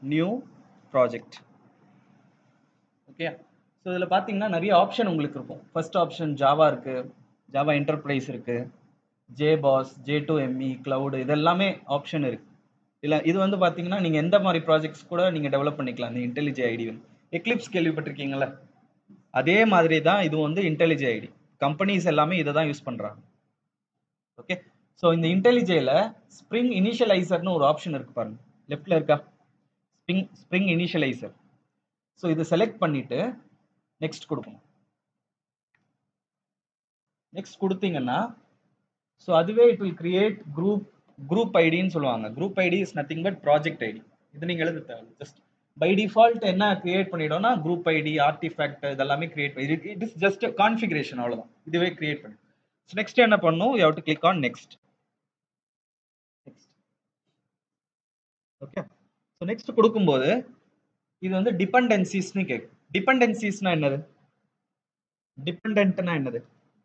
New project okay so இதில் பார்த்தீங்கன்னா நிறைய ஆப்ஷன் உங்களுக்கு இருக்கும் ஃபர்ஸ்ட் ஆப்ஷன் ஜாவா இருக்கு ஜாவா என்டர்பிரைஸ் இருக்கு JBoss J two ME cloud இதெல்லாமே ஆப்ஷன் இருக்கு இல்லை இது வந்து பார்த்தீங்கன்னா நீங்கள் எந்த மாதிரி ப்ராஜெக்ட்ஸ் கூட நீங்கள் டெவலப் பண்ணிக்கலாம் இந்த இன்டெலிஜே ஐடி வந்து எக்லிப்ஸ் கேள்விப்பட்டிருக்கீங்களா அதே மாதிரி தான் இது வந்து இன்டெலிஜே ஐடி கம்பெனிஸ் எல்லாமே இதை தான் யூஸ் பண்ணுறாங்க ஓகே ஸோ இந்த இன்டெலிஜேல ஸ்ப்ரிங் இனிஷியலைசர்னு ஒரு ஆப்ஷன் இருக்கு பாருங்க லெஃப்ட்ல இருக்கா ஸ்ப்ரிங் ஸ்ப்ரிங் இனிஷியலைசர் ஸோ இதை செலக்ட் பண்ணிட்டு நெக்ஸ்ட் கொடுக்கணும் நெக்ஸ்ட் கொடுத்தீங்கன்னா ஸோ அதுவே it will create group group ஐடின்னு சொல்லுவாங்க group ID is nothing but project ID இது நீங்கள் எழுத தேவை ஜஸ்ட் பை டிஃபால்ட் என்ன கிரியேட் பண்ணிடும்னா குரூப் ஐடி ஆர்டிஃபேக்ட் இதெல்லாமே கிரியேட் பண்ணி இட் இஸ் ஜஸ்ட் கான்ஃபிகரேஷன் அவ்வளோதான் இதுவே கிரியேட் பண்ணி ஸோ நெக்ஸ்ட் என்ன பண்ணும் you have to click on next next okay so next கொடுக்கும்போது இது வந்து டிபெண்டன்சிஸ்னு கேட்கும் டிபெண்டன்சிஸ்னா என்னது டிபெண்ட்னா என்னது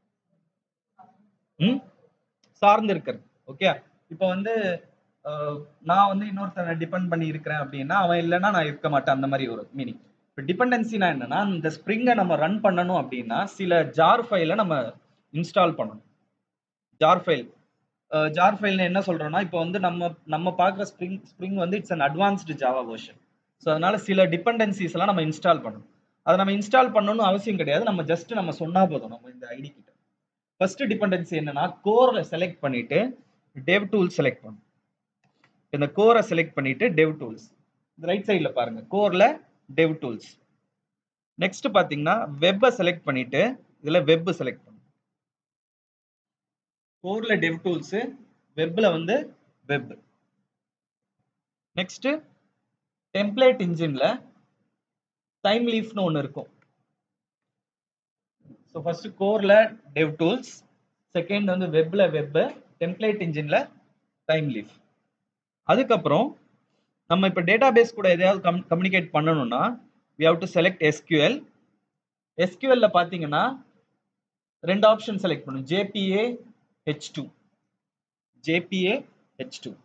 ம் சார்ந்து இருக்கிறது ஓகே இப்போ வந்து அஹ், நான் வந்து இன்னொருத்தனை டிபெண்ட் பண்ணி இருக்கிறேன் அப்படின்னா அவன் இல்லைன்னா நான் இருக்க மாட்டேன் அந்த மாதிரி ஒரு மீனிங் இப்போ டிபெண்டன்சினா என்னன்னா இந்த ஸ்ப்ரிங்கை நம்ம ரன் பண்ணணும் அப்படின்னா சில ஜார் ஃபைலை நம்ம இன்ஸ்டால் பண்ணணும் ஜார் ஃபைல் ஜார் ஃபைல்னு என்ன சொல்றோம்னா இப்போ வந்து நம்ம நம்ம பார்க்குற ஸ்ப்ரிங் ஸ்ப்ரிங் வந்து it's an advanced Java version so அதனால சில டிபெண்டன்சிஸ் எல்லாம் நம்ம இன்ஸ்டால் பண்ணணும் அதை நம்ம இன்ஸ்டால் பண்ணணும்னு அவசியம் கிடையாது நம்ம ஜஸ்ட் நம்ம சொன்னா போதும் நம்ம இந்த ஐடி கிட்ட ஃபர்ஸ்ட் டிபெண்டன்சி என்னன்னா கோரை செலக்ட் பண்ணிட்டு டெவ் டூல் செலக்ட் பண்ணணும் இந்த கோரை செலக்ட் பண்ணிட்டு டெவ் டூல்ஸ் இந்த ரைட் சைடில் பாருங்க கோர்ல டெவ் டூல்ஸ் நெக்ஸ்ட் பாத்தீங்கன்னா வெப்பை செலக்ட் பண்ணிட்டு இதுல வெப் செலக்ட் பண்ணணும் கோர்ல டெவ் டூல்ஸ் வெப்ல வந்து வெப் நெக்ஸ்ட் டெம்ப்ளேட் இன்ஜின்ல டைம் லீஃப்னு ஒன்று இருக்கும் ஸோ ஃபர்ஸ்ட் கோர்ல டெவ் டூல்ஸ் செகண்ட் வந்து வெப்ல வெப் டெம்ப்ளேட் இன்ஜின்ல டைம் லீஃப் அதுக்கப்புறம் நம்ம இப்போ டேட்டாபேஸ் கூட எதையாவது கம் கம்யூனிகேட் பண்ணணும்னா we have to select SQL எஸ்கியூஎல்ல பார்த்தீங்கன்னா ரெண்டு ஆப்ஷன் செலக்ட் பண்ணும் JPA H two JPA H two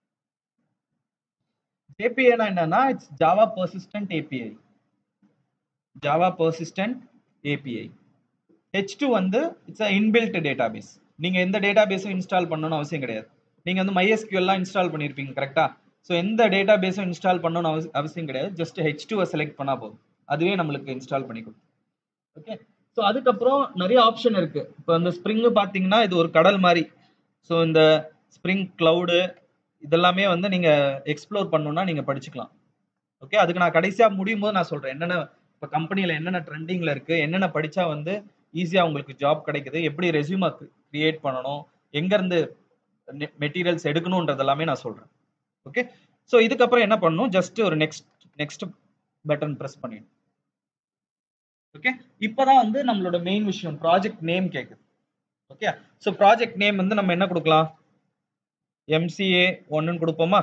ஜேபிஏனா என்னன்னா it's Java persistent API Java persistent API H two வந்து இட்ஸ் அ இன்பில்ட் டேட்டாபேஸ் நீங்க எந்த டேட்டாபேஸும் இன்ஸ்டால் பண்ணணும்னு அவசியம் கிடையாது நீங்க வந்து MySQL இன்ஸ்டால் பண்ணியிருப்பீங்க கரெக்டா ஸோ எந்த டேட்டாபேஸும் இன்ஸ்டால் பண்ணணும்னு அவசி- அவசியம் கிடையாது ஜஸ்ட் ஹெச் டூவை செலக்ட் பண்ணா போதும் அதுவே நம்மளுக்கு இன்ஸ்டால் பண்ணி கொடுக்கும் ஓகே ஸோ அதுக்கப்புறம் நிறைய ஆப்ஷன் இருக்கு இப்போ இந்த ஸ்ப்ரிங் பார்த்தீங்கன்னா இது ஒரு கடல் மாதிரி ஸோ இந்த ஸ்ப்ரிங் கிளவுடு இதெல்லாமே வந்து நீங்க எக்ஸ்ப்ளோர் பண்ணணும்னா நீங்க படிச்சுக்கலாம் ஓகே அதுக்கு நான் கடைசியா முடியும் போது நான் சொல்றேன் என்னென்ன இப்போ கம்பெனியில் என்னென்ன ட்ரெண்டிங்ல இருக்கு என்னென்ன படிச்சா வந்து ஈஸியா உங்களுக்கு ஜாப் கிடைக்குது எப்படி ரெஸ்யூமை கிரியேட் பண்ணணும் எங்க இருந்து மெட்டீரியல்ஸ் எடுக்கணும்ன்றது எல்லாமே நான் சொல்றேன் ஓகே ஸோ இதுக்கப்புறம் என்ன பண்ணணும் ஜஸ்ட் ஒரு நெக்ஸ்ட் நெக்ஸ்ட் பட்டன் ப்ரெஸ் பண்ணிடணும் ஓகே இப்போதான் வந்து நம்மளோட மெயின் விஷயம் ப்ராஜெக்ட் நேம் கேக்குது ஓகே ஸோ ப்ராஜெக்ட் நேம் வந்து நம்ம என்ன கொடுக்கலாம் எம்சிஏ ஒன்றுன்னு கொடுப்போமா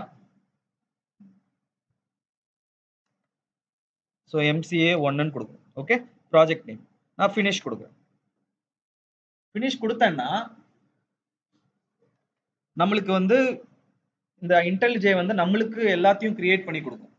ஸோ எம்சிஏ ஒன்றுன்னு கொடுக்கும் ஓகே ப்ராஜெக்ட் நேம் நான் ஃபினிஷ் கொடுக்குறேன் ஃபினிஷ் கொடுத்தேன்னா நம்மளுக்கு வந்து இந்த இன்டெலிஜே வந்து நம்மளுக்கு எல்லாத்தையும் கிரியேட் பண்ணி கொடுக்கும்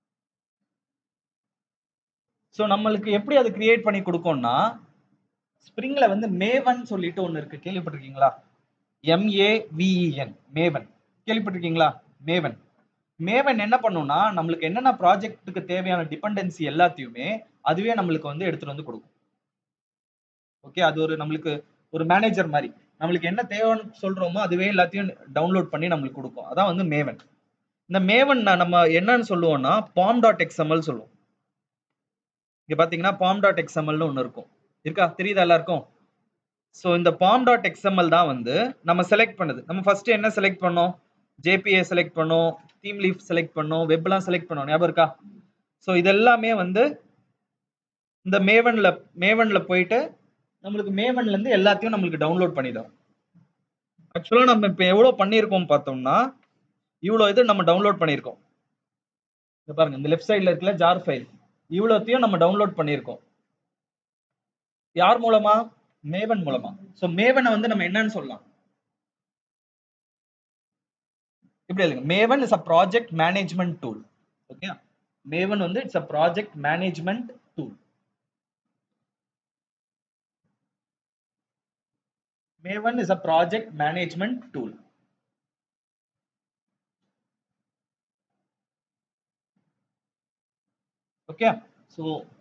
ஸோ நம்மளுக்கு எப்படி அது கிரியேட் பண்ணி கொடுக்கும்னா ஸ்ப்ரிங்ல வந்து மேவன் சொல்லிட்டு ஒன்று இருக்கு கேள்விப்பட்டிருக்கீங்களா எம்ஏவிஇஎன் மேவன் கேள்விப்பட்டிருக்கீங்களா மேவன் மேவன் என்ன பண்ணும்னா நம்மளுக்கு என்னென்ன ப்ராஜெக்ட்டுக்கு தேவையான டிபெண்டன்சி எல்லாத்தையுமே அதுவே நம்மளுக்கு வந்து எடுத்துட்டு வந்து கொடுக்கும் ஓகே அது ஒரு நம்மளுக்கு ஒரு மேனேஜர் மாதிரி நம்மளுக்கு என்ன தேவைன்னு சொல்றோமோ அதுவே எல்லாத்தையும் டவுன்லோட் பண்ணி நம்மளுக்கு கொடுக்கும் அதான் வந்து மேவன் இந்த மேவன் நம்ம என்னன்னு சொல்லுவோம்னா பாம் டாட் எக்ஸ்எம்எல் சொல்லுவோம் இங்க பாத்தீங்கன்னா பாம் டாட் எக்ஸ்எம்எல்னு ஒன்று இருக்கும் இருக்கா தெரியுதா எல்லாருக்கும் ஸோ இந்த பாம் டாட் எக்ஸ்எம்எல் தான் வந்து நம்ம செலக்ட் பண்ணுது நம்ம ஃபர்ஸ்ட் என்ன செலக்ட் பண்ணோம் ஜேபிஏ செலக்ட் பண்ணோம் தீம் லீஃப் செலக்ட் பண்ணோம் வெப்லாம் செலக்ட் பண்ணோம் ஞாபகம் இருக்கா ஸோ இதெல்லாமே வந்து இந்த மேவன்ல மேவன்ல போயிட்டு நம்மளுக்கு மேவன்ல இருந்து எல்லாத்தையும் நம்மளுக்கு டவுன்லோட் பண்ணி தரும் ஆக்சுவலா நம்ம இப்போ எவ்வளோ பண்ணியிருக்கோம் பார்த்தோம்னா இவ்வளோ இது நம்ம டவுன்லோட் பண்ணியிருக்கோம் இங்க பாருங்க இந்த லெஃப்ட் சைடில் இருக்குல்ல ஜார் ஃபைல் இவ்வளோத்தையும் நம்ம டவுன்லோட் பண்ணியிருக்கோம் யார் மூலமா மேவன் மூலமா ஸோ மேவனை வந்து நம்ம என்னன்னு சொல்லலாம் இப்படி இல்லைங்க Maven is a project management tool okay Maven வந்து it's a project management tool Maven is a project management tool okay so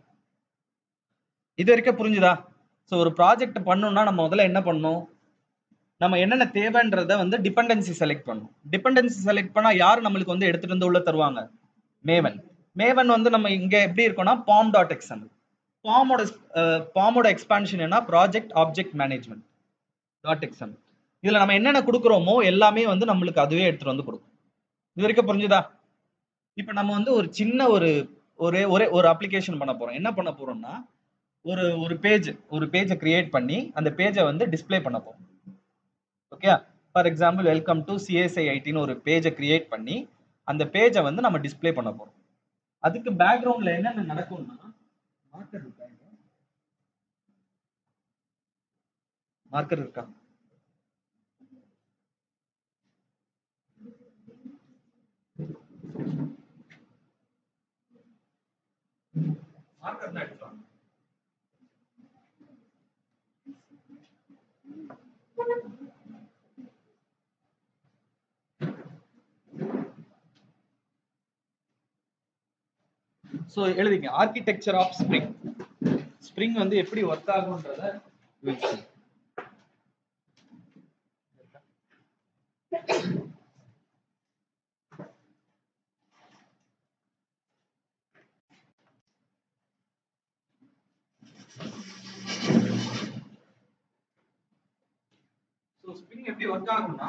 இது வரைக்கும் புரிஞ்சுதா ஸோ ஒரு ப்ராஜெக்ட் பண்ணணும்னா நம்ம முதல்ல என்ன பண்ணணும் நம்ம என்னென்ன தேவைன்றத வந்து டிபெண்டன்சி செலக்ட் பண்ணணும் டிபெண்டன்சி செலக்ட் பண்ணா யார் நம்மளுக்கு வந்து எடுத்துட்டு வந்து உள்ள தருவாங்க மேவன் மேவன் வந்து நம்ம இங்க எப்படி இருக்கோம்னா பாம் டாட் எக்ஸ்என் பாமோட பாமோட எக்ஸ்பான்ஷன் என்ன project object management dot XML இதுல நம்ம என்னென்ன கொடுக்குறோமோ எல்லாமே வந்து நம்மளுக்கு அதுவே எடுத்துட்டு வந்து கொடுக்கும் இது வரைக்கும் புரிஞ்சுதா இப்போ நம்ம வந்து ஒரு சின்ன ஒரு ஒரே ஒரே ஒரு அப்ளிகேஷன் பண்ண போறோம் என்ன பண்ண போறோம்னா ஒரு ஒரு பேஜ் ஒரு பேஜை கிரியேட் பண்ணி அந்த பேஜை வந்து டிஸ்ப்ளே பண்ண போறோம் okay for example welcome to CSI ஐடின்னு ஒரு பேஜை கிரியேட் பண்ணி அந்த பேஜை வந்து நம்ம டிஸ்ப்ளே பண்ண போறோம் அதுக்கு பேக்ரவுண்ட்ல என்னென்ன நடக்கும்னா மார்க்கர் இருக்கா மார்க்கர் இருக்கா மார்க்கர் தான் எடுத்துவாங்க ஸோ எழுதிங்க ஆர்கிடெக்சர் ஆஃப் ஸ்ப்ரிங் ஸ்ப்ரிங் வந்து எப்படி ஒர்க் ஆகுன்றத we'll see. ஸோ ஸ்ப்ரிங் எப்படி ஒர்க் ஆகும்னா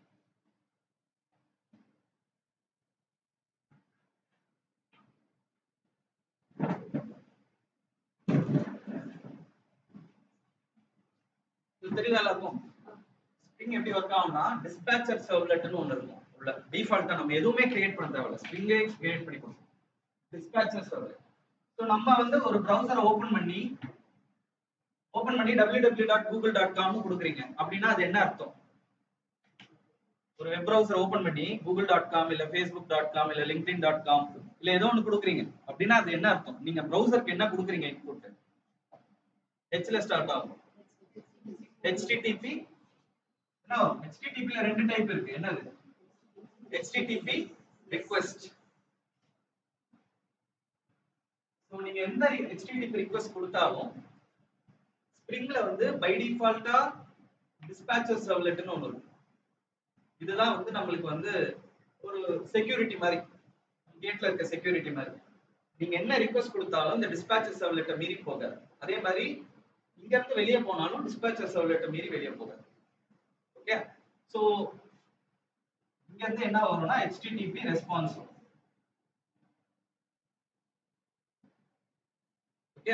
இது தெரியுதா எல்லாருக்கும் ஸ்ப்ரிங் எப்படி ஒர்க் ஆகும்னா டிஸ்பேச்சர் சர்வ்லெட்னு ஒன்று இருக்கும் உள்ள டிஃபால்ட்டா நம்ம எதுவுமே கிரியேட் பண்ண தேவையில்ல ஸ்ப்ரிங்கே கிரியேட் பண்ணி கொடுக்கும் டிஸ்பேச்சர் சர்வ்லெட் ஸோ நம்ம வந்து ஒரு ப்ரௌசரை ஓபன் பண்ணி ஓபன் பண்ணி W W dot Google dot காம்னு கொடுக்குறீங்க அப்படின்னா அது என்ன அர்த்தம் ஒரு வெப் ப்ரௌசர் ஓபன் பண்ணி கூகுள் டாட் காம் இல்ல ஃபேஸ்புக் டாட் காம் இல்ல லிங்க்டின் டாட் காம் இல்ல ஏதோ ஒன்று கொடுக்குறீங்க அப்படின்னா அது என்ன அர்த்தம் நீங்க ப்ரௌசருக்கு என்ன கொடுக்குறீங்க இன்புட் ஹெச்ல ஸ்டார்ட் ஆகும் HTTP என்ன வரும் HTTP ல ரெண்டு டைப் இருக்கு என்னது HTTP request ஸோ நீங்க எந்த HTTP request கொடுத்தாலும் ஸ்ப்ரிங்ல வந்து பை டிஃபால்ட்டா டிஸ்பேச்சர் சர்வ்லெட்னு ஒன்று இருக்கும் இதுதான் வந்து நம்மளுக்கு வந்து ஒரு செக்யூரிட்டி மாதிரி கேட்ல இருக்க செக்யூரிட்டி மாதிரி நீங்க என்ன ரிக்வஸ்ட் கொடுத்தாலும் இந்த டிஸ்பேச்சர் சர்வ்லெட்டை மீறி போகாது அதே மாதிரி இங்க இருந்து வெளியே போனாலும் டிஸ்பேச்சர் சர்வ்லெட்டை மீறி வெளியே போகாது ஓகே சோ இங்க இருந்து என்ன வரும்னா HTTP response okay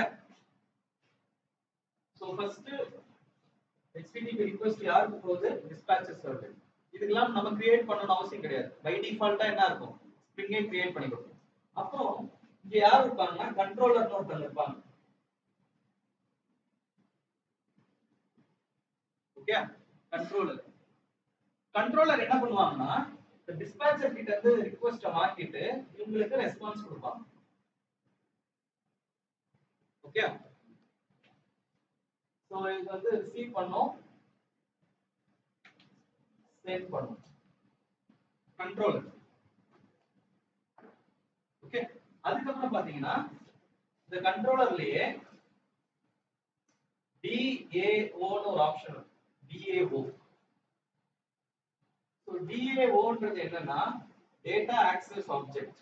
so first HTTP request யாருக்கு போகுது டிஸ்பேச்சர் சர்வர் இதுக்கெல்லாம் நம்ம கிரியேட் பண்ணணும் அவசியம் கிடையாது பை டிஃபால்ட்டா என்ன இருக்கும் ஸ்ப்ரிங்கே கிரியேட் பண்ணி கொடுக்கும் அப்புறம் இங்க யார் இருப்பாங்கன்னா கண்ட்ரோலர் ஒருத்தங்க இருப்பாங்க ஓகே கண்ட்ரோலர் கண்ட்ரோலர் என்ன பண்ணுவாங்கன்னா இந்த டிஸ்பேச்சர் கிட்ட இருந்து ரிக்வெஸ்ட மாத்திட்டு இவங்களுக்கு ரெஸ்பான்ஸ் கொடுப்பாங்க ஓகே சோ இது வந்து ரிசீவ் பண்ணோம் சென்ட் பண்ணும் கண்ட்ரோலர் ஓகே அதுக்கப்புறம் பாத்தீங்கன்னா இந்த கண்ட்ரோலர்லயே டிஏஓன்னு ஒரு ஆப்ஷன் இருக்கு டிஏஓ ஸோ டிஏஓன்றது என்னன்னா டேட்டா ஆக்சஸ் ஆப்ஜெக்ட்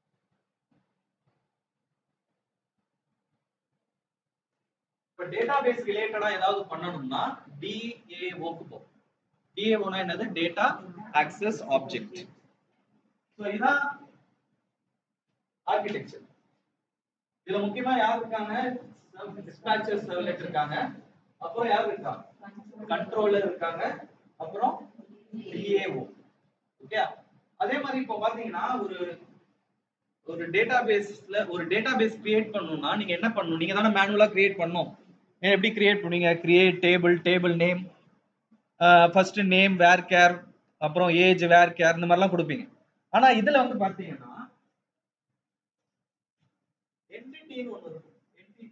இப்போ டேட்டாபேஸ் ரிலேட்டடா ஏதாவது பண்ணணும்னா டிஏஓக்கு போகும் டிஏஓனா என்னது டேட்டா ஆக்சஸ் ஆப்ஜெக்ட் ஸோ இதான் ஆர்கிடெக்சர் இதுல முக்கியமா யார் இருக்காங்க டிஸ்பேச்சர் சர்வ்லெட் இருக்காங்க அப்புறம் யார் இருக்காங்க கண்ட்ரோலர் இருக்காங்க அப்புறம் டிஏஓ ஓகே அதே மாதிரி இப்போ பாத்தீங்கன்னா ஒரு ஒரு டேட்டாபேஸ்ல ஒரு டேட்டாபேஸ் கிரியேட் பண்ணணும்னா நீங்க என்ன பண்ணணும் நீங்க தானே மேனுவலா கிரியேட் பண்ணணும் ஏன் எப்படி கிரியேட் பண்ணுவீங்க create table table name first name varchar அப்புறம் ஏஜ் வேர் கேர் இந்த மாதிரிலாம் கொடுப்பீங்க ஆனா இதுல வந்து பாத்தீங்கன்னா என்டிட்டின்னு ஒன்று இருக்கும் என்டிட்டி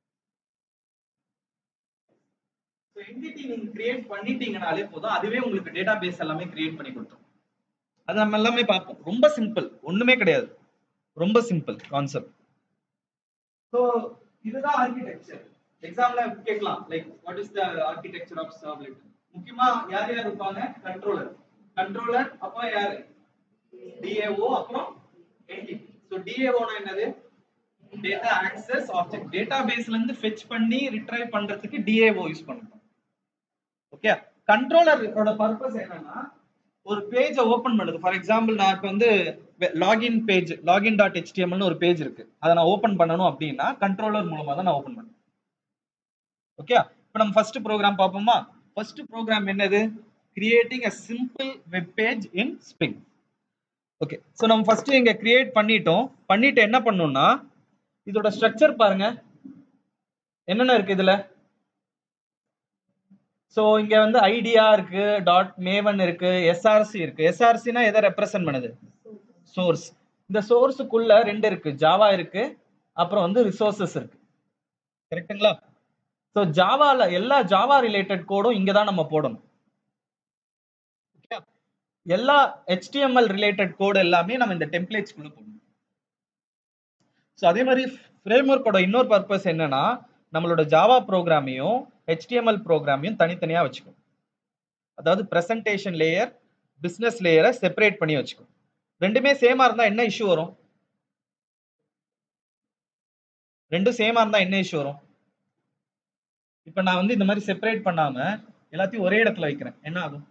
ஸோ என்டிட்டி நீங்க கிரியேட் பண்ணிட்டீங்கனாலே போதும் அதுவே உங்களுக்கு டேட்டா பேஸ் எல்லாமே கிரியேட் பண்ணி கொடுத்துரும் அது நம்ம எல்லாமே பார்ப்போம் ரொம்ப சிம்பிள் ஒண்ணுமே கிடையாது ரொம்ப சிம்பிள் கான்செப்ட் ஸோ இதுதான் ஆர்கிடெக்சர் எக்ஸாம்ல கேட்கலாம் like what is the architecture of servlet முக்கியமா யார் யார் இருப்பாங்க கண்ட்ரோலர் கண்ட்ரோலர் அப்புறம் யாரு டிஏஓ அப்புறம் என்டிட்டி ஸோ டிஏஓனா என்னது டேட்டா ஆக்சஸ் ஆப்ஜெக்ட் டேட்டா பேஸ்ல இருந்து ஃபெச் பண்ணி ரிட்ரைவ் பண்றதுக்கு டிஏஓ யூஸ் பண்ணுறோம் ஓகே கண்ட்ரோலரோட பர்பஸ் என்னன்னா ஒரு பேஜை ஓபன் பண்ணுது ஃபார் எக்ஸாம்பிள் நான் இப்போ வந்து லாகின் பேஜ் லாகின் டாட் ஹெச்டிஎம்எல்னு ஒரு பேஜ் இருக்கு அதை நான் ஓபன் பண்ணணும் அப்படின்னா கண்ட்ரோலர் மூலமா தான் நான் ஓபன் பண்ணுவேன் ஓகே இப்போ நம்ம ஃபர்ஸ்ட் ப்ரோக்ராம் பார்ப்போமா ஃபர்ஸ்ட் ப்ரோக்ராம் என்னது creating a simple web page in Spring okay so நம்ம ஃபர்ஸ்ட் இங்க கிரியேட் பண்ணிட்டோம் பண்ணிட்டு என்ன பண்ணோம்னா இதோட ஸ்ட்ரக்சர் பாருங்க என்னென்ன இருக்கு இதுல ஸோ இங்க வந்து ஐடியா இருக்கு டாட் மேவன் இருக்கு எஸ்ஆர்சி இருக்கு எஸ்ஆர்சினா எதை ரெப்ரசென்ட் பண்ணுது சோர்ஸ் இந்த சோர்ஸுக்குள்ள ரெண்டு இருக்கு ஜாவா இருக்கு அப்புறம் வந்து ரிசோர்சஸ் இருக்கு கரெக்ட்டுங்களா ஸோ ஜாவால எல்லா ஜாவா ரிலேட்டட் கோடும் இங்க தான் நம்ம போடணும் Okay? எல்லா HTML ரிலேட்டட் கோடு எல்லாமே நம்ம இந்த டெம்ப்ளேட்ஸ்குள்ள போடணும் ஸோ அதே மாதிரி ஃப்ரேம் ஒர்க்கோட இன்னொரு பர்பஸ் என்னன்னா நம்மளோட ஜாவா ப்ரோக்ராமையும் ஹெச்டிஎம்எல் ப்ரோக்ராமையும் தனித்தனியாக வச்சுக்கும் அதாவது ப்ரெசன்டேஷன் லேயர் பிஸ்னஸ் லேயரை செப்பரேட் பண்ணி வச்சுக்கும் ரெண்டுமே சேமா இருந்தா என்ன இஷ்யூ வரும் ரெண்டும் சேமா இருந்தா என்ன இஷ்யூ வரும் இப்போ நான் வந்து இந்த மாதிரி செப்பரேட் பண்ணாம எல்லாத்தையும் ஒரே இடத்துல வைக்கிறேன் என்ன ஆகும்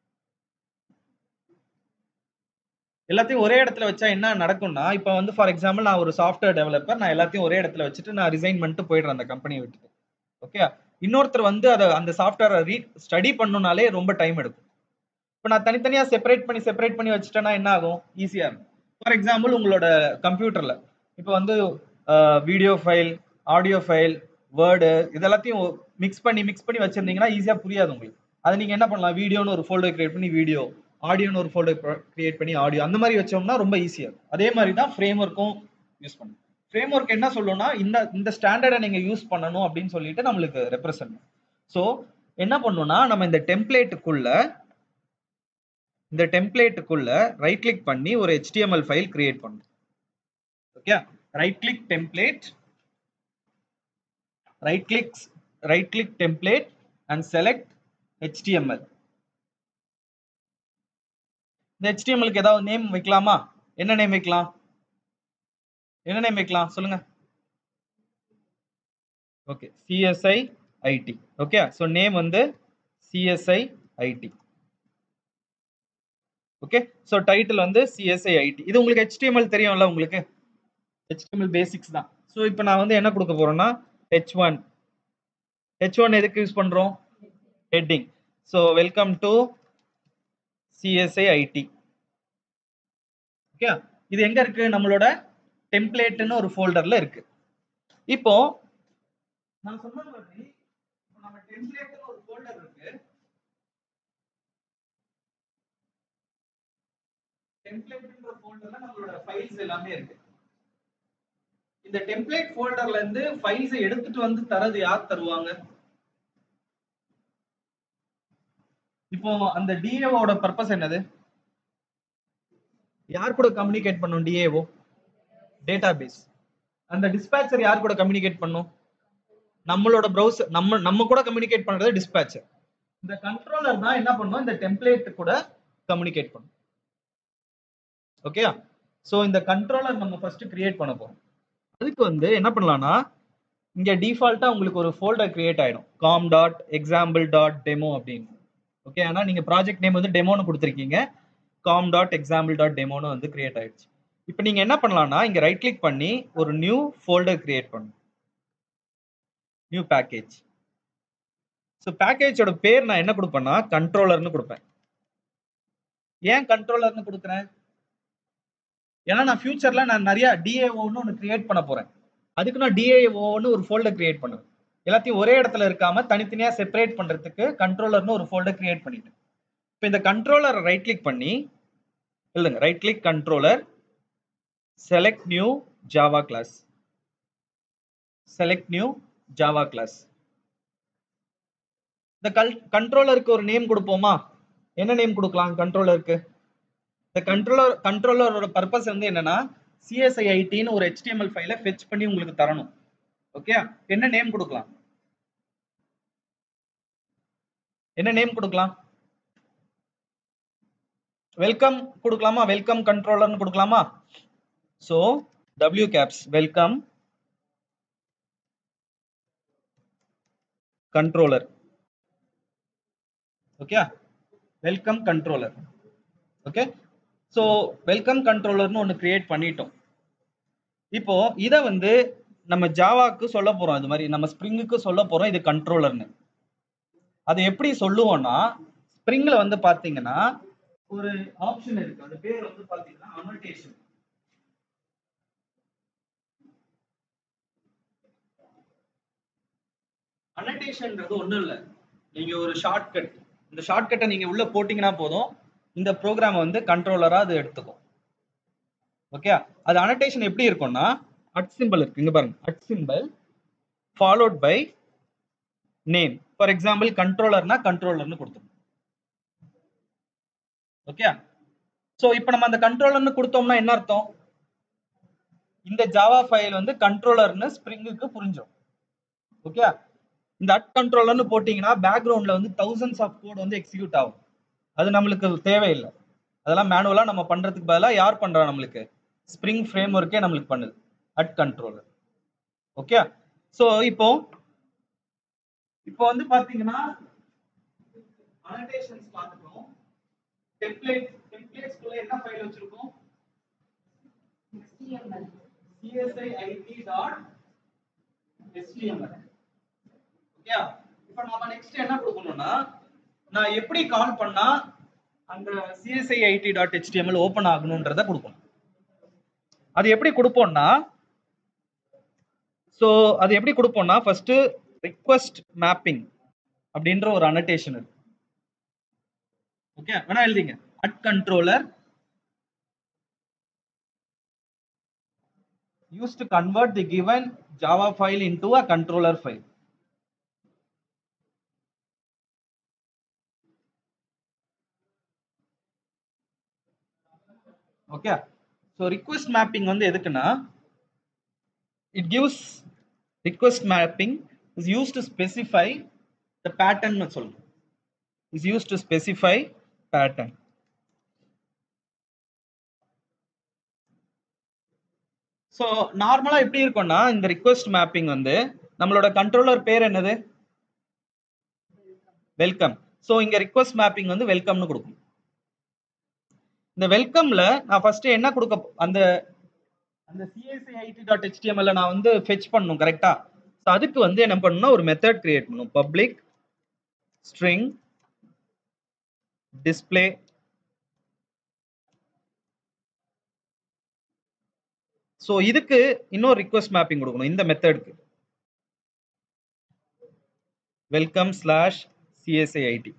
எல்லாத்தையும் ஒரே இடத்துல வச்சா என்ன நடக்கும்னா இப்போ வந்து ஃபார் எக்ஸாம்பிள் நான் ஒரு சாஃப்ட்வேர் டெவலப்பர் நான் எல்லாத்தையும் ஒரே இடத்துல வச்சுட்டு நான் ரிசைன் பண்ணிட்டு போயிடுறேன் அந்த கம்பெனியை விட்டுட்டு ஓகே இன்னொருத்தர் வந்து அதை அந்த சாஃப்ட்வேரை ரீ ஸ்டடி பண்ணணும்னாலே ரொம்ப டைம் எடுக்கும் இப்போ நான் தனித்தனியாக செப்பரேட் பண்ணி செப்பரேட் பண்ணி வச்சுட்டேன்னா என்ன ஆகும் ஈஸியாக இருக்கும் ஃபார் எக்ஸாம்பிள் உங்களோட கம்ப்யூட்டரில் இப்போ வந்து video file audio file word இதெல்லாத்தையும் மிக்ஸ் பண்ணி மிக்ஸ் பண்ணி வச்சிருந்தீங்கன்னா ஈஸியாக புரியாது உங்களுக்கு அதை நீங்கள் என்ன பண்ணலாம் வீடியோன்னு ஒரு ஃபோல்டர் கிரியேட் பண்ணி வீடியோ ஆடியோன்னு ஒரு ஃபோல்டர் கிரியேட் பண்ணி ஆடியோ அந்த மாதிரி வச்சோம்னா ரொம்ப ஈஸியாக இருக்கும் அதே மாதிரி தான் ஃப்ரேம் ஒர்க்கும் யூஸ் பண்ணும் ஃப்ரேம் ஒர்க் என்ன சொல்லும்னா இந்த இந்த ஸ்டாண்டர்டை நீங்கள் யூஸ் பண்ணணும் அப்படின்னு சொல்லிட்டு நம்மளுக்கு ரெப்ரசன்ட் ஸோ என்ன பண்ணுன்னா நம்ம இந்த டெம்ப்ளேட்டுக்குள்ள இந்த டெம்ப்ளேட்டுக்குள்ள ரைட் கிளிக் பண்ணி ஒரு HTML ஃபைல் கிரியேட் பண்ணணும் okay right click template right click right click template and select HTML இந்த HTMLக்கு ஏதாவது நேம் வைக்கலாமா என்ன நேம் வைக்கலாம் என்ன நேம் வைக்கலாம் சொல்லுங்க okay CSI IT okay so name வந்து CSI IT okay so title வந்து சிஎஸ்ஐ ஐடி இது உங்களுக்கு HTML தெரியும்ல உங்களுக்கு HTML பேசிக்ஸ் தான் ஸோ இப்போ நான் வந்து என்ன கொடுக்க போறேன்னா ஹெச் ஒன் ஹெச் ஒன் எதுக்கு யூஸ் பண்றோம் heading so welcome to CSI IT okay இது எங்க இருக்கு நம்மளோட டெம்ப்ளேட்னு ஒரு ஃபோல்டர்ல இருக்கு இப்போ நான் சொன்ன மாதிரி இப்போ நம்ம டெம்ப்ளேட்னு ஒரு ஃபோல்டர் இருக்கு டெம்ப்ளேட்ன்ற ஃபோல்டர்ல நம்மளோட ஃபைல்ஸ் எல்லாமே இருக்கு இந்த டெம்ப்ளேட் ஃபோல்டர்ல இருந்து ஃபைல்ஸ் எடுத்துட்டு வந்து தரது யார் தருவாங்க இப்போ அந்த டிஏஓட பர்பஸ் என்னது யார் கூட கம்யூனிகேட் பண்ணும் டிஏஓ டேட்டாபேஸ் அந்த டிஸ்பேச்சர் யார் கூட கம்யூனிகேட் பண்ணும் நம்மளோட ப்ரௌசர் நம்ம நம்ம கூட கம்யூனிகேட் பண்றது டிஸ்பேச்சர் இந்த கண்ட்ரோலர் தான் என்ன பண்ணும் இந்த டெம்ப்ளேட் கூட கம்யூனிகேட் பண்ணும் ஓகே ஸோ இந்த கண்ட்ரோலர் நம்ம ஃபர்ஸ்ட் கிரியேட் பண்ண போறோம் அதுக்கு வந்து என்ன பண்ணலாம்னா இங்க டிஃபால்ட்டா உங்களுக்கு ஒரு ஃபோல்டர் கிரியேட் ஆயிடும் com dot example dot demo அப்படின்னு ஓகே ஆனால் நீங்க ப்ராஜெக்ட் நேம் வந்து டெமோன்னு கொடுத்துருக்கீங்க காம் டாட் எக்ஸாம்பிள் டாட் டெமோன்னு வந்து கிரியேட் ஆயிடுச்சு இப்போ நீங்க என்ன பண்ணலாம்னா இங்க ரைட் கிளிக் பண்ணி ஒரு நியூ ஃபோல்டர் கிரியேட் பண்ணணும் நியூ பேக்கேஜ் ஸோ பேக்கேஜோட பேர் நான் என்ன கொடுப்பேன்னா கண்ட்ரோலர்னு கொடுப்பேன் ஏன் கண்ட்ரோலர்னு கொடுக்குறேன் ஏன்னா நான் ஃபியூச்சர்ல நான் நிறைய டிஏஓன்னு ஒன்று கிரியேட் பண்ண போறேன் அதுக்கு நான் டிஏஓன்னு ஒரு ஃபோல்டர் கிரியேட் பண்ணுவேன் எல்லாத்தையும் ஒரே இடத்துல இருக்காம தனித்தனியா செப்பரேட் பண்றதுக்கு கண்ட்ரோலர்னு ஒரு ஃபோல்டர் கிரியேட் பண்ணிட்டேன் இப்போ இந்த கண்ட்ரோலரை ரைட் கிளிக் பண்ணி இல்லைங்க right click controller select new Java class select new Java class இந்த கல் கண்ட்ரோலருக்கு ஒரு நேம் கொடுப்போமா என்ன நேம் கொடுக்கலாம் கண்ட்ரோலருக்கு இந்த கண்ட்ரோலர் கண்ட்ரோலரோட பர்பஸ் வந்து என்னன்னா சிஎஸ்ஐஐடின்னு ஒரு HTML ஃபைலை ஃபெச் பண்ணி உங்களுக்கு தரணும் ஓகே என்ன நேம் கொடுக்கலாம் என்ன நேம் கொடுக்கலாம் வெல்கம் கொடுக்கலாமா வெல்கம் கண்ட்ரோலர்னு கொடுக்கலாமா so W caps welcome controller okay welcome controller okay so welcome கண்ட்ரோலர்னு ஒன்று கிரியேட் பண்ணிட்டோம் இப்போ இதை வந்து நம்ம ஜாவாக்கு சொல்ல போறோம் இது மாதிரி நம்ம ஸ்ப்ரிங்குக்கு சொல்ல போறோம் இது கண்ட்ரோலர்னு அது எப்படி சொல்லுவோம்னா ஸ்ப்ரிங்ல வந்து பாத்தீங்கன்னா ஒரு ஆப்ஷன் இருக்கு அந்த பேர் வந்து பாத்தீங்கன்னா அனோட்டேஷன் அனோட்டேஷன்ன்றது ஒண்ணும் இல்ல நீங்க ஒரு ஷார்ட்கட் இந்த ஷார்ட்கட்டை நீங்க உள்ள போட்டீங்கன்னா போதும் இந்த ப்ரோக்ராம் வந்து கண்ட்ரோலரா அது எடுத்துக்கும் ஓகே அது அனோட்டேஷன் எப்படி இருக்கும்னா அட் சிம்பிள் இருக்கு இங்க பாருங்க at simple followed by name for example கண்ட்ரோலர்னா கண்ட்ரோலர்னு கொடுத்துரும் ஓகே ஸோ இப்போ நம்ம அந்த கண்ட்ரோலர்னு கொடுத்தோம்னா என்ன அர்த்தம் இந்த ஜாவா ஃபைல் வந்து கண்ட்ரோலர்னு ஸ்ப்ரிங்குக்கு புரிஞ்சிடும் ஓகே இந்த அட் கண்ட்ரோலர்னு போட்டிங்கன்னா பேக்ரவுண்ட்ல வந்து தௌசண்ட்ஸ் ஆஃப் கோட் வந்து எக்ஸிக்யூட் ஆகும் அது நம்மளுக்கு தேவையில்லை அதெல்லாம் மேனுவலா நம்ம பண்றதுக்கு பதிலாக யார் பண்றா நம்மளுக்கு ஸ்ப்ரிங் ஃப்ரேம் ஒர்க்கே நம்மளுக்கு பண்ணுது அட் கண்ட்ரோலர் ஓகே ஸோ இப்போ இப்போ வந்து பாத்தீங்கன்னா அனடேஷன்ஸ் பார்த்துட்டோம் டெம்ப்ளேட் டெம்ப்ளேட்ஸ்க்குள்ள என்ன ஃபைல் வச்சிருக்கோம் csiit.html ஓகே இப்போ நாம நெக்ஸ்ட் என்ன கொடுக்கணும்னா நான் எப்படி கால் பண்ணா அந்த csiit டாட் ஹெச்டிஎம்எல் ஓப்பன் ஆகணுன்றத கொடுக்கணும் அது எப்படி கொடுப்போம்னா ஸோ அது எப்படி கொடுப்போம்னா ஃபர்ஸ்ட் ரிக்வஸ்ட் மேப்பிங் அப்படின்ற ஒரு அனடேஷன் இருக்கு ஓகே வேணா எழுதிங்க at controller used to convert the given java file into a controller file okay so request mapping வந்து எதுக்குன்னா it gives request mapping is use to specify the pattern சொல்லுங்க is use to specify pattern so நார்மலாக எப்படி இருக்கும்னா இந்த request mapping வந்து நம்மளோட controller பேர் என்னது வெல்கம் ஸோ இங்க ரிக்வெஸ்ட் மேப்பிங் வந்து வெல்கம்னு கொடுக்கும் இந்த வெல்கம்ல நான் ஃபர்ஸ்ட் என்ன கொடுக்க அந்த அந்த சிஎஸ்ஐ ஐடி டாட் ஹெச்டிஎம்எல்ல நான் வந்து ஃபெச் பண்ணணும் கரெக்டா ஸோ அதுக்கு வந்து என்ன பண்ணணும்னா ஒரு மெத்தட் கிரியேட் பண்ணணும் பப்ளிக் ஸ்ட்ரிங் டிஸ்பிளே ஸோ இதுக்கு இன்னொரு ரிக்வெஸ்ட் மேப்பிங் கொடுக்கணும் இந்த மெத்தடுக்கு வெல்கம் ஸ்லாஷ் சிஎஸ்ஐ ஐடி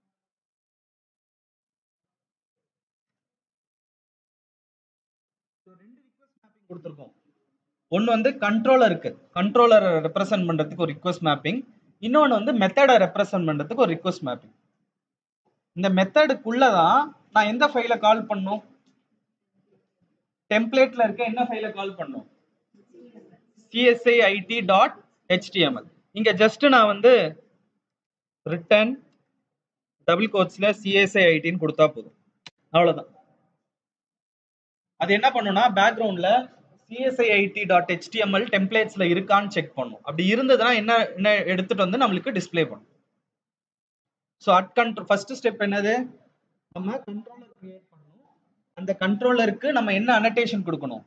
கொடுத்துருக்கோம் ஒன்று வந்து கண்ட்ரோலருக்கு கண்ட்ரோலரை ரெப்ரசென்ட் பண்ணுறதுக்கு ஒரு ரிக்வெஸ்ட் மேப்பிங் இன்னொன்று வந்து மெத்தடை ரெப்ரசென்ட் பண்ணுறதுக்கு ஒரு ரிக்வெஸ்ட் மேப்பிங் இந்த மெத்தடுக்குள்ள தான் நான் எந்த ஃபைலை கால் பண்ணும் டெம்ப்ளேட்ல இருக்க என்ன ஃபைலை கால் பண்ணும் சிஎஸ்ஐ ஐடி டாட் ஹெச்டிஎம்எல் இங்க ஜஸ்ட் நான் வந்து ரிட்டன் டபுள் கோட்ஸ்ல சிஎஸ்ஐ ஐடின்னு கொடுத்தா போதும் அவ்வளவுதான் அது என்ன பண்ணும்னா பேக்ரவுண்ட்ல சிஎஸ்ஐ ஐடி டாட் ஹெச்டிஎம்எல் டெம்ப்ளேட்ஸ்ல இருக்கான்னு செக் பண்ணும் அப்படி இருந்ததுன்னா என்ன என்ன எடுத்துட்டு வந்து நம்மளுக்கு டிஸ்ப்ளே பண்ணும் so at control first step என்னது நம்ம கண்ட்ரோலர் கிரியேட் பண்ணணும் அந்த கண்ட்ரோலருக்கு நம்ம என்ன அனடேஷன் கொடுக்கணும்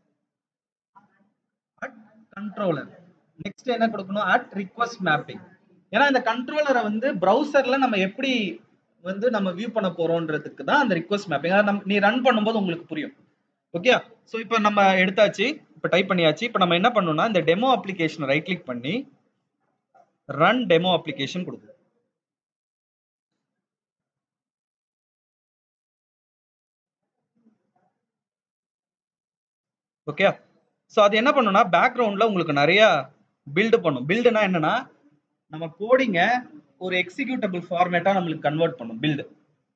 அட் கண்ட்ரோலர் நெக்ஸ்ட் என்ன கொடுக்கணும் அட் ரிக்வஸ்ட் மேப்பிங் ஏன்னா இந்த கண்ட்ரோலரை வந்து ப்ரௌசர்ல நம்ம எப்படி வந்து நம்ம வியூ பண்ண போறோம்ன்றதுக்கு தான் அந்த ரிக்வஸ்ட் மேப்பிங் அதை நம்ம நீ ரன் பண்ணும்போது உங்களுக்கு புரியும் ஓகே ஸோ இப்போ நம்ம எடுத்தாச்சு இப்போ டைப் பண்ணியாச்சு இப்போ நம்ம என்ன பண்ணணும்னா இந்த டெமோ அப்ளிகேஷனை ரைட் கிளிக் பண்ணி ரன் டெமோ அப்ளிகேஷன் கொடுக்கணும் ஓகே ஸோ அது என்ன பண்ணுன்னா பேக்ரவுண்டில் உங்களுக்கு நிறைய பில்டு பண்ணும் பில்டுனா என்னன்னா நம்ம கோடிங்க ஒரு எக்ஸிக்யூட்டபிள் ஃபார்மேட்டா நம்மளுக்கு கன்வெர்ட் பண்ணும் பில்டு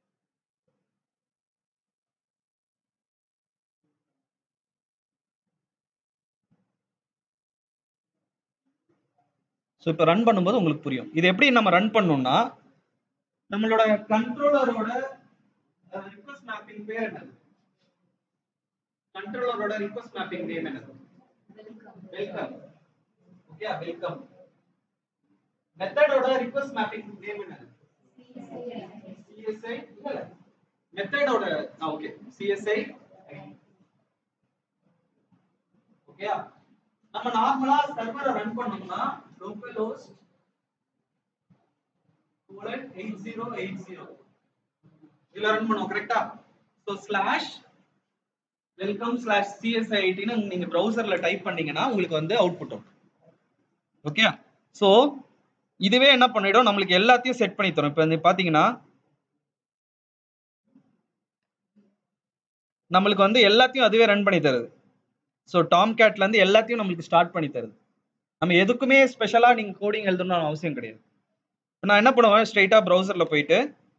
ஸோ இப்போ ரன் பண்ணும்போது உங்களுக்கு புரியும் இது எப்படி நம்ம ரன் பண்ணோம்னா நம்மளோட கண்ட்ரோலரோட ரிக்வஸ்ட் மேப்பிங் பேர் என்னது கண்ட்ரோலரோட ரிக்வஸ்ட் மேப்பிங் நேம் என்னது வெல்கம் ஓகே வெல்கம் மெத்தடோட ரிக்வஸ்ட் மேப்பிங் நேம் என்னது சிஎஸ்ஐ இல்ல மெத்தடோட ஓகே சிஎஸ்ஐ ஓகே நம்ம நார்மலா சர்வரை ரன் பண்ணோம்னா லோக்கல் ஹோஸ்ட் கோலன் 8080 இதுல ரன் பண்ணுவோம் கரெக்ட்டா சோ ஸ்லாஷ் வெல்கம் ஸ்லாஷ் சிஎஸ்ஐடின்னு நீங்க ப்ரௌசர்ல டைப் பண்ணீங்கன்னா உங்களுக்கு வந்து அவுட்புட் வரும் ஓகே சோ இதுவே என்ன பண்ணிடும் நம்மளுக்கு எல்லாத்தையும் செட் பண்ணி தரும் இப்போ வந்து பாத்தீங்கன்னா நம்மளுக்கு வந்து எல்லாத்தையும் அதுவே ரன் பண்ணி தருது ஸோ டாம் கேட்ல இருந்து எல்லாத்தையும் நம்மளுக்கு ஸ்டார்ட் பண்ணி தருது நம்ம எதுக்குமே ஸ்பெஷலா நீங்க கோடிங் எழுதணும்னு அவசியம் கிடையாது இப்ப நான் என்ன பண்ணுவேன் ஸ்ட்ரைட்டா ப்ரௌசர்ல போயிட்டு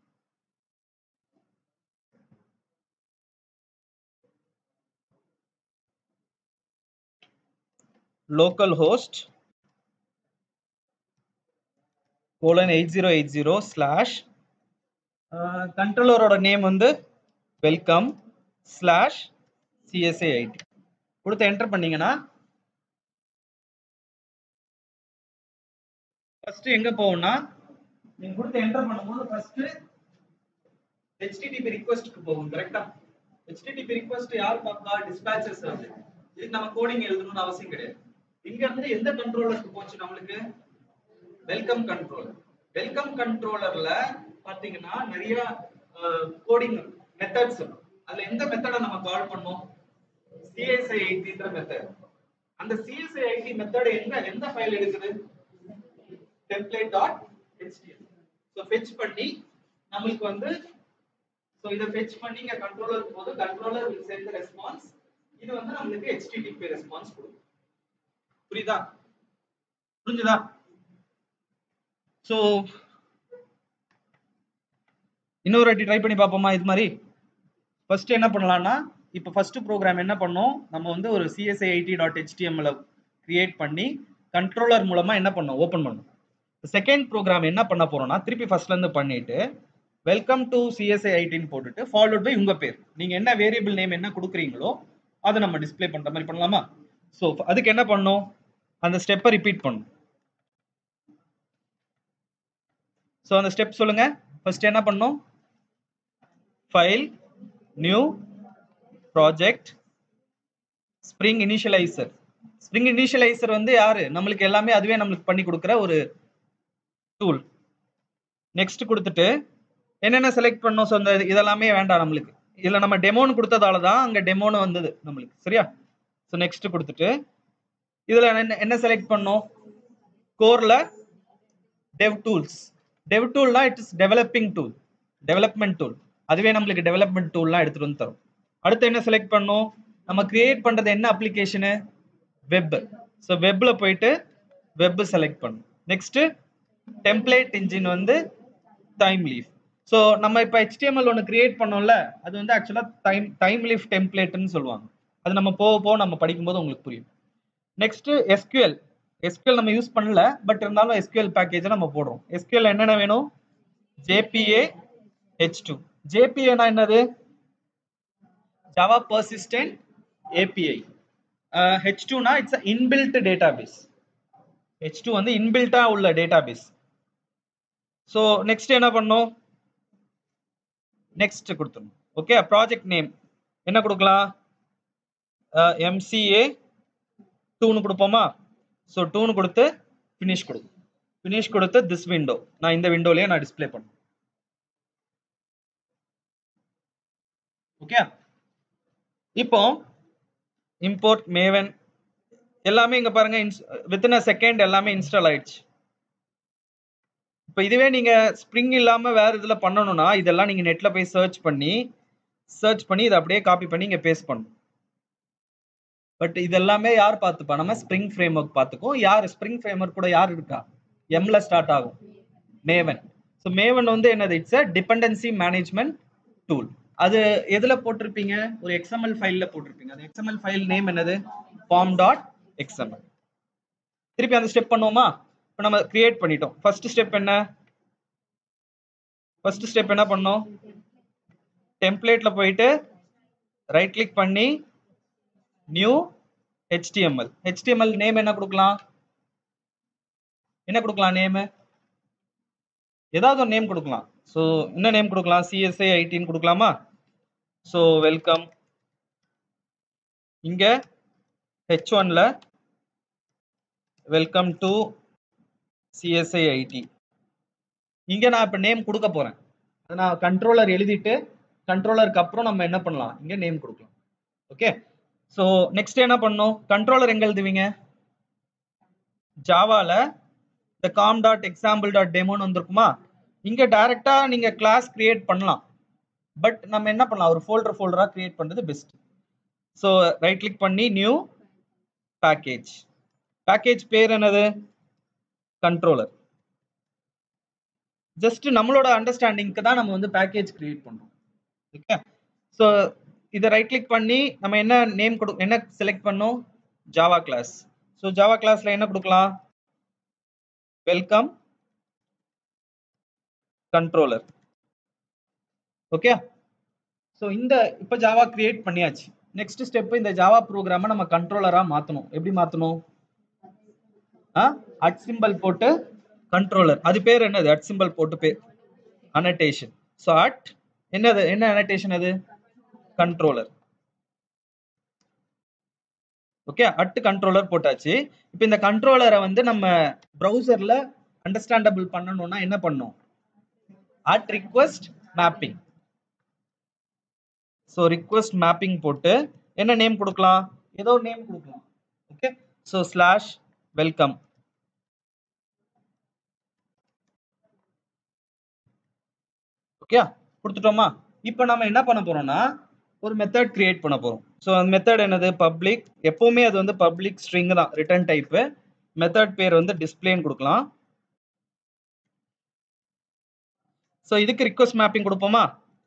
local host colon eight zero eight zero slash கண்ட்ரோலரோட நேம் வந்து வெல்கம் ஸ்லாஷ் சிஎஸ்ஏ ஐடி கொடுத்து என்டர் பண்ணீங்கன்னா ஃபர்ஸ்ட் எங்க போகும்னா நீங்க கொடுத்து என்டர் பண்ணும்போது ஃபர்ஸ்ட் ஹெச்டிடிபி ரிக்வெஸ்ட்க்கு போகும் கரெக்டா ஹெச்டிடிபி ரிக்வெஸ்ட் யார் பார்ப்பா டிஸ்பேச்சர்ஸ் வந்து இதுக்கு நம்ம கோடிங் எழுதணும்னு அவசியம் கிடையாது இங்க இருந்து எந்த கண்ட்ரோலருக்கு போச்சு நம்மளுக்கு வெல்கம் கண்ட்ரோலர் வெல்கம் கண்ட்ரோலர்ல பாத்தீங்கன்னா நிறைய கோடிங் மெத்தட்ஸ் அதுல எந்த மெத்தடை நம்ம கால் பண்ணோம் சிஎஸ்ஐ ஐடின்ற மெத்தட் அந்த சிஎஸ்ஐ ஐடி மெத்தட் எங்க எந்த ஃபைல் எடுக்குது template dot HTM so fetch பண்ணி நம்மளுக்கு வந்து ஸோ இதை ஃபெச் பண்ணி இங்க கண்ட்ரோலர் போது controller will send the response இது வந்து நம்மளுக்கு ஹெச்டிடிபி ரெஸ்பான்ஸ் கொடுக்கும் புரியுதா புரிஞ்சுதா ஸோ இன்னொரு வாட்டி ட்ரை பண்ணி பார்ப்போமா இது மாதிரி ஃபர்ஸ்ட் என்ன பண்ணலாம்னா இப்போ ஃபர்ஸ்ட் ப்ரோக்ராம் என்ன பண்ணோம் நம்ம வந்து ஒரு CSI ID dot HTML create பண்ணி கண்ட்ரோலர் மூலமா என்ன பண்ணோம் ஓப்பன் பண்ணோம் செகண்ட் ப்ரோக்ராம் என்ன பண்ண போறோம்னா திருப்பி ஃபர்ஸ்ட்ல இருந்து பண்ணிட்டு வெல்கம் டு சிஎஸ்ஐ ஐடின்னு போட்டுட்டு ஃபாலோட் பை உங்க பேர் நீங்க என்ன வேரியபிள் நேம் என்ன கொடுக்குறீங்களோ அதை நம்ம டிஸ்ப்ளே பண்ற மாதிரி பண்ணலாமா ஸோ அதுக்கு என்ன பண்ணணும் அந்த ஸ்டெப்பை ரிப்பீட் பண்ணும் ஸோ அந்த ஸ்டெப் சொல்லுங்க ஃபர்ஸ்ட் என்ன பண்ணணும் file new project spring initializer spring initializer வந்து யாரு நம்மளுக்கு எல்லாமே அதுவே நம்மளுக்கு பண்ணி கொடுக்குற ஒரு டூல் நெக்ஸ்ட் கொடுத்துட்டு என்னென்ன செலக்ட் பண்ணோம் ஸோ அந்த இதெல்லாமே வேண்டாம் நம்மளுக்கு இதில் நம்ம டெமோன்னு கொடுத்ததால தான் அங்கே டெமோன்னு வந்தது நம்மளுக்கு சரியா ஸோ நெக்ஸ்ட் கொடுத்துட்டு இதில் என்ன என்ன செலக்ட் பண்ணோம் கோரில் டெவ் டூல்ஸ் டெவ் டூல்னா it is developing tool development tool அதுவே நம்மளுக்கு டெவலப்மெண்ட் டூல்லாம் எடுத்துட்டு வந்து தரும் அடுத்து என்ன செலக்ட் பண்ணோம் நம்ம கிரியேட் பண்றது என்ன அப்ளிகேஷனு வெப் ஸோ வெப்ல போயிட்டு வெப் செலக்ட் பண்ணும் நெக்ஸ்ட் டெம்ப்ளேட் இன்ஜின் வந்து டைம் லீஃப் ஸோ நம்ம இப்போ HTML ஒன்று கிரியேட் பண்ணோம்ல அது வந்து ஆக்சுவலாக டைம் டைம் லீஃப் டெம்ப்ளேட்னு சொல்லுவாங்க அது நம்ம போக போக நம்ம படிக்கும்போது உங்களுக்கு புரியும் நெக்ஸ்ட் எஸ்கியூஎல் எஸ்கியூஎல் நம்ம யூஸ் பண்ணல பட் இருந்தாலும் எஸ்கியூஎல் பேக்கேஜை நம்ம போடுறோம் எஸ்கியூஎல் என்னென்ன வேணும் ஜேபிஏ ஹெச் டூ ஜேபிஏனா என்னது ஜாவா பர்சிஸ்டன்ட் ஏபிஐ ஹெச் டூனா it's inbuilt database H two வந்து இன்பில்ட்டா உள்ள டேட்டாபேஸ் ஸோ நெக்ஸ்ட் என்ன பண்ணோம் நெக்ஸ்ட் கொடுத்துடணும் ஓகே ப்ராஜெக்ட் நேம் என்ன கொடுக்கலாம் எம்சிஏ டூன்னு கொடுப்போமா ஸோ டூன்னு கொடுத்து ஃபினிஷ் கொடுக்கும் ஃபினிஷ் கொடுத்து திஸ் விண்டோ நான் இந்த விண்டோலயே நான் டிஸ்ப்ளே பண்ணேன் ஓகே இப்போ இம்போர்ட் மேவன் எல்லாமே இங்க பாருங்க வித்தின் அ செகண்ட் எல்லாமே இன்ஸ்டால் ஆயிடுச்சு இப்போ இதுவே நீங்க ஸ்ப்ரிங் இல்லாம வேற இதுல பண்ணணும்னா இதெல்லாம் நீங்க நெட்ல போய் சர்ச் பண்ணி சர்ச் பண்ணி இதை அப்படியே காப்பி பண்ணி இங்க பேஸ்ட் பண்ணணும் பட் இது எல்லாமே யார் பார்த்துப்பா நம்ம ஸ்ப்ரிங் ஃப்ரேம் ஒர்க் பார்த்துக்கோம் யார் ஸ்ப்ரிங் ஃப்ரேம் ஒர்க் கூட யார் இருக்கா எம்ல ஸ்டார்ட் ஆகும் மேவன் ஸோ மேவன் வந்து என்னது it's a dependency management tool அது எதுல போட்டிருப்பீங்க ஒரு எக்ஸ்எம்எல் ஃபைல்ல போட்டிருப்பீங்க அந்த எக்ஸ்எம்எல் ஃபைல் நேம் என்னது ஃபார்ம் டாட் எக்ஸ்எம்எல் திருப்பி அந்த ஸ்டெப் பண்ணுவோமா இப்போ நம்ம கிரியேட் பண்ணிட்டோம் ஃபர்ஸ்ட் ஸ்டெப் என்ன ஃபர்ஸ்ட் ஸ்டெப் என்ன பண்ணோம் டெம்ப்ளேட்ல போயிட்டு ரைட் கிளிக் பண்ணி நியூ ஹெச்டிஎம்எல் ஹெச்டிஎம்எல் நேம் என்ன கொடுக்கலாம் என்ன கொடுக்கலாம் நேம் ஏதாவது ஒரு நேம் கொடுக்கலாம் ஸோ என்ன நேம் கொடுக்கலாம் சிஎஸ்ஐ ஐடின்னு கொடுக்கலாமா ஸோ வெல்கம் இங்க ஹெச் ஒன்ல வெல்கம் டு சிஎஸ்ஐ ஐடி இங்க நான் இப்ப நேம் கொடுக்க போறேன் அதை நான் கண்ட்ரோலர் எழுதிட்டு கண்ட்ரோலருக்கு அப்புறம் நம்ம என்ன பண்ணலாம் இங்க நேம் கொடுக்கலாம் ஓகே ஸோ நெக்ஸ்ட் என்ன பண்ணணும் கண்ட்ரோலர் எங்க எழுதுவீங்க ஜாவால இந்த காம் டாட் எக்ஸாம்பிள் டாட் டெமோன்னு வந்திருக்குமா இங்க டைரக்டா நீங்க கிளாஸ் கிரியேட் பண்ணலாம் பட் நம்ம என்ன பண்ணலாம் ஒரு ஃபோல்டர் ஃபோல்டரா கிரியேட் பண்றது பெஸ்ட் ஸோ ரைட் கிளிக் பண்ணி நியூ பேக்கேஜ் பேக்கேஜ் பேர் என்னது கண்ட்ரோலர் ஜஸ்ட் நம்மளோட அண்டர்ஸ்டாண்டிங்க்கு தான் நம்ம வந்து பேக்கேஜ் கிரியேட் பண்றோம் ஓகே ஸோ இதை ரைட் கிளிக் பண்ணி நம்ம என்ன நேம் கொடு என்ன செலக்ட் பண்ணோம் ஜாவா கிளாஸ் ஸோ ஜாவா கிளாஸ்ல என்ன கொடுக்கலாம் வெல்கம் கண்ட்ரோலர் ஓகே ஸோ இந்த இப்போ ஜாவா கிரியேட் பண்ணியாச்சு நெக்ஸ்ட் ஸ்டெப் இந்த ஜாவா ப்ரோக்ராமை நம்ம கண்ட்ரோலரா மாத்தணும் எப்படி மாத்தணும் அட் சிம்பிள் போட்டு கண்ட்ரோலர் அது பேர் என்னது அட் சிம்பிள் போட்டு பேர் அனடேஷன் ஸோ அட் என்னது என்ன அனடேஷன் அது கண்ட்ரோலர் ஓகே அட் கண்ட்ரோலர் போட்டாச்சு இப்போ இந்த கண்ட்ரோலரை வந்து நம்ம ப்ரௌசர்ல அண்டர்ஸ்டாண்டபிள் பண்ணணும்னா என்ன பண்ணும் at request mapping so request mapping போட்டு என்ன நேம் கொடுக்கலாம் ஏதோ நேம் கொடுக்கலாம் okay so slash welcome okay கொடுத்துட்டோமா இப்போ நம்ம என்ன பண்ண போறோம்னா ஒரு மெத்தட் கிரியேட் பண்ண போறோம் ஸோ அந்த மெத்தட் என்னது பப்ளிக் எப்பவுமே அது வந்து பப்ளிக் ஸ்ட்ரிங் தான் ரிட்டர்ன் டைப்பு மெத்தட் பேர் வந்து டிஸ்பிளேன்னு கொடுக்கலாம் ஸோ இதுக்கு ரிக்வஸ்ட் மேப்பிங் கொடுப்போமா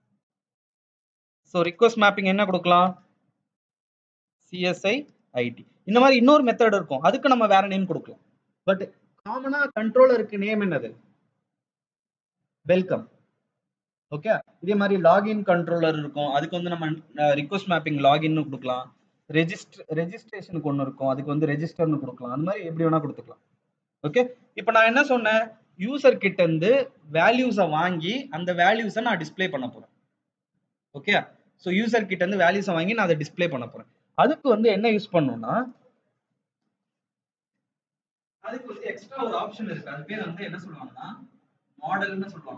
ஸோ ரிக்வஸ்ட் மேப்பிங் என்ன கொடுக்கலாம் சிஎஸ்ஐ ஐடி இந்த மாதிரி இன்னொரு மெத்தட் இருக்கும் அதுக்கு நம்ம வேற நேம் கொடுக்கலாம் பட் காமனா கண்ட்ரோலருக்கு நேம் என்னது வெல்கம் ஓகே இதே மாதிரி லாகின் கண்ட்ரோலர் இருக்கும் அதுக்கு வந்து நம்ம ரிக்வஸ்ட் மேப்பிங் லாகின்னு கொடுக்கலாம் ரெஜிஸ்டர் ரெஜிஸ்ட்ரேஷனுக்கு ஒன்று இருக்கும் அதுக்கு வந்து ரெஜிஸ்டர்னு கொடுக்கலாம் அந்த மாதிரி எப்படி வேணா கொடுத்துக்கலாம் ஓகே இப்போ நான் என்ன சொன்னேன் யூசர் கிட்ட இருந்து வேல்யூஸை வாங்கி அந்த வேல்யூஸை நான் டிஸ்ப்ளே பண்ண போறேன் ஓகே ஸோ யூசர் கிட்ட இருந்து வேல்யூஸை வாங்கி நான் அதை டிஸ்ப்ளே பண்ண போறேன் அதுக்கு வந்து என்ன யூஸ் பண்ணணும்னா அதுக்கு வந்து எக்ஸ்ட்ரா ஒரு ஆப்ஷன் இருக்கு அது பேர் வந்து என்ன சொல்லுவாங்கன்னா மாடல்னு சொல்லுவாங்க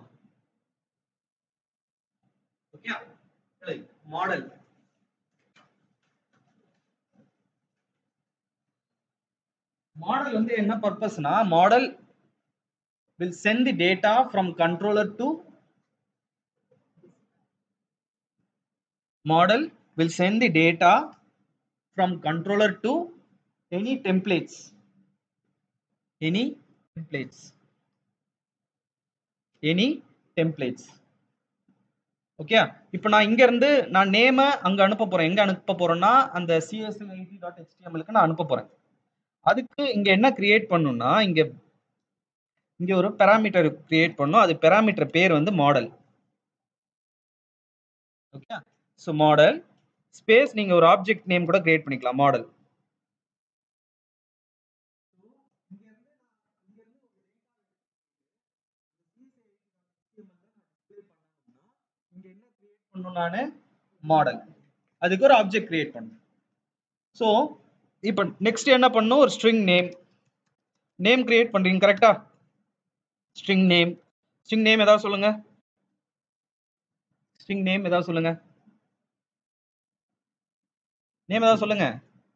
ஓகே மாடல் மாடல் வந்து என்ன பர்பஸ்னா model will send the data from controller to model will send the data from controller to any templates any templates any templates okay இப்போ நான் இங்க இருந்து நான் நேம அங்க அனுப்ப போறேன் எங்க அனுப்ப போறேன்னா அந்த சிஎஸ்எல்ஐடி டாட் ஹெச்டிஎம்எலுக்கு நான் அனுப்ப போறேன் அதுக்கு இங்க என்ன கிரியேட் பண்ணணும்னா இங்க இங்க ஒரு பெராமீட்டர் கிரியேட் பண்ணும் அது பெராமீட்டர் பேர் வந்து model okay so model space நீங்க ஒரு ஆப்ஜெக்ட் நேம் கூட கிரியேட் பண்ணிக்கலாம் மாடல் இங்க என்ன கிரியேட் பண்ணணும் நானு மாடல் அதுக்கு ஒரு ஆப்ஜெக்ட் கிரியேட் பண்ணணும் ஸோ இப்போ நெக்ஸ்ட் என்ன பண்ணணும் ஒரு ஸ்ட்ரிங் நேம் நேம் கிரியேட் பண்றீங்க கரெக்டா ஸ்ட்ரிங் நேம் ஸ்ட்ரிங் நேம் ஏதாவது சொல்லுங்க ஸ்ட்ரிங் நேம் ஏதாவது சொல்லுங்க நேம் ஏதாவது சொல்லுங்க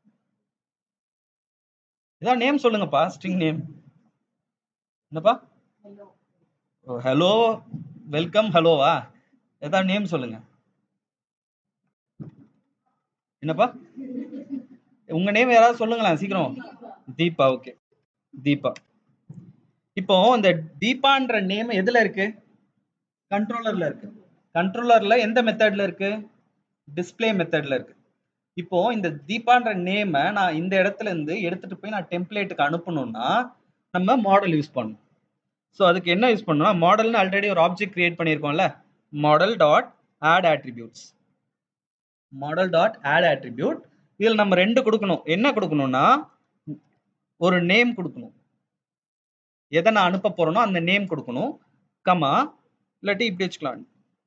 ஏதாவது நேம் சொல்லுங்கப்பா ஸ்ட்ரிங் நேம் என்னப்பா ஹலோ வெல்கம் ஹலோவா ஏதாவது நேம் சொல்லுங்க என்னப்பா உங்க நேம் யாராவது சொல்லுங்களேன் சீக்கிரம் தீபா ஓகே தீபா இப்போ இந்த தீபான்ற நேம் எதுல இருக்கு கண்ட்ரோலர்ல இருக்கு கண்ட்ரோலர்ல எந்த மெத்தட்ல இருக்கு டிஸ்ப்ளே மெத்தட்ல இருக்கு இப்போ இந்த தீபான்ற நேமை நான் இந்த இடத்துல இருந்து எடுத்துட்டு போய் நான் டெம்ப்ளேட்டுக்கு அனுப்பணும்னா நம்ம மாடல் யூஸ் பண்ணணும் ஸோ அதுக்கு என்ன யூஸ் பண்ணணும்னா மாடல்னு ஆல்ரெடி ஒரு ஆப்ஜெக்ட் கிரியேட் பண்ணியிருக்கோம்ல model dot add attributes model dot add attribute இதில் நம்ம ரெண்டு கொடுக்கணும் என்ன கொடுக்கணும்னா ஒரு நேம் கொடுக்கணும் எதை நான் அனுப்ப போறேனோ அந்த நேம் கொடுக்கணும் கமா இல்லாட்டி இப்படி வச்சுக்கலாம்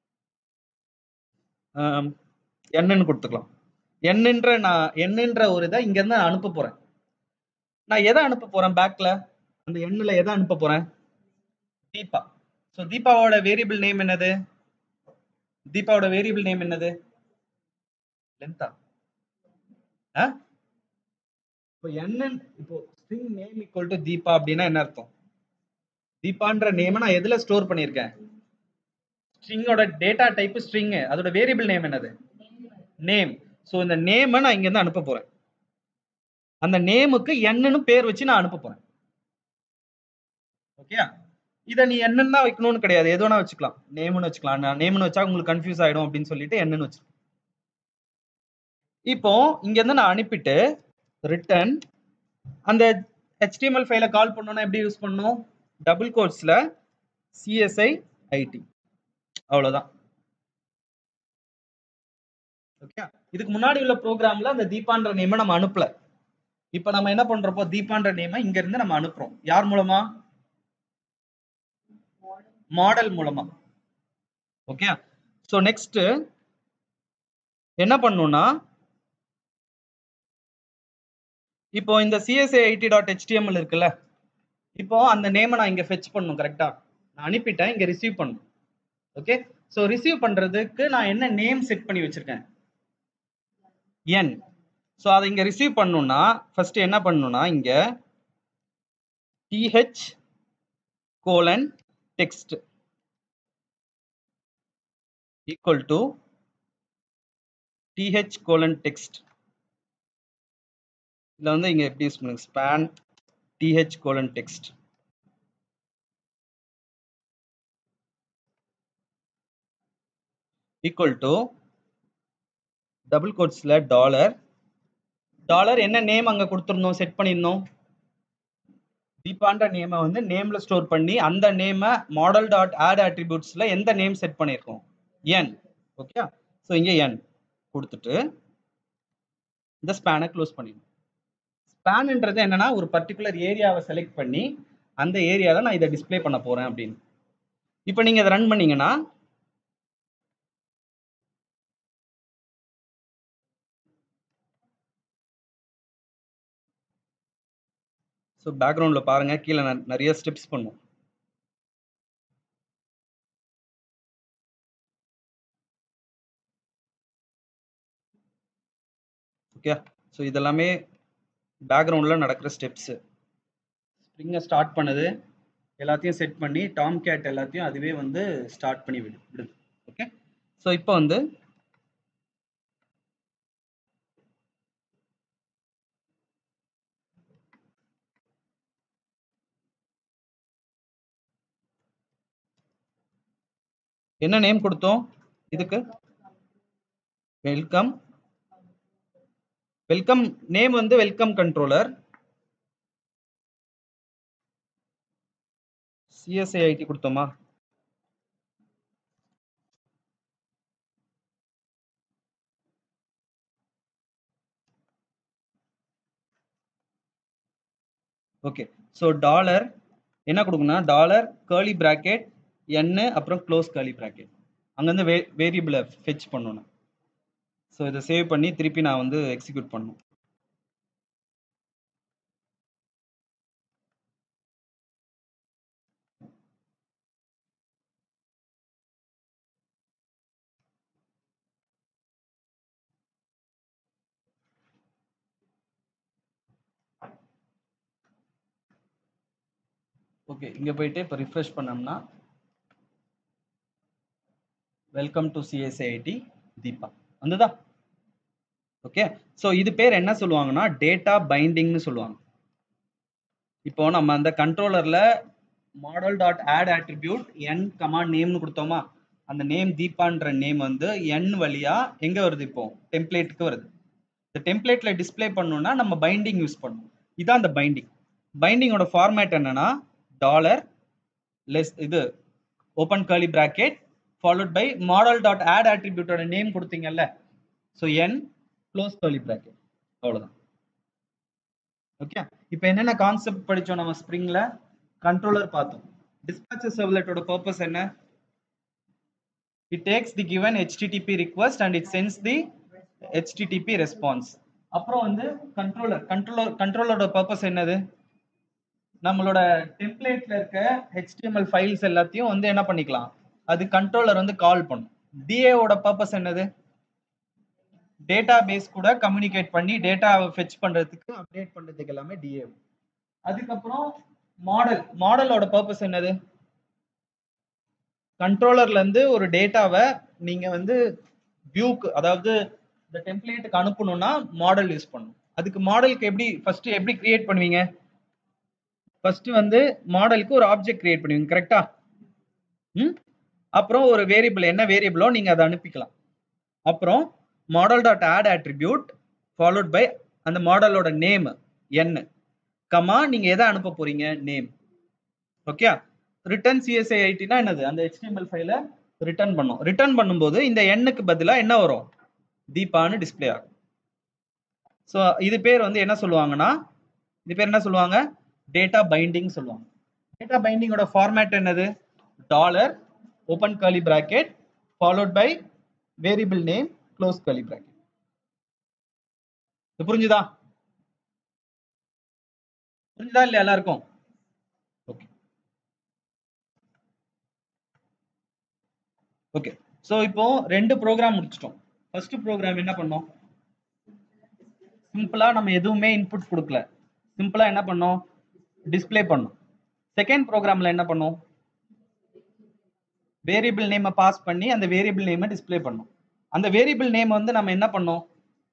என்னன்னு கொடுத்துக்கலாம் என்னன்ற நான் என்னன்ற ஒரு இதை இங்க இருந்து நான் அனுப்ப போறேன் நான் எதை அனுப்ப போறேன் பேக்ல அந்த எண்ணில் எதை அனுப்ப போறேன் தீபா ஸோ தீபாவோட வேரியபிள் நேம் என்னது தீபாவோட வேரியபிள் நேம் என்னது லென்த்தா ஆ இப்போ என்ன இப்போ string name equal to Deepa அப்படின்னா என்ன அர்த்தம் தீபான்ற நேமை நான் எதுல ஸ்டோர் பண்ணியிருக்கேன் ஸ்ட்ரிங்கோட டேட்டா டைப் ஸ்ட்ரிங் அதோட வேரியபிள் நேம் என்னது நேம் ஸோ இந்த நேமை நான் இங்கேருந்து அனுப்ப போறேன் அந்த நேமுக்கு என்னன்னு பேர் வச்சு நான் அனுப்ப போறேன் ஓகே இதை நீ என்னன்னு தான் வைக்கணும்னு கிடையாது எது வேணா வச்சுக்கலாம் நேம்னு வச்சுக்கலாம் நான் நேம்னு வச்சா உங்களுக்கு கன்ஃபியூஸ் ஆயிடும் அப்படின்னு சொல்லிட்டு என்னன்னு வச்சு இப்போ இங்க இருந்து நான் அனுப்பிட்டு ரிட்டன் அந்த HTML ஃபைலை கால் பண்ணணும்னா எப்படி யூஸ் பண்ணணும் டபுள் கோட்ஸ்ல சிஎஸ்ஐ ஐடி அவ்வளவுதான் ஓகே இதுக்கு முன்னாடி உள்ள ப்ரோக்ராம்ல அந்த தீபான்ற நேமை நம்ம அனுப்பல இப்போ நம்ம என்ன பண்றப்போ தீபான்ற நேமை இங்க இருந்து நம்ம அனுப்புறோம் யார் மூலமா மாடல் மூலமா ஓகே ஸோ நெக்ஸ்ட் என்ன பண்ணணும்னா இப்போ இந்த சிஎஸ்ஏ ஐடி டாட் ஹெச்டிஎம்எல் இருக்குல்ல இப்போ அந்த நேமை நான் இங்க ஃபெச் பண்ணணும் கரெக்டா நான் அனுப்பிட்டேன் இங்க ரிசீவ் பண்ணணும் ஓகே ஸோ ரிசீவ் பண்றதுக்கு நான் என்ன நேம் செட் பண்ணி வச்சிருக்கேன் என் ஸோ அதை இங்க ரிசீவ் பண்ணணும்னா ஃபர்ஸ்ட் என்ன பண்ணணும்னா இங்க TH colon text equal to TH colon text இதில் வந்து இங்கே எப்படி யூஸ் பண்ணுங்க span TH colon text equal to double கோட்ஸில் டாலர் டாலர் என்ன நேம் அங்கே கொடுத்துருந்தோம் செட் பண்ணியிருந்தோம் தீபான்ற நேமை வந்து நேம்ல ஸ்டோர் பண்ணி அந்த நேமை மாடல் டாட் ஆட் ஆட்ரிபியூட்ஸ்ல எந்த நேம் செட் பண்ணியிருக்கோம் என் ஓகே ஸோ இங்கே என் கொடுத்துட்டு இந்த ஸ்பேனை க்ளோஸ் பண்ணிடணும் ஸ்பேன்ன்றது என்னன்னா ஒரு பர்டிகுலர் ஏரியாவை செலக்ட் பண்ணி அந்த ஏரியாவில் நான் இதை டிஸ்ப்ளே பண்ண போறேன் அப்படின்னு இப்போ நீங்க இதை ரன் பண்ணீங்கன்னா ஸோ பேக்ரவுண்டில் பாருங்க கீழே ந- நிறைய ஸ்டெப்ஸ் பண்ணும் ஓகே ஸோ இதெல்லாமே பேக்ரவுண்டில் நடக்கிற ஸ்டெப்ஸு ஸ்ப்ரிங்கை ஸ்டார்ட் பண்ணுது எல்லாத்தையும் செட் பண்ணி டாம் கேட் எல்லாத்தையும் அதுவே வந்து ஸ்டார்ட் பண்ணி விடு விடுது ஓகே ஸோ இப்போ வந்து என்ன நேம் கொடுத்தோம் இதுக்கு வெல்கம் வெல்கம் நேம் வந்து வெல்கம் கண்ட்ரோலர் சிஎஸ்ஐ ஐடி கொடுத்தோமா ஓகே ஸோ டாலர் என்ன கொடுக்கணும்னா டாலர் கேர்லி பிராக்கெட் என்னு அப்புறம் க்ளோஸ் கேர்லி பிராக்கெட் அங்கேருந்து வே வேரியபிளை ஃபெச் பண்ணணும் ஸோ இதை சேவ் பண்ணி திருப்பி நான் வந்து எக்ஸிக்யூட் பண்ணணும் ஓகே இங்கே போயிட்டு இப்போ ரிஃப்ரெஷ் பண்ணோம்னா வெல்கம் டு சிஎஸ்ஐடி தீபா வந்துதா ஓகே ஸோ இது பேர் என்ன சொல்லுவாங்கன்னா டேட்டா பைண்டிங்னு சொல்லுவாங்க இப்போ நம்ம அந்த கண்ட்ரோலர்ல மாடல் டாட் ஆட் ஆட்ரிபியூட் என் கமாண்ட் நேம்னு கொடுத்தோமா அந்த நேம் தீபான்ற நேம் வந்து என் வழியா எங்க வருது இப்போ டெம்ப்ளேட்டுக்கு வருது இந்த டெம்ப்ளேட்ல டிஸ்ப்ளே பண்ணணும்னா நம்ம பைண்டிங் யூஸ் பண்ணணும் இதான் அந்த பைண்டிங் பைண்டிங்கோட ஃபார்மேட் என்னன்னா டாலர் லெஸ் இது open curly bracket followed by model dot add ஆட்ரிபியூட்டோட நேம் கொடுத்தீங்கல்ல so and close curly bracket அவ்வளோதான் ஓகே இப்போ என்னென்ன கான்செப்ட் படிச்சோம் நம்ம ஸ்ப்ரிங்ல கண்ட்ரோலர் பார்த்தோம் டிஸ்பேச்சர் சர்வ்லெட்டோட பர்பஸ் என்ன it takes the given http request and it sends the http response அப்புறம் வந்து கண்ட்ரோலர் கண்ட்ரோலர் கண்ட்ரோலரோட பர்பஸ் என்னது நம்மளோட டெம்ப்ளேட்ல இருக்க HTML ஃபைல்ஸ் எல்லாத்தையும் வந்து என்ன பண்ணிக்கலாம் அது கண்ட்ரோலர் வந்து கால் பண்ணும் டிஏவோட பர்பஸ் என்னது டேட்டா பேஸ் கூட கம்யூனிகேட் பண்ணி டேட்டாவை ஃபெச் பண்றதுக்கு அப்டேட் பண்றதுக்கு எல்லாமே டிஏ அதுக்கப்புறம் மாடல் மாடலோட பர்பஸ் என்னது கண்ட்ரோலர்ல இருந்து ஒரு டேட்டாவை நீங்க வந்து வியூக்கு அதாவது இந்த டெம்ப்ளேட்டுக்கு அனுப்பணும்னா மாடல் யூஸ் பண்ணணும் அதுக்கு மாடலுக்கு எப்படி ஃபர்ஸ்ட் எப்படி கிரியேட் பண்ணுவீங்க ஃபர்ஸ்ட் வந்து மாடலுக்கு ஒரு ஆப்ஜெக்ட் கிரியேட் பண்ணுவீங்க கரெக்டா ம் அப்புறம் ஒரு வேரியபிள் என்ன வேரியபிளோ நீங்க அதை அனுப்பிக்கலாம் அப்புறம் model dot add attribute followed by அந்த மாடலோட நேம் என்ன கமா நீங்க எதை அனுப்ப போறீங்க நேம் ஓகே ரிட்டர்ன் சிஎஸ்ஐ ஐடினா என்னது அந்த HTML ஃபைலை ரிட்டர்ன் பண்ணும் ரிட்டர்ன் பண்ணும்போது இந்த எண்ணுக்கு பதிலா என்ன வரும் தீபான்னு டிஸ்ப்ளே ஆகும் ஸோ இது பேர் வந்து என்ன சொல்லுவாங்கன்னா இது பேர் என்ன சொல்லுவாங்க டேட்டா பைண்டிங் சொல்லுவாங்க டேட்டா பைண்டிங்கோட ஃபார்மேட் என்னது dollar open curly bracket followed by variable name close curly bracket புரிஞ்சுதா புரிஞ்சுதா இல்லையா எல்லாருக்கும் ஓகே ஓகே ஸோ இப்போ ரெண்டு ப்ரோக்ராம் முடிச்சிட்டோம் ஃபர்ஸ்ட் ப்ரோக்ராம் என்ன பண்ணோம் சிம்பிளா நம்ம எதுவுமே இன்புட் கொடுக்கல சிம்பிளா என்ன பண்ணோம் டிஸ்ப்ளே பண்ணோம் செகண்ட் ப்ரோக்ராம்ல என்ன பண்ணோம் வேரியபிள் நேமை பாஸ் பண்ணி அந்த வேரியபிள் நேமை டிஸ்ப்ளே பண்ணோம் அந்த வேரியபிள் நேம் வந்து நம்ம என்ன பண்ணோம்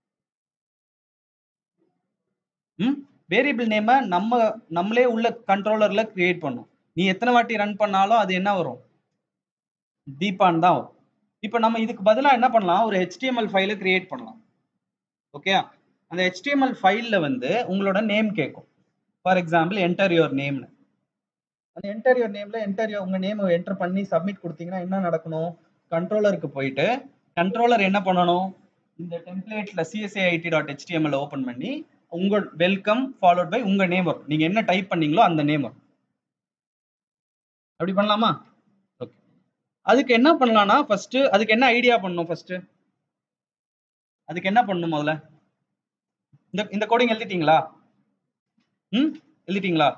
ம் வேரியபிள் நேமை நம்ம நம்மளே உள்ள கண்ட்ரோலர்ல கிரியேட் பண்ணோம் நீ எத்தனை வாட்டி ரன் பண்ணாலும் அது என்ன வரும் தீபான் தான் வரும் இப்போ நம்ம இதுக்கு பதிலாக என்ன பண்ணலாம் ஒரு ஹெச்டிஎம்எல் ஃபைலை கிரியேட் பண்ணலாம் ஓகே அந்த ஹெச்டிஎம்எல் ஃபைலில் வந்து உங்களோட நேம் கேட்கும் ஃபார் எக்ஸாம்பிள் என்டர் யுவர் நேம்னு அந்த என்டர் யுவர் நேம்ல என்டர் உங்க நேம் என்டர் பண்ணி சப்மிட் கொடுத்தீங்கன்னா என்ன நடக்கணும் கண்ட்ரோலருக்கு போயிட்டு கண்ட்ரோலர் என்ன பண்ணணும் இந்த டெம்ப்ளேட்ல CSA ID dot HTML open பண்ணி உங்க வெல்கம் ஃபாலோட் பை உங்க நேம் வரும் நீங்க என்ன டைப் பண்ணீங்களோ அந்த நேம் வரும் அப்படி பண்ணலாமா ஓகே அதுக்கு என்ன பண்ணலாம்னா ஃபர்ஸ்ட் அதுக்கு என்ன ஐடியா பண்ணணும் ஃபர்ஸ்ட் அதுக்கு என்ன பண்ணணும் முதல்ல இந்த இந்த கோடிங் எழுதிட்டீங்களா ம் எழுதிட்டீங்களா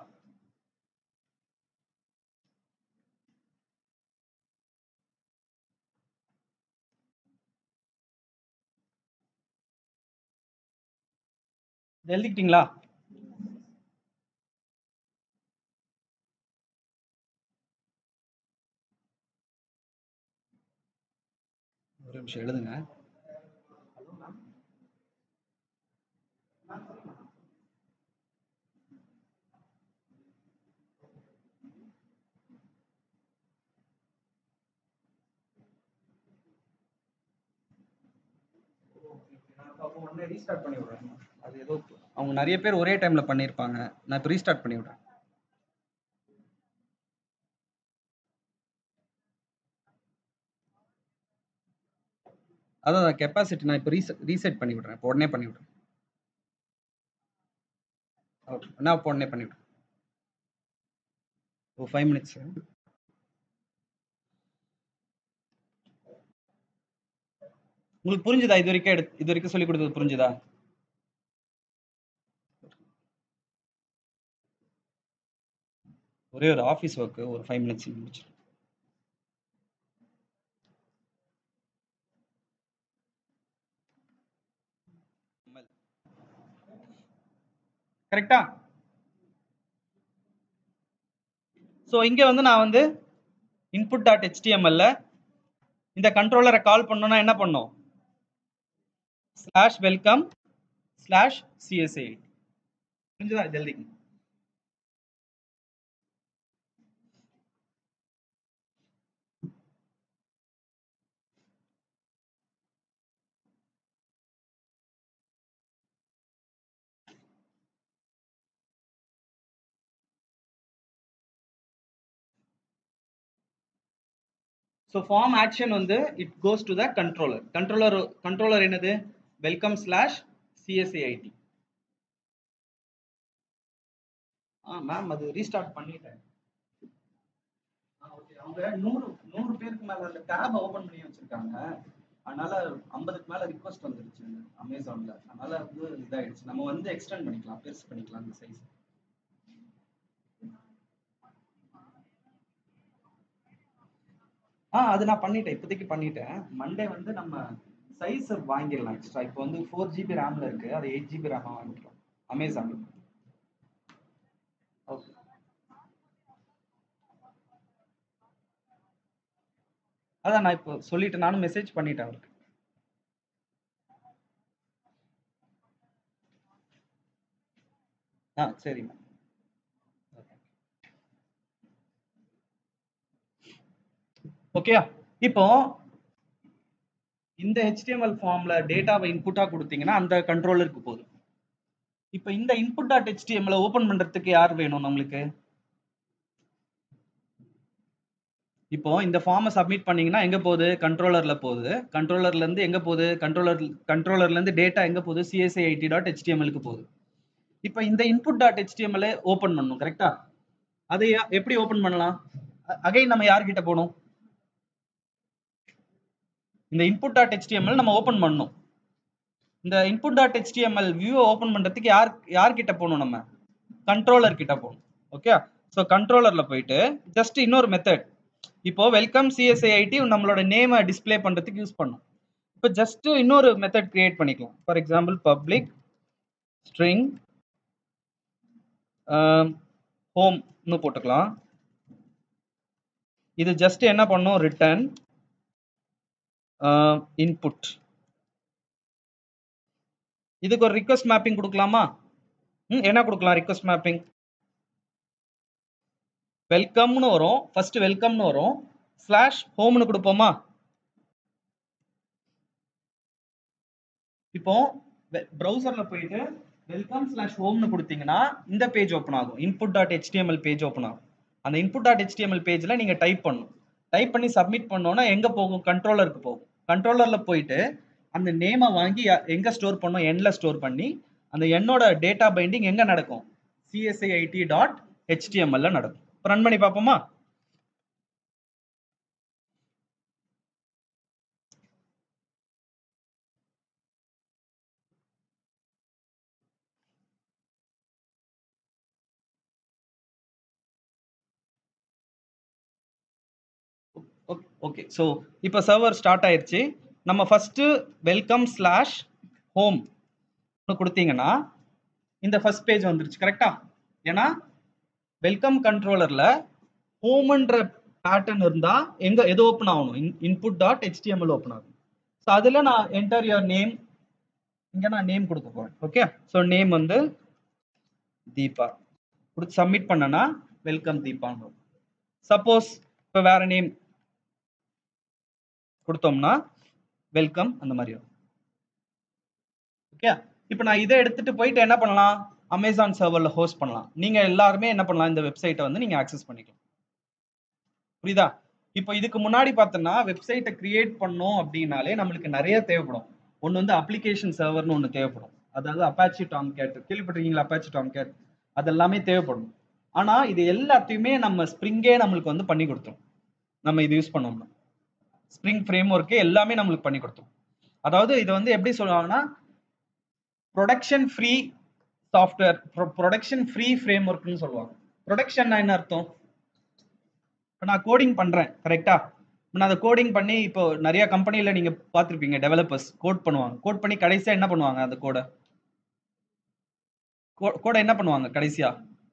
இது எழுதிக்கிட்டீங்களா ஒரு நிமிஷம் எழுதுங்க உடனே ரீஸ்டார்ட் பண்ணி விடுறேன் அது ஏதோ அவங்க நிறைய பேர் ஒரே டைம்ல பண்ணியிருப்பாங்க நான் இப்போ ரீஸ்டார்ட் பண்ணி விடுறேன் அதான் கெப்பாசிட்டி நான் இப்போ ரீசெட் ரீசெட் பண்ணி விடுறேன் இப்போ உடனே பண்ணி விடுறேன் ஓகே நான் இப்போ உடனே பண்ணி விடுறேன் ஓ ஃபைவ் மினிட்ஸ் உங்களுக்கு புரிஞ்சுதா இது வரைக்கும் எடு இது வரைக்கும் சொல்லி கொடுத்தது புரிஞ்சுதா ஒரே ஒரு ஆஃபீஸ் ஒர்க்கு ஒரு ஃபைவ் மினிட்ஸ் முடிச்சு கரெக்டா ஸோ இங்க வந்து நான் வந்து இன்புட் டாட் ஹெச்டிஎம்எல்ல இந்த கண்ட்ரோலரை கால் பண்ணோம்னா என்ன பண்ணும் ஸ்லாஷ் வெல்கம் ஸ்லாஷ் சிஎஸ்ஏ புரிஞ்சுதா ஜல்தி ஸோ ஃபார்ம் ஆக்ஷன் வந்து it goes to the controller controller controller என்னது வெல்கம் ஸ்லாஷ் சிஎஸ்ஏஐடி ஆ மேம் அது ரீஸ்டார்ட் பண்ணிட்டேன் ஓகே அவங்க நூறு நூறு பேருக்கு மேல அந்த டேப் ஓபன் பண்ணி வச்சிருக்காங்க அதனால ஐம்பதுக்கு மேல ரிக்வஸ்ட் வந்துருச்சு அமேசான்ல அதனால வந்து இதாயிடுச்சு நம்ம வந்து எக்ஸ்டெண்ட் பண்ணிக்கலாம் பெருசு பண்ணிக்கலாம் அந்த சைஸ் ஆ அது நான் பண்ணிட்டேன் இப்போதைக்கு பண்ணிட்டேன் மண்டே வந்து நம்ம சைஸ் வாங்கிடலாம் எக்ஸ்ட்ரா இப்போ வந்து ஃபோர் ஜிபி ரேம்ல இருக்கு அது எயிட் ஜிபி ரேமா வாங்கிக்கலாம் அமேசான் ஓகே அதான் நான் இப்போ சொல்லிட்டு நானும் மெசேஜ் பண்ணிட்டேன் அவருக்கு ஆ சரி மேம் ஓகேயா இப்போ இந்த HTML ஃபார்ம்ல டேட்டாவை இன்புட்டா கொடுத்தீங்கன்னா அந்த கண்ட்ரோலருக்கு போகுது இப்போ இந்த இன்புட் டாட் ஹெச்டிஎம்ல ஓபன் பண்றதுக்கு யார் வேணும் நம்மளுக்கு இப்போ இந்த ஃபார்மை சப்மிட் பண்ணீங்கன்னா எங்க போகுது கண்ட்ரோலர்ல போகுது கண்ட்ரோலர்ல இருந்து எங்க போகுது கண்ட்ரோலர் கண்ட்ரோலர்ல இருந்து டேட்டா எங்க போகுது சிஎஸ்ஐ ஐடி டாட் ஹெச்டிஎம்எலுக்கு போகுது இப்போ இந்த இன்புட் டாட் ஹெச்டிஎம்எல் ஓபன் பண்ணணும் கரெக்டா அதை யா- எப்படி ஓபன் பண்ணலாம் அகைன் நம்ம யார்கிட்ட போகணும் இந்த இன்புட் டாட் ஹெச்டிஎம்எல் நம்ம ஓபன் பண்ணணும் இந்த இன்புட் டாட் ஹெச்டிஎம்எல் வியூவை ஓபன் பண்றதுக்கு யார் யார்கிட்ட போகணும் நம்ம கண்ட்ரோலர் கிட்ட போகணும் ஓகே ஸோ கண்ட்ரோலர்ல போயிட்டு ஜஸ்ட் இன்னொரு மெத்தட் இப்போ வெல்கம் சிஎஸ்ஐஐடி நம்மளோட நேமை டிஸ்ப்ளே பண்றதுக்கு யூஸ் பண்ணும் இப்போ ஜஸ்ட் இன்னொரு மெத்தட் கிரியேட் பண்ணிக்கலாம் ஃபார் எக்ஸாம்பிள் பப்ளிக் ஸ்ட்ரிங் ஹோம்னு போட்டுக்கலாம் இது ஜஸ்ட் என்ன பண்ணும் ரிட்டர்ன் இன்புட் இதுக்கு ஒரு ரிக்வஸ்ட் மேப்பிங் கொடுக்கலாமா ம் என்ன கொடுக்கலாம் ரிக்வஸ்ட் மேப்பிங் வெல்கம்னு வரும் ஃபர்ஸ்ட் வெல்கம்னு வரும் ஸ்லாஷ் ஹோம்னு கொடுப்போமா இப்போ ப்ரௌசர்ல போயிட்டு வெல்கம் ஸ்லாஷ் ஹோம்னு கொடுத்தீங்கன்னா இந்த பேஜ் ஓப்பன் ஆகும் input dot HTML page open ஆகும் அந்த இன்புட் டாட் ஹெச்டிஎம்எல் பேஜ்ல நீங்க டைப் பண்ணணும் டைப் பண்ணி சப்மிட் பண்ணோன்னா எங்க போகும் கண்ட்ரோலருக்கு போகும் கண்ட்ரோலர்ல போயிட்டு அந்த நேமை வாங்கி யா- எங்க ஸ்டோர் பண்ணோம் எண்ட்ல ஸ்டோர் பண்ணி அந்த எண்ணோட டேட்டா பைண்டிங் எங்க நடக்கும் சிஎஸ்ஐஐடி டாட் ஹெச்டிஎம்எல்ல நடக்கும் ரன் பண்ணி பார்ப்போமா ஓகே ஸோ இப்போ சர்வர் ஸ்டார்ட் ஆயிருச்சு நம்ம ஃபர்ஸ்ட் வெல்கம் ஸ்லாஷ் ஹோம் கொடுத்தீங்கன்னா இந்த ஃபர்ஸ்ட் பேஜ் வந்துருச்சு கரெக்டா ஏன்னா வெல்கம் கண்ட்ரோலர்ல ஹோம்ன்ற பேட்டர்ன் இருந்தா எங்க எது ஓப்பன் ஆகணும் இன்புட் டாட் ஹெச்டிஎம்எல் ஓப்பன் ஆகும் ஸோ அதில் நான் என்டர் யுவர் நேம் இங்க நான் நேம் கொடுக்க போறேன் ஓகே ஸோ நேம் வந்து தீபா கொடுத்து சப்மிட் பண்ணனா வெல்கம் தீபான்னு சப்போஸ் இப்போ வேற நேம் கொடுத்தோம்னா வெல்கம் அந்த மாதிரி வரும் ஓகே இப்போ நான் இதை எடுத்துட்டு போயிட்டு என்ன பண்ணலாம் அமேசான் சர்வர்ல ஹோஸ்ட் பண்ணலாம் நீங்க எல்லாருமே என்ன பண்ணலாம் இந்த வெப்சைட்டை வந்து நீங்க ஆக்சஸ் பண்ணிக்கலாம் புரியுதா இப்போ இதுக்கு முன்னாடி பார்த்தோம்னா வெப்சைட்டை கிரியேட் பண்ணோம் அப்படின்னாலே நம்மளுக்கு நிறைய தேவைப்படும் ஒன்று வந்து அப்ளிகேஷன் சர்வர்னு ஒன்று தேவைப்படும் அதாவது அப்பாச்சி டாம் கேட் கேள்விப்பட்டிருக்கீங்களா அப்பாச்சி டாம் கேட் அதெல்லாமே தேவைப்படும் ஆனா இது எல்லாத்தையுமே நம்ம ஸ்ப்ரிங்கே நம்மளுக்கு வந்து பண்ணி கொடுத்துரும் நம்ம இது யூஸ் பண்ணோம்னா ஸ்ப்ரிங் ஃப்ரேம் ஒர்க்கு எல்லாமே நம்மளுக்கு பண்ணி கொடுத்தோம் அதாவது இது வந்து எப்படி சொல்லுவாங்கன்னா production free software production free frame ஒர்க்னு சொல்லுவாங்க ப்ரொடக்ஷன்னா என்ன அர்த்தம் இப்போ நான் கோடிங் பண்றேன் கரெக்டா நான் அதை கோடிங் பண்ணி இப்போ நிறைய கம்பெனியில் நீங்க பார்த்துருப்பீங்க டெவலப்பர்ஸ் கோட் பண்ணுவாங்க கோட் பண்ணி கடைசியா என்ன பண்ணுவாங்க அந்த கோடை கோடை என்ன பண்ணுவாங்க கடைசியா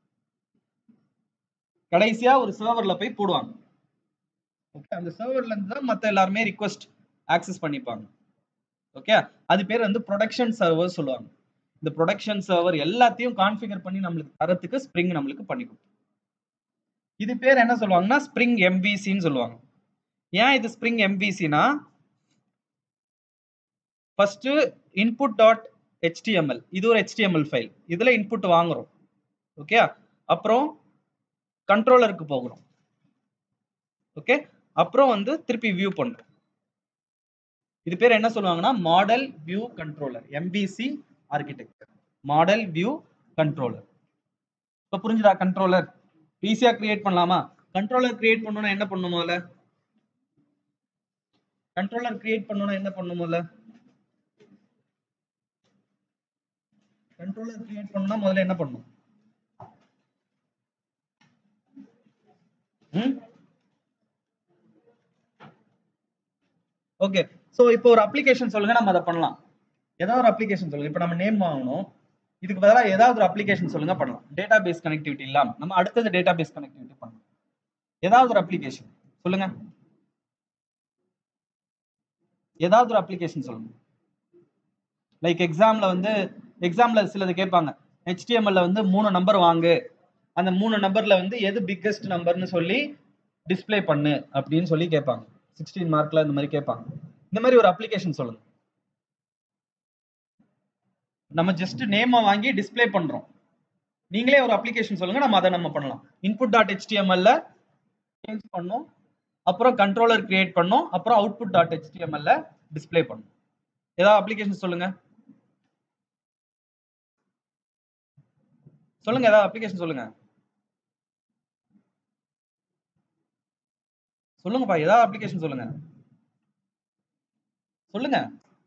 கடைசியா ஒரு சர்வர்ல போய் போடுவாங்க ஓகே அந்த சர்வர்ல இருந்து தான் மத்த எல்லாருமே ரிக்வெஸ்ட் ஆக்சஸ் பண்ணிப்பாங்க ஓகே அது பேர் வந்து ப்ரொடக்ஷன் சர்வர் சொல்லுவாங்க இந்த ப்ரொடக்ஷன் சர்வர் எல்லாத்தையும் கான்ஃபிகர் பண்ணி நம்மளுக்கு தரத்துக்கு ஸ்ப்ரிங் நம்மளுக்கு பண்ணி கொடுக்கும் இது பேர் என்ன சொல்லுவாங்கன்னா ஸ்ப்ரிங் எம்விசின்னு சொல்லுவாங்க ஏன் இது ஸ்ப்ரிங் எம்விசினா ஃபர்ஸ்ட் இன்புட் டாட் ஹெச்டிஎம்எல் இது ஒரு ஹெச்டிஎம்எல் ஃபைல் இதுல இன்புட் வாங்குறோம் ஓகே அப்புறம் கண்ட்ரோலருக்கு போகிறோம் ஓகே அப்புறம் வந்து திருப்பி வியூ பண்றோம் இது பேர் என்ன சொல்லுவாங்கன்னா model view controller MVC architecture model view controller இப்போ புரிஞ்சுதா கண்ட்ரோலர் ஈஸியா கிரியேட் பண்ணலாமா கண்ட்ரோலர் கிரியேட் பண்ணணும்னா என்ன பண்ணணும் முதல்ல கண்ட்ரோலர் கிரியேட் பண்ணணும்னா என்ன பண்ணணும் முதல்ல கண்ட்ரோலர் கிரியேட் பண்ணணும்னா முதல்ல என்ன பண்ணணும் ம் ஓகே சோ இப்போ ஒரு அப்ளிகேஷன் சொல்லுங்க நம்ம அதை பண்ணலாம் ஏதாவது ஒரு அப்ளிகேஷன் சொல்லுங்க இப்போ நம்ம நேம் வாங்கணும் இதுக்கு பதிலாக ஏதாவது ஒரு அப்ளிகேஷன் சொல்லுங்க பண்ணலாம் டேட்டா பேஸ் கனெக்டிவிட்டி இல்லாம நம்ம அடுத்தது டேட்டா பேஸ் கனெக்டிவிட்டி பண்ணலாம் ஏதாவது ஒரு அப்ளிகேஷன் சொல்லுங்க ஏதாவது ஒரு அப்ளிகேஷன் சொல்லுங்க லைக் எக்ஸாம்ல வந்து எக்ஸாம்ல சிலது கேட்பாங்க ஹெச்டிஎம்எல்ல வந்து மூணு நம்பர் வாங்கு அந்த மூணு நம்பர்ல வந்து எது பிக்கெஸ்ட் நம்பர்னு சொல்லி டிஸ்ப்ளே பண்ணு அப்படின்னு சொல்லி கேட்பாங்க சிக்ஸ்டீன் மார்க்ல இந்த மாதிரி கேட்பாங்க இந்த மாதிரி ஒரு அப்ளிகேஷன் சொல்லுங்க நம்ம ஜஸ்ட் நேமை வாங்கி டிஸ்ப்ளே பண்றோம் நீங்களே ஒரு அப்ளிகேஷன் சொல்லுங்க நம்ம அதை நம்ம பண்ணலாம் இன்புட் டாட் ஹெச்டிஎம்எல்ல சேஞ்ச் பண்ணோம் அப்புறம் கண்ட்ரோலர் கிரியேட் பண்ணோம் அப்புறம் அவுட்புட் டாட் ஹெச்டிஎம்எல்ல டிஸ்ப்ளே பண்ணோம் ஏதாவது அப்ளிகேஷன் சொல்லுங்க சொல்லுங்க ஏதாவது அப்ளிகேஷன் சொல்லுங்க சொல்லுங்கப்பா ஏதாவது அப்ளிகேஷன் சொல்லுங்க சொல்லுங்க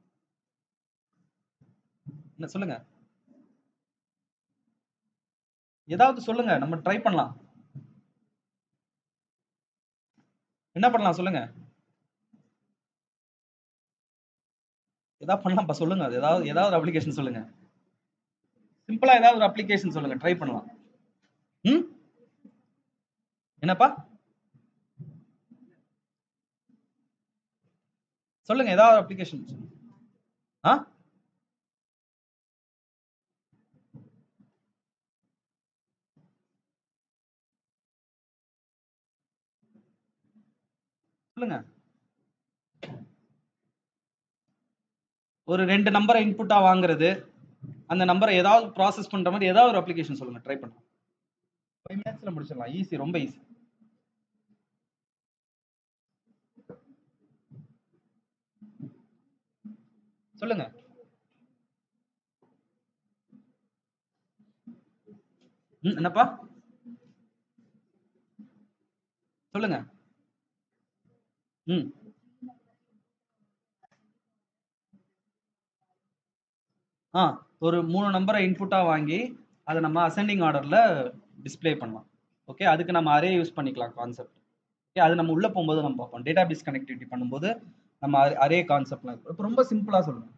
என்ன சொல்லுங்க ஏதாவது சொல்லுங்க நம்ம ட்ரை பண்ணலாம் என்ன பண்ணலாம் சொல்லுங்க ஏதாவது பண்ணலாம்ப்பா சொல்லுங்க அது ஏதாவது ஏதாவது அப்ளிகேஷன் சொல்லுங்க சிம்பிளா ஏதாவது ஒரு அப்ளிகேஷன் சொல்லுங்க ட்ரை பண்ணலாம் ம் என்னப்பா சொல்லுங்க ஏதாவது அப்ளிகேஷன் ஆ சொல்லுங்க ஒரு ரெண்டு நம்பரை இன்புட்டா வாங்குறது அந்த நம்பரை ஏதாவது ப்ராசஸ் பண்ற மாதிரி ஏதாவது ஒரு அப்ளிகேஷன் சொல்லுங்க ட்ரை பண்ணலாம் ஃபைவ் மினிட்ஸ்ல முடிச்சிடலாம் ஈஸி ரொம்ப ஈஸி சொல்லுங்க ம் என்னப்பா சொல்லுங்க ம் ஆ ஒரு மூணு நம்பரை இன்புட்டா வாங்கி அதை நம்ம அசெண்டிங் ஆர்டர்ல டிஸ்ப்ளே பண்ணலாம் ஓகே அதுக்கு நம்ம அரே யூஸ் பண்ணிக்கலாம் கான்செப்ட் ஓகே அது நம்ம உள்ள போகும்போது நம்ம பார்ப்போம் டேட்டா பேஸ் கனெக்டிவிட்டி பண்ணும்போது நம்ம அரே கான்செப்ட்லாம் இப்போ ரொம்ப சிம்பிளா சொல்லுங்க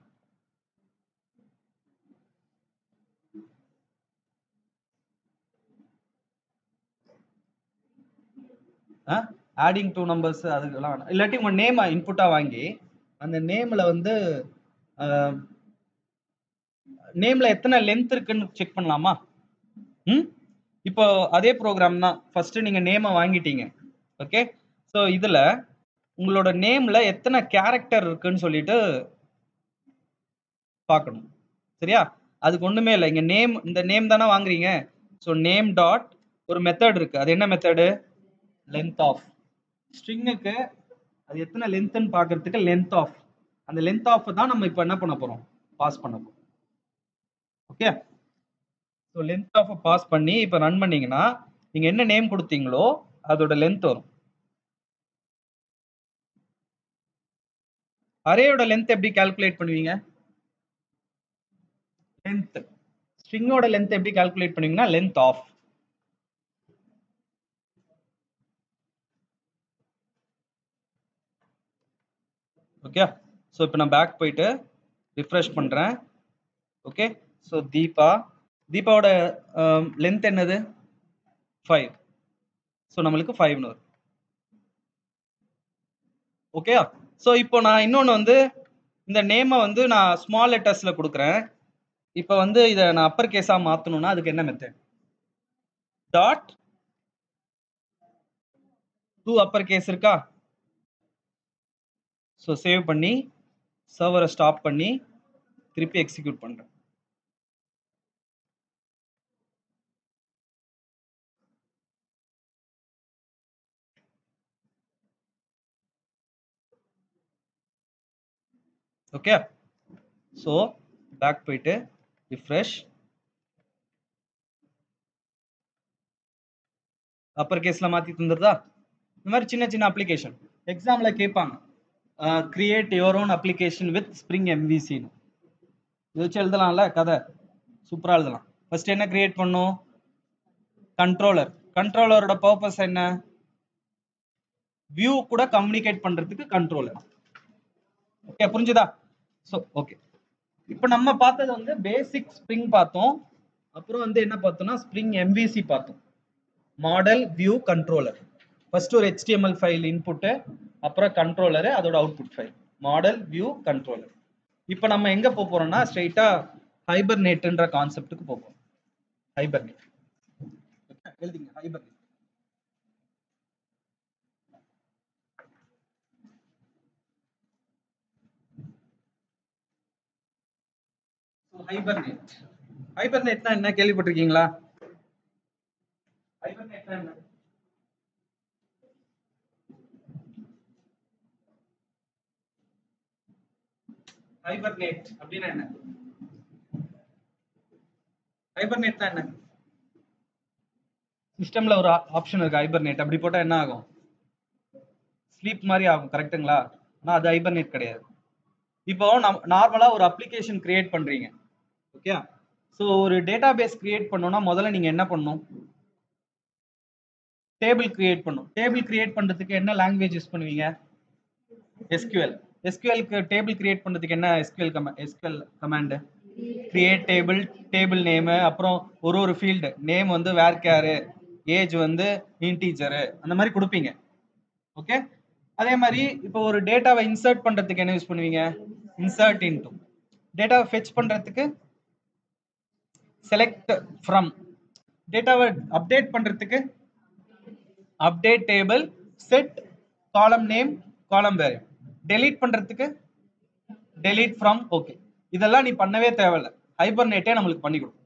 ஆடிங் டூ நம்பர்ஸ் அதுக்கெல்லாம் வேணாம். இல்லாட்டி உங்க நேம் இன்புட்டா வாங்கி அந்த நேம்ல வந்து நேம்ல எத்தனை லென்த் இருக்குன்னு செக் பண்ணலாமா ம் இப்போ அதே ப்ரோக்ராம் தான் ஃபர்ஸ்ட் நீங்க நேமை வாங்கிட்டீங்க ஓகே ஸோ இதுல உங்களோட நேம்ல எத்தனை கேரக்டர் இருக்குன்னு சொல்லிட்டு பார்க்கணும் சரியா அதுக்கு ஒண்ணுமே இல்லை இங்க நேம் இந்த நேம் தானே வாங்குறீங்க ஸோ நேம் டாட் ஒரு மெத்தட் இருக்கு அது என்ன மெத்தடு லென்த் ஆஃப் ஸ்ட்ரிங்குக்கு அது எத்தனை லென்த்னு பார்க்கறதுக்கு லென்த் ஆஃப் அந்த லென்த் ஆஃப் தான் நம்ம இப்போ என்ன பண்ண போறோம் பாஸ் பண்ண போறோம் okay so length of pass பண்ணி இப்போ ரன் பண்ணீங்கன்னா நீங்க என்ன நேம் கொடுத்தீங்களோ அதோட லென்த் வரும் அரேயோட லென்த் எப்படி கால்குலேட் பண்ணுவீங்க லென்த் ஸ்ட்ரிங்கோட லென்த் எப்படி கால்குலேட் பண்ணுவீங்கன்னா லென்த் ஆஃப் ஓகே ஸோ இப்போ நான் பேக் போயிட்டு ரிஃப்ரெஷ் பண்ணுறேன் ஓகே ஸோ தீபா தீபாவோட லென்த் என்னது ஃபைவ் ஸோ நம்மளுக்கு ஃபைவ்னு வரும் ஓகே ஸோ இப்போ நான் இன்னொன்று வந்து இந்த நேமை வந்து நான் ஸ்மால் லெட்டர்ஸ்ல கொடுக்குறேன் இப்போ வந்து இதை நான் அப்பர் கேஸா மாத்தணும்னா அதுக்கு என்ன method dot to upper case இருக்கா ஸோ சேவ் பண்ணி சர்வரை ஸ்டாப் பண்ணி திருப்பி எக்ஸிக்யூட் பண்றேன் ஓகே ஸோ பேக் போயிட்டு ரிஃப்ரெஷ் அப்பர் கேஸ்ல மாத்தி தந்துருதா இந்த மாதிரி சின்ன சின்ன அப்ளிகேஷன் எக்ஸாம்ல கேட்பாங்க create your own application with spring எம்விசின்னு இது வச்சு எழுதலாம்ல கதை சூப்பரா எழுதலாம் ஃபர்ஸ்ட் என்ன கிரியேட் பண்ணும் கண்ட்ரோலர் கண்ட்ரோலரோட பர்பஸ் என்ன வியூ கூட கம்யூனிகேட் பண்றதுக்கு கண்ட்ரோலர் ஓகே புரிஞ்சுதா ஸோ ஓகே இப்போ நம்ம பார்த்தது வந்து பேசிக் ஸ்ப்ரிங் பார்த்தோம் அப்புறம் வந்து என்ன பார்த்தோம்னா ஸ்ப்ரிங் எம்விசி பார்த்தோம் மாடல் வியூ கண்ட்ரோலர் ஃபர்ஸ்ட் ஒரு HTML ஃபைல் இன்புட்டு அப்புறம் கண்ட்ரோலரு அதோட output file model view controller இப்போ நம்ம எங்க போக போறோம்னா ஸ்ட்ரைட்டா ஹைபர்நேட்ன்ற கான்செப்ட்டுக்கு போக போறோம் ஹைபர்நேட் எழுதிங்க ஹைபர்நேட் ஹைபர்நெட் ஹைபர்நெட்னா என்ன கேள்விப்பட்டிருக்கீங்களா ஹைபர்நெட்னா என்ன ஹைபர்நெட் அப்படின்னா என்ன ஹைபர்நெட்னா என்ன சிஸ்டம்ல ஒரு ஆப்ஷன் இருக்கு ஹைபர்நெட் அப்படி போட்டா என்ன ஆகும் ஸ்லீப் மாதிரி ஆகும் கரெக்ட்டுங்களா ஆனா அது ஹைபர்நெட் கிடையாது இப்போ நம்ம நார்மலா ஒரு அப்ளிகேஷன் கிரியேட் பண்றீங்க ஓகே ஸோ ஒரு டேட்டா பேஸ் கிரியேட் பண்ணோம்னா முதல்ல நீங்க என்ன பண்ணணும் டேபிள் கிரியேட் பண்ணும் டேபிள் கிரியேட் பண்றதுக்கு என்ன லாங்குவேஜ் யூஸ் பண்ணுவீங்க எஸ்கியூஎல் எஸ்கியூஎல்க்கு டேபிள் கிரியேட் பண்றதுக்கு என்ன SQL comma SQL command create table table name அப்புறம் ஒரு ஒரு ஃபீல்டு நேம் வந்து வேர் கேரு ஏஜ் வந்து இன்டீஜரு அந்த மாதிரி கொடுப்பீங்க ஓகே அதே மாதிரி இப்போ ஒரு டேட்டாவை இன்சர்ட் பண்றதுக்கு என்ன யூஸ் பண்ணுவீங்க இன்சர்ட் இன்டு டேட்டாவை ஃபெச் பண்றதுக்கு செலக்ட் ஃப்ரம் டேட்டாவை அப்டேட் பண்றதுக்கு update table set column name column வேறு டெலீட் பண்றதுக்கு டெலீட் ஃப்ரம் ஓகே இதெல்லாம் நீ பண்ணவே தேவையில்ல ஹைபர்நேட்டே நம்மளுக்கு பண்ணி கொடுக்கும்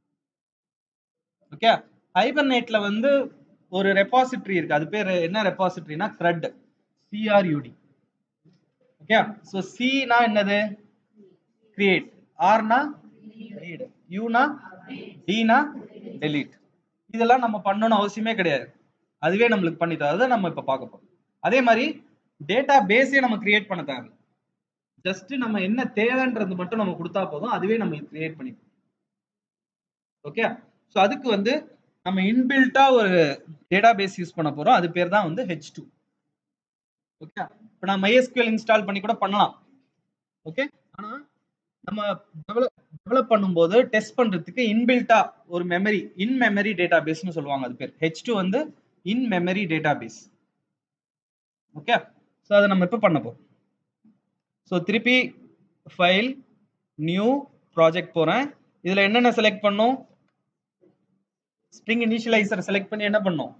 ஓகே ஹைபர்நேட்ல வந்து ஒரு ரெபாசிட்டரி இருக்கு அது பேர் என்ன ரெபாசிட்டரினா த்ரெட் சிஆர்யூடி ஓகே ஸோ சினா என்னது கிரியேட் ஆர்னா ரீட் யூனா டினா டெலீட் இதெல்லாம் நம்ம பண்ணணும்னு அவசியமே கிடையாது அதுவே நம்மளுக்கு பண்ணி தரதை நம்ம இப்ப பார்க்க போறோம் அதே மாதிரி டேட்டா பேஸே நம்ம கிரியேட் பண்ண தேவை ஜஸ்ட் நம்ம என்ன தேவைன்றது மட்டும் நம்ம கொடுத்தா போதும் அதுவே நம்ம கிரியேட் பண்ணி ஓகே ஸோ அதுக்கு வந்து நம்ம இன்பில்ட்டா ஒரு டேட்டா பேஸ் யூஸ் பண்ண போறோம் அது பேர் தான் வந்து ஹெச் டூ ஓகே இப்போ நான் MySQL இன்ஸ்டால் பண்ணி கூட பண்ணலாம் ஓகே ஆனா நம்ம டெவலப் டெவலப் பண்ணும்போது டெஸ்ட் பண்றதுக்கு இன்பில்ட்டா ஒரு மெமரி இன் மெமரி டேட்டா பேஸ்னு சொல்லுவாங்க அது பேர் ஹெச் டூ வந்து in memory database okay so அதை நம்ம இப்போ பண்ண போறோம் ஸோ திருப்பி ஃபைல் நியூ ப்ராஜெக்ட் போறேன் இதுல என்னென்ன செலக்ட் பண்ணும் ஸ்ப்ரிங் இனிஷியலைசர் செலக்ட் பண்ணி என்ன பண்ணும்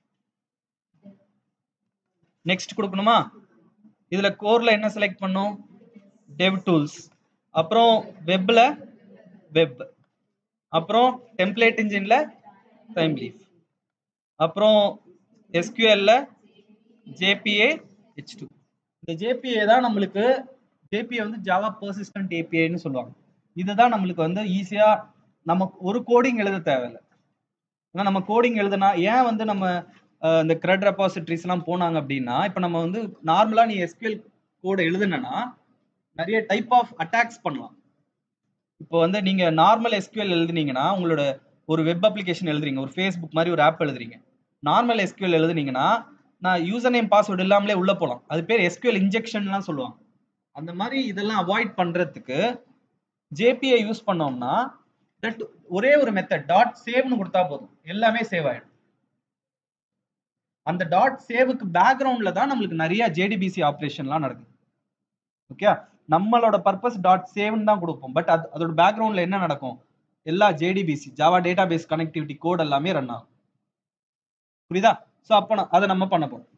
நெக்ஸ்ட் கொடுக்கணுமா இதுல கோர்ல என்ன செலக்ட் பண்ணும் டெவ் டூல்ஸ் அப்புறம் வெப்ல வெப் அப்புறம் டெம்ப்ளேட் இன்ஜின்ல டைம் லீஃப் அப்புறம் எஸ்கியூஎல்ல ஜேபிஏ ஹெச் டூ இந்த ஜேபிஏ தான் நம்மளுக்கு ஜேபிஏ வந்து ஜாவா பர்சிஸ்டன்ட் ஏபிஐன்னு சொல்லுவாங்க இதுதான் நம்மளுக்கு வந்து ஈஸியா நம்ம ஒரு கோடிங் எழுத தேவையில்லை ஏன்னா நம்ம கோடிங் எழுதுனா ஏன் வந்து நம்ம அஹ், இந்த கிரெட் ரெபாசிட்டரிஸ் எல்லாம் போனாங்க அப்படின்னா இப்போ நம்ம வந்து நார்மலா நீ எஸ்கியூஎல் கோட் எழுதுனா நிறைய டைப் ஆஃப் அட்டாக்ஸ் பண்ணலாம் இப்போ வந்து நீங்க நார்மல் எஸ்கியூஎல் எழுதுனீங்கன்னா உங்களோட ஒரு வெப் அப்ளிகேஷன் எழுதுறீங்க ஒரு ஃபேஸ்புக் மாதிரி ஒரு ஆப் எழுதுறீங்க நார்மல் எஸ்கியூஎல் எழுதுனீங்கன்னா நான் யூசர் நேம் பாஸ்வேர்டு இல்லாமலே உள்ள போகலாம் அது பேர் எஸ்கியூஎல் இன்ஜெக்ஷன்லாம் சொல்லுவாங்க அந்த மாதிரி இதெல்லாம் அவாய்ட் பண்றதுக்கு ஜேபிஐ யூஸ் பண்ணோம்னா that ஒரே ஒரு மெத்தட் டாட் சேவ்னு கொடுத்தா போதும் எல்லாமே சேவ் ஆயிடும் அந்த டாட் சேவுக்கு பேக்ரவுண்ட்ல தான் நம்மளுக்கு நிறைய ஜேடிபிசி ஆப்ரேஷன்லாம் நடக்குது ஓகே நம்மளோட பர்பஸ் டாட் சேவ்னு தான் கொடுப்போம் பட் அது அதோட பேக்ரவுண்ட்ல என்ன நடக்கும் எல்லா JDBC Java database connectivity code எல்லாமே ரன் ஆகும் புரியுதா ஸோ அப்போ நான் அதை நம்ம பண்ண போறோம்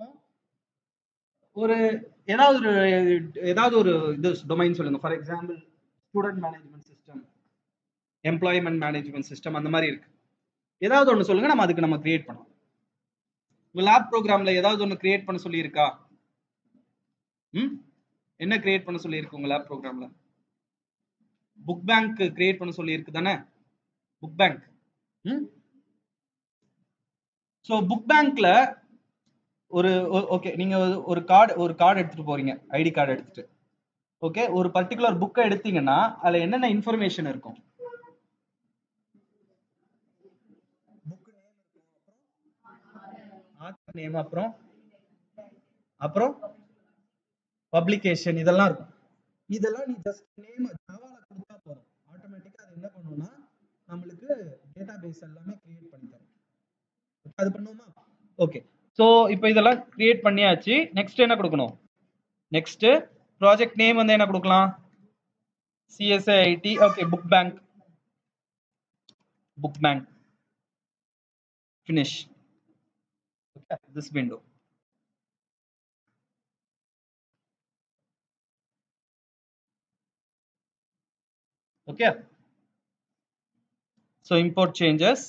ஒரு ஏதாவது ஒரு ஏதாவது ஒரு இது டொமைன் சொல்லுங்க for example student management system employment management system அந்த மாதிரி இருக்கு ஏதாவது ஒன்று சொல்லுங்க நம்ம அதுக்கு நம்ம கிரியேட் பண்ணலாம் உங்க லேப் ப்ரோக்ராம்ல ஏதாவது ஒன்று கிரியேட் பண்ண சொல்லியிருக்கா ம் என்ன கிரியேட் பண்ண சொல்லியிருக்கு உங்க லேப் ப்ரோக்ராம்ல புக் பேங்க் கிரியேட் பண்ண சொல்லியிருக்கு தானே புக் பேங்க் ம் ஸோ புக் பேங்க்ல ஒரு ஓகே நீங்க ஒரு- ஒரு கார்டு ஒரு கார்டு எடுத்துட்டு போறீங்க ஐடி கார்டு எடுத்துட்டு ஓகே ஒரு பர்டிகுலர் புக்கை எடுத்தீங்கன்னா அதுல என்னென்ன இன்ஃபர்மேஷன் இருக்கும் புக் நேம் ஆத்தர் நேம் அப்புறம் அப்புறம் பப்ளிகேஷன் இதெல்லாம் இருக்கும் இதெல்லாம் நீ ஜஸ்ட் நேம் ஜாவால கொடுத்தா போதும் ஆட்டோமேட்டிக்கா அது என்ன பண்ணும்னா நம்மளுக்கு டேட்டா பேஸ் எல்லாமே கிரியேட் பண்ணி தரும் Okay, அது பண்ணுவோமா ஓகே ஸோ இப்போ இதெல்லாம் கிரியேட் பண்ணியாச்சு நெக்ஸ்ட் என்ன கொடுக்கணும் நெக்ஸ்ட் ப்ராஜெக்ட் நேம் வந்து என்ன கொடுக்கலாம் CSID okay book bank book bank finish okay this window okay so import changes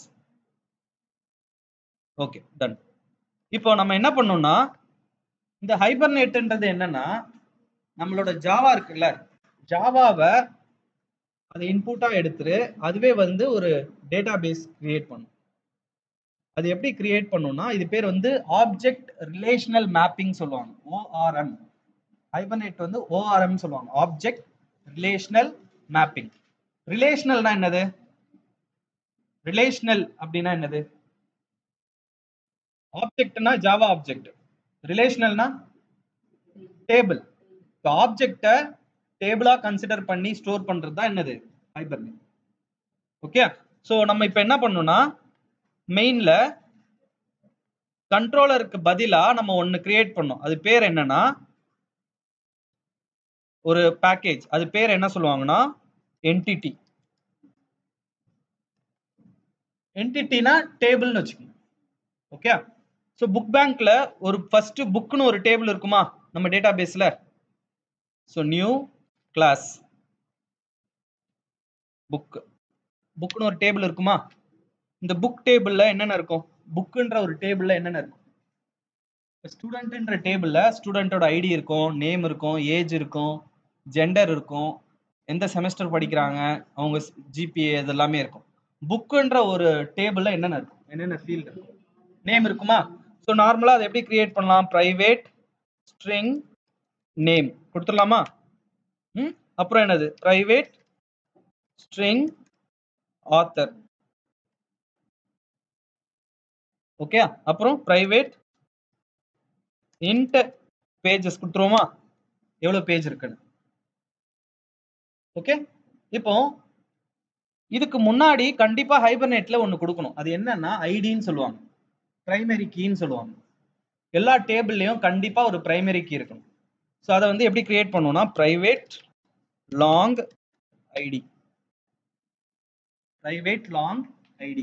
okay done இப்போ நம்ம என்ன பண்ணோம்னா இந்த ஹைபர்நேட்ன்றது என்னன்னா நம்மளோட ஜாவா இருக்குல்ல ஜாவாவை அதை இன்புட்டா எடுத்துட்டு அதுவே வந்து ஒரு டேட்டா பேஸ் கிரியேட் பண்ணும் அது எப்படி கிரியேட் பண்ணும்னா இது பேர் வந்து ஆப்ஜெக்ட் ரிலேஷனல் மேப்பிங் சொல்லுவாங்க ஓஆர்எம் ஹைபர்நெட் வந்து ஓஆர்எம் சொல்லுவாங்க ஆப்ஜெக்ட் ரிலேஷனல் மேப்பிங் ரிலேஷனல்னா என்னது ரிலேஷனல் அப்படின்னா என்னது ஆப்ஜெக்ட்னா ஜாவா ஆப்ஜெக்ட் ரிலேஷனல்னா டேபிள் இப்போ ஆப்ஜெக்டை டேபிளா கன்சிடர் பண்ணி ஸ்டோர் பண்றது தான் என்னது ஹைபர்நெட் ஓகே ஸோ நம்ம இப்போ என்ன பண்ணோம்னா மெயின்ல கண்ட்ரோலருக்கு பதிலா நம்ம ஒன்னு கிரியேட் பண்ணோம் அது பேர் என்னன்னா ஒரு பேக்கேஜ் அது பேர் என்ன சொல்லுவாங்கன்னா என்டிட்டி என்டிட்டினா டேபிள்னு வச்சுக்கோங்க ஓகே ஸோ புக் பேங்க்ல ஒரு ஃபர்ஸ்ட் புக்னு ஒரு டேபிள் இருக்குமா நம்ம டேட்டா பேஸ்ல ஸோ நியூ கிளாஸ் புக் புக்னு ஒரு டேபிள் இருக்குமா இந்த புக் டேபிள்ல என்னென்ன இருக்கும் புக்குன்ற ஒரு டேபிள்ல என்னென்ன இருக்கும் ஸ்டூடெண்ட்ன்ற டேபிள்ல ஸ்டூடெண்டோட ஐடி இருக்கும் நேம் இருக்கும் ஏஜ் இருக்கும் ஜெண்டர் இருக்கும் எந்த செமஸ்டர் படிக்கிறாங்க அவங்க ஜிபிஏ இதெல்லாமே இருக்கும் புக்குன்ற ஒரு டேபிள்ல என்னென்ன இருக்கும் என்னென்ன ஃபீல்டு இருக்கும் நேம் இருக்குமா ஸோ நார்மலா அதை எப்படி கிரியேட் பண்ணலாம் பிரைவேட் ஸ்ட்ரிங் நேம் கொடுத்துடலாமா ம் அப்புறம் என்னது பிரைவேட் ஸ்ட்ரிங் ஆத்தர் ஓகே அப்புறம் பிரைவேட் இன்ட் பேஜஸ் கொடுத்துருவோமா எவ்வளவு பேஜ் இருக்குன்னு ஓகே இப்போ இதுக்கு முன்னாடி கண்டிப்பா ஹைபர்நெட்ல ஒன்னு கொடுக்கணும் அது என்னன்னா ஐடின்னு சொல்லுவாங்க பிரைமரி கீன்னு சொல்லுவாங்க எல்லா டேபிள்லயும் கண்டிப்பா ஒரு பிரைமரி கீ இருக்கணும் ஸோ அதை வந்து எப்படி கிரியேட் பண்ணுவோம்னா private long ID private long ID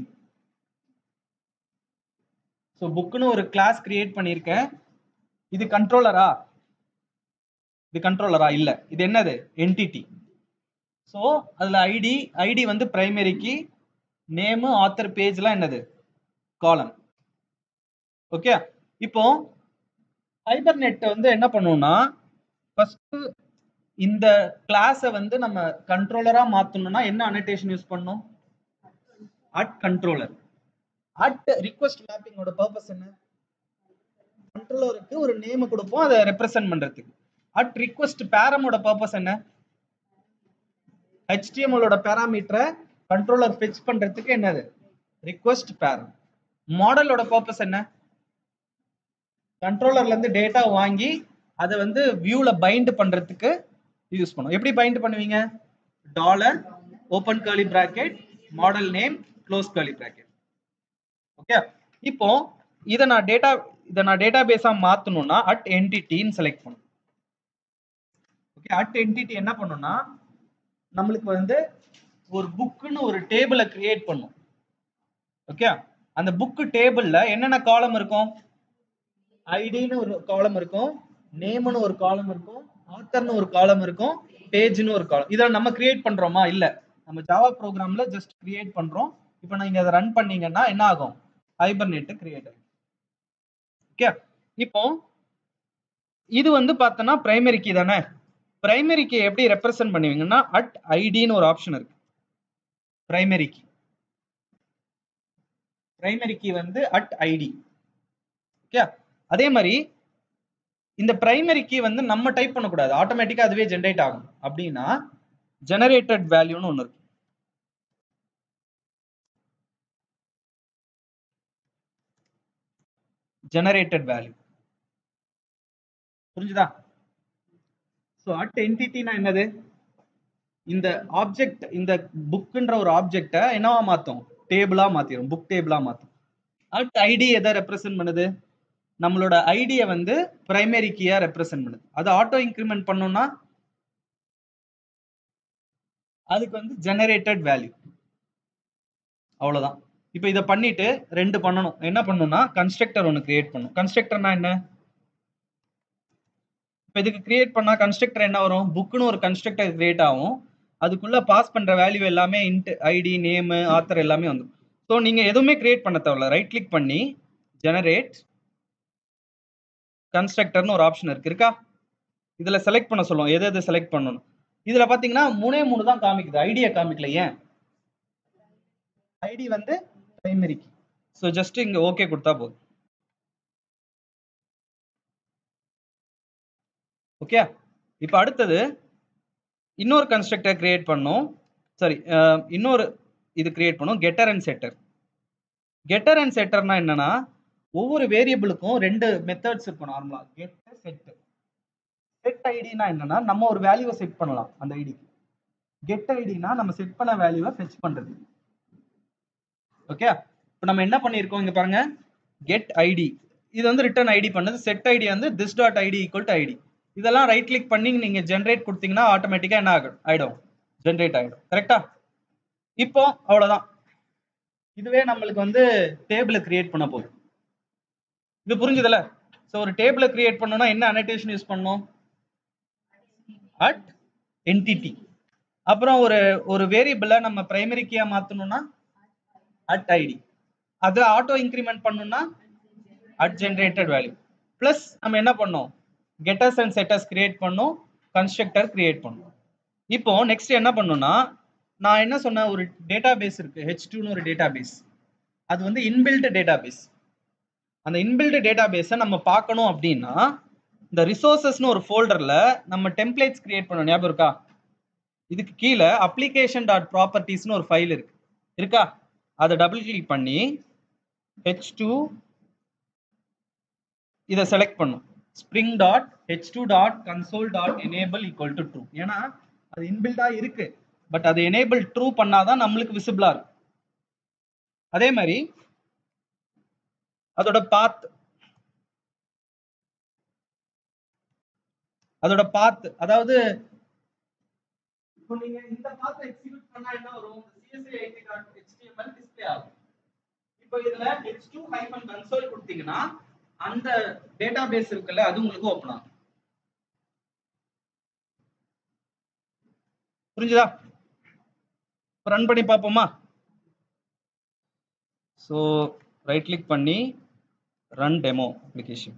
so புக்குன்னு ஒரு கிளாஸ் கிரியேட் பண்ணியிருக்கேன் இது கண்ட்ரோலரா இது கண்ட்ரோலரா இல்ல இது என்னது என்டிட்டி ஸோ அதுல ஐடி ஐடி வந்து பிரைமரிக்கு நேமு ஆத்தர் பேஜ்லாம் என்னது காலம் ஓகே இப்போ ஹைபர்நெட் வந்து என்ன பண்ணுவோம்னா ஃபர்ஸ்ட் இந்த கிளாஸை வந்து நம்ம கண்ட்ரோலரா மாத்தணும்னா என்ன அனடேஷன் யூஸ் பண்ணணும் அட் கண்ட்ரோலர் அட் ரிக்வெஸ்ட் மேப்பிங்கோட பர்பஸ் என்ன கண்ட்ரோலருக்கு ஒரு நேம் கொடுப்போம் அதை ரெப்ரசென்ட் பண்றதுக்கு அட் ரிக்வெஸ்ட் பேரமோட பர்பஸ் என்ன ஹெச்டிஎம்எலோட பேராமீட்டரை கண்ட்ரோலர் ஃபெச் பண்றதுக்கு என்னது ரிக்வெஸ்ட் பேரம் மாடலோட பர்பஸ் என்ன கண்ட்ரோலர்ல இருந்து டேட்டா வாங்கி அதை வந்து வியூல பைண்ட் பண்றதுக்கு யூஸ் பண்ணும் எப்படி பைண்ட் பண்ணுவீங்க dollar open curly bracket model name close curly bracket okay இப்போ இதை நான் டேட்டா இதை நான் டேட்டா பேஸா மாத்தணும்னா அட் என்டிட்டின்னு செலக்ட் பண்ணணும் ஓகே அட் என்டிட்டி என்ன பண்ணும்னா நம்மளுக்கு வந்து ஒரு புக்குன்னு ஒரு டேபிளை கிரியேட் பண்ணும் ஓகே அந்த புக்கு டேபிள்ல என்னென்ன காலம் இருக்கும் ஐடின்னு ஒரு காலம் இருக்கும் நேம்னு ஒரு காலம் இருக்கும் ஆத்தர்னு ஒரு காலம் இருக்கும் பேஜ்னு ஒரு காலம் இதை நம்ம கிரியேட் பண்றோமா இல்ல நம்ம ஜாவா ப்ரோக்ராம்ல ஜஸ்ட் கிரியேட் பண்றோம் இப்போ நீங்க அதை ரன் பண்ணீங்கன்னா என்ன ஆகும் ஹைபர்நெட் கிரியேட் ஆகும் ஓகே இப்போ இது வந்து பார்த்தோன்னா பிரைமரி கீ தானே பிரைமரி கீ எப்படி ரெப்ரசென்ட் பண்ணுவீங்கன்னா அட் ஐடின்னு ஒரு ஆப்ஷன் இருக்கு பிரைமரி கீ பிரைமரி கீ வந்து அட் ஐடி ஓகே அதே மாதிரி இந்த பிரைமரி கீ வந்து நம்ம டைப் பண்ணக்கூடாது ஆட்டோமேட்டிக்கா அதுவே ஜென்ரேட் ஆகும் அப்படின்னா ஜெனரேட்டட் வேல்யூன்னு ஒன்று இருக்கு ஜெனரேட்டட் வேல்யூ புரிஞ்சுதா ஸோ அட் என்டிட்டினா என்னது இந்த ஆப்ஜெக்ட் இந்த புக்குன்ற ஒரு ஆப்ஜெக்டை என்னவா மாத்தும் டேபிளா மாத்திரும் புக் டேபிளா மாத்தும் அட் ஐடி எதை ரெப்ரசென்ட் பண்ணுது நம்மளோட ஐடியை வந்து பிரைமரி கீயா ரெப்ரசென்ட் பண்ணுது அது ஆட்டோ இன்க்ரிமெண்ட் பண்ணோம்னா அதுக்கு வந்து ஜெனரேட்டட் வேல்யூ அவ்வளவுதான் இப்போ இதை பண்ணிட்டு ரெண்டு பண்ணணும் என்ன பண்ணணும்னா கன்ஸ்ட்ரக்டர் ஒன்று கிரியேட் பண்ணும் கன்ஸ்ட்ரக்டர்னா என்ன இப்போ இதுக்கு கிரியேட் பண்ணா கன்ஸ்ட்ரக்டர் என்ன வரும் புக்குன்னு ஒரு கன்ஸ்ட்ரக்டர் கிரியேட் ஆகும் அதுக்குள்ள பாஸ் பண்ற வேல்யூ எல்லாமே இன்ட் ஐடி நேம் ஆத்தர் எல்லாமே வந்துடும் ஸோ நீங்க எதுவுமே கிரியேட் பண்ண தேவையில்ல ரைட் கிளிக் பண்ணி ஜெனரேட் கன்ஸ்ட்ரக்டர்னு ஒரு ஆப்ஷன் இருக்கு இருக்கா இதுல செலக்ட் பண்ண சொல்லுவோம் எது எது செலக்ட் பண்ணணும் இதுல பாத்தீங்கன்னா மூணே மூணு தான் காமிக்குது ஐடியா காமிக்கல ஏன் ஐடி வந்து பிரைமரி ஸோ ஜஸ்ட் இங்க ஓகே கொடுத்தா போதும் ஓகே இப்போ அடுத்தது இன்னொரு கன்ஸ்ட்ரக்டர் கிரியேட் பண்ணோம் சாரி இன்னொரு இது கிரியேட் பண்ணோம் getter and setter getter and செட்டர்னா என்னன்னா ஒவ்வொரு வேரியபிளுக்கும் ரெண்டு மெத்தட்ஸ் இருக்கும் நார்மலா கெட் செட் செட் ஐடினா என்னன்னா நம்ம ஒரு வேல்யூவை செட் பண்ணலாம் அந்த ஐடிக்கு கெட் ஐடினா நம்ம செட் பண்ண வேல்யூவை ஃபெச் பண்றது ஓகே இப்போ நம்ம என்ன பண்ணியிருக்கோம் இங்க பாருங்க கெட் ஐடி இது வந்து ரிட்டர்ன் ஐடி பண்ணுது செட் ஐடி வந்து this dot ID equal to ID இதெல்லாம் ரைட் கிளிக் பண்ணி நீங்க ஜென்ரேட் கொடுத்தீங்கன்னா ஆட்டோமேட்டிக்கா என்ன ஆகும் ஆயிடும் ஜென்ரேட் ஆயிடும் கரெக்டா இப்போ அவ்வளவுதான் இதுவே நம்மளுக்கு வந்து டேபிளை கிரியேட் பண்ண போகுது இது புரிஞ்சுதுல ஸோ ஒரு டேபிளை கிரியேட் பண்ணணும்னா என்ன அனடேஷன் யூஸ் பண்ணணும் அட் என்டிட்டி அப்புறம் ஒரு ஒரு வேரியபிளை நம்ம பிரைமரி கீயா மாத்தணும்னா அட் ஐடி அது ஆட்டோ இன்க்ரிமெண்ட் பண்ணணும்னா அட் ஜென்ரேட்டட் வேல்யூ ப்ளஸ் நம்ம என்ன பண்ணோம் கெட்டர்ஸ் அண்ட் செட்டர்ஸ் கிரியேட் பண்ணோம் கன்ஸ்ட்ரக்டர் கிரியேட் பண்ணோம் இப்போ நெக்ஸ்ட் என்ன பண்ணணும்னா நான் என்ன சொன்னேன் ஒரு டேட்டா பேஸ் இருக்கு ஹெச் டூன்னு ஒரு டேட்டா பேஸ் அது வந்து இன்பில்ட் டேட்டா பேஸ் அந்த இன்பில்ட் டேட்டா பேஸை நம்ம பார்க்கணும் அப்படின்னா இந்த ரிசோர்சஸ்னு ஒரு ஃபோல்டர்ல நம்ம டெம்ப்ளேட்ஸ் கிரியேட் பண்ணணும் ஞாபகம் இருக்கா இதுக்கு கீழே அப்ளிகேஷன் டாட் ப்ராப்பர்ட்டிஸ்னு ஒரு ஃபைல் இருக்கு இருக்கா அதை டபுள் கிளிக் பண்ணி ஹெச் டூ இதை செலக்ட் பண்ணும் spring dot H two dot console dot enable equal to true ஏன்னா அது இன்பில்டா இருக்கு பட் அது எனேபிள் ட்ரூ பண்ணாதான் நம்மளுக்கு விசிபிளா இருக்கும் அதே மாதிரி அதோட பாத் அதோட பாத் அதாவது இப்போ நீங்க இந்த பாத் எக்ஸிக்யூட் பண்ணா என்ன வரும் csi80.html டிஸ்ப்ளே ஆகும் இப்போ இதுல h2 ஹைபன் கன்சோல் கொடுத்தீங்கன்னா அந்த டேட்டா பேஸ் இருக்குல்ல அது உங்களுக்கு ஓபன் ஆகும் புரிஞ்சுதா ரன் பண்ணி பார்ப்போமா ஸோ ரைட் கிளிக் பண்ணி ரன் டெமோ அப்ளிகேஷன்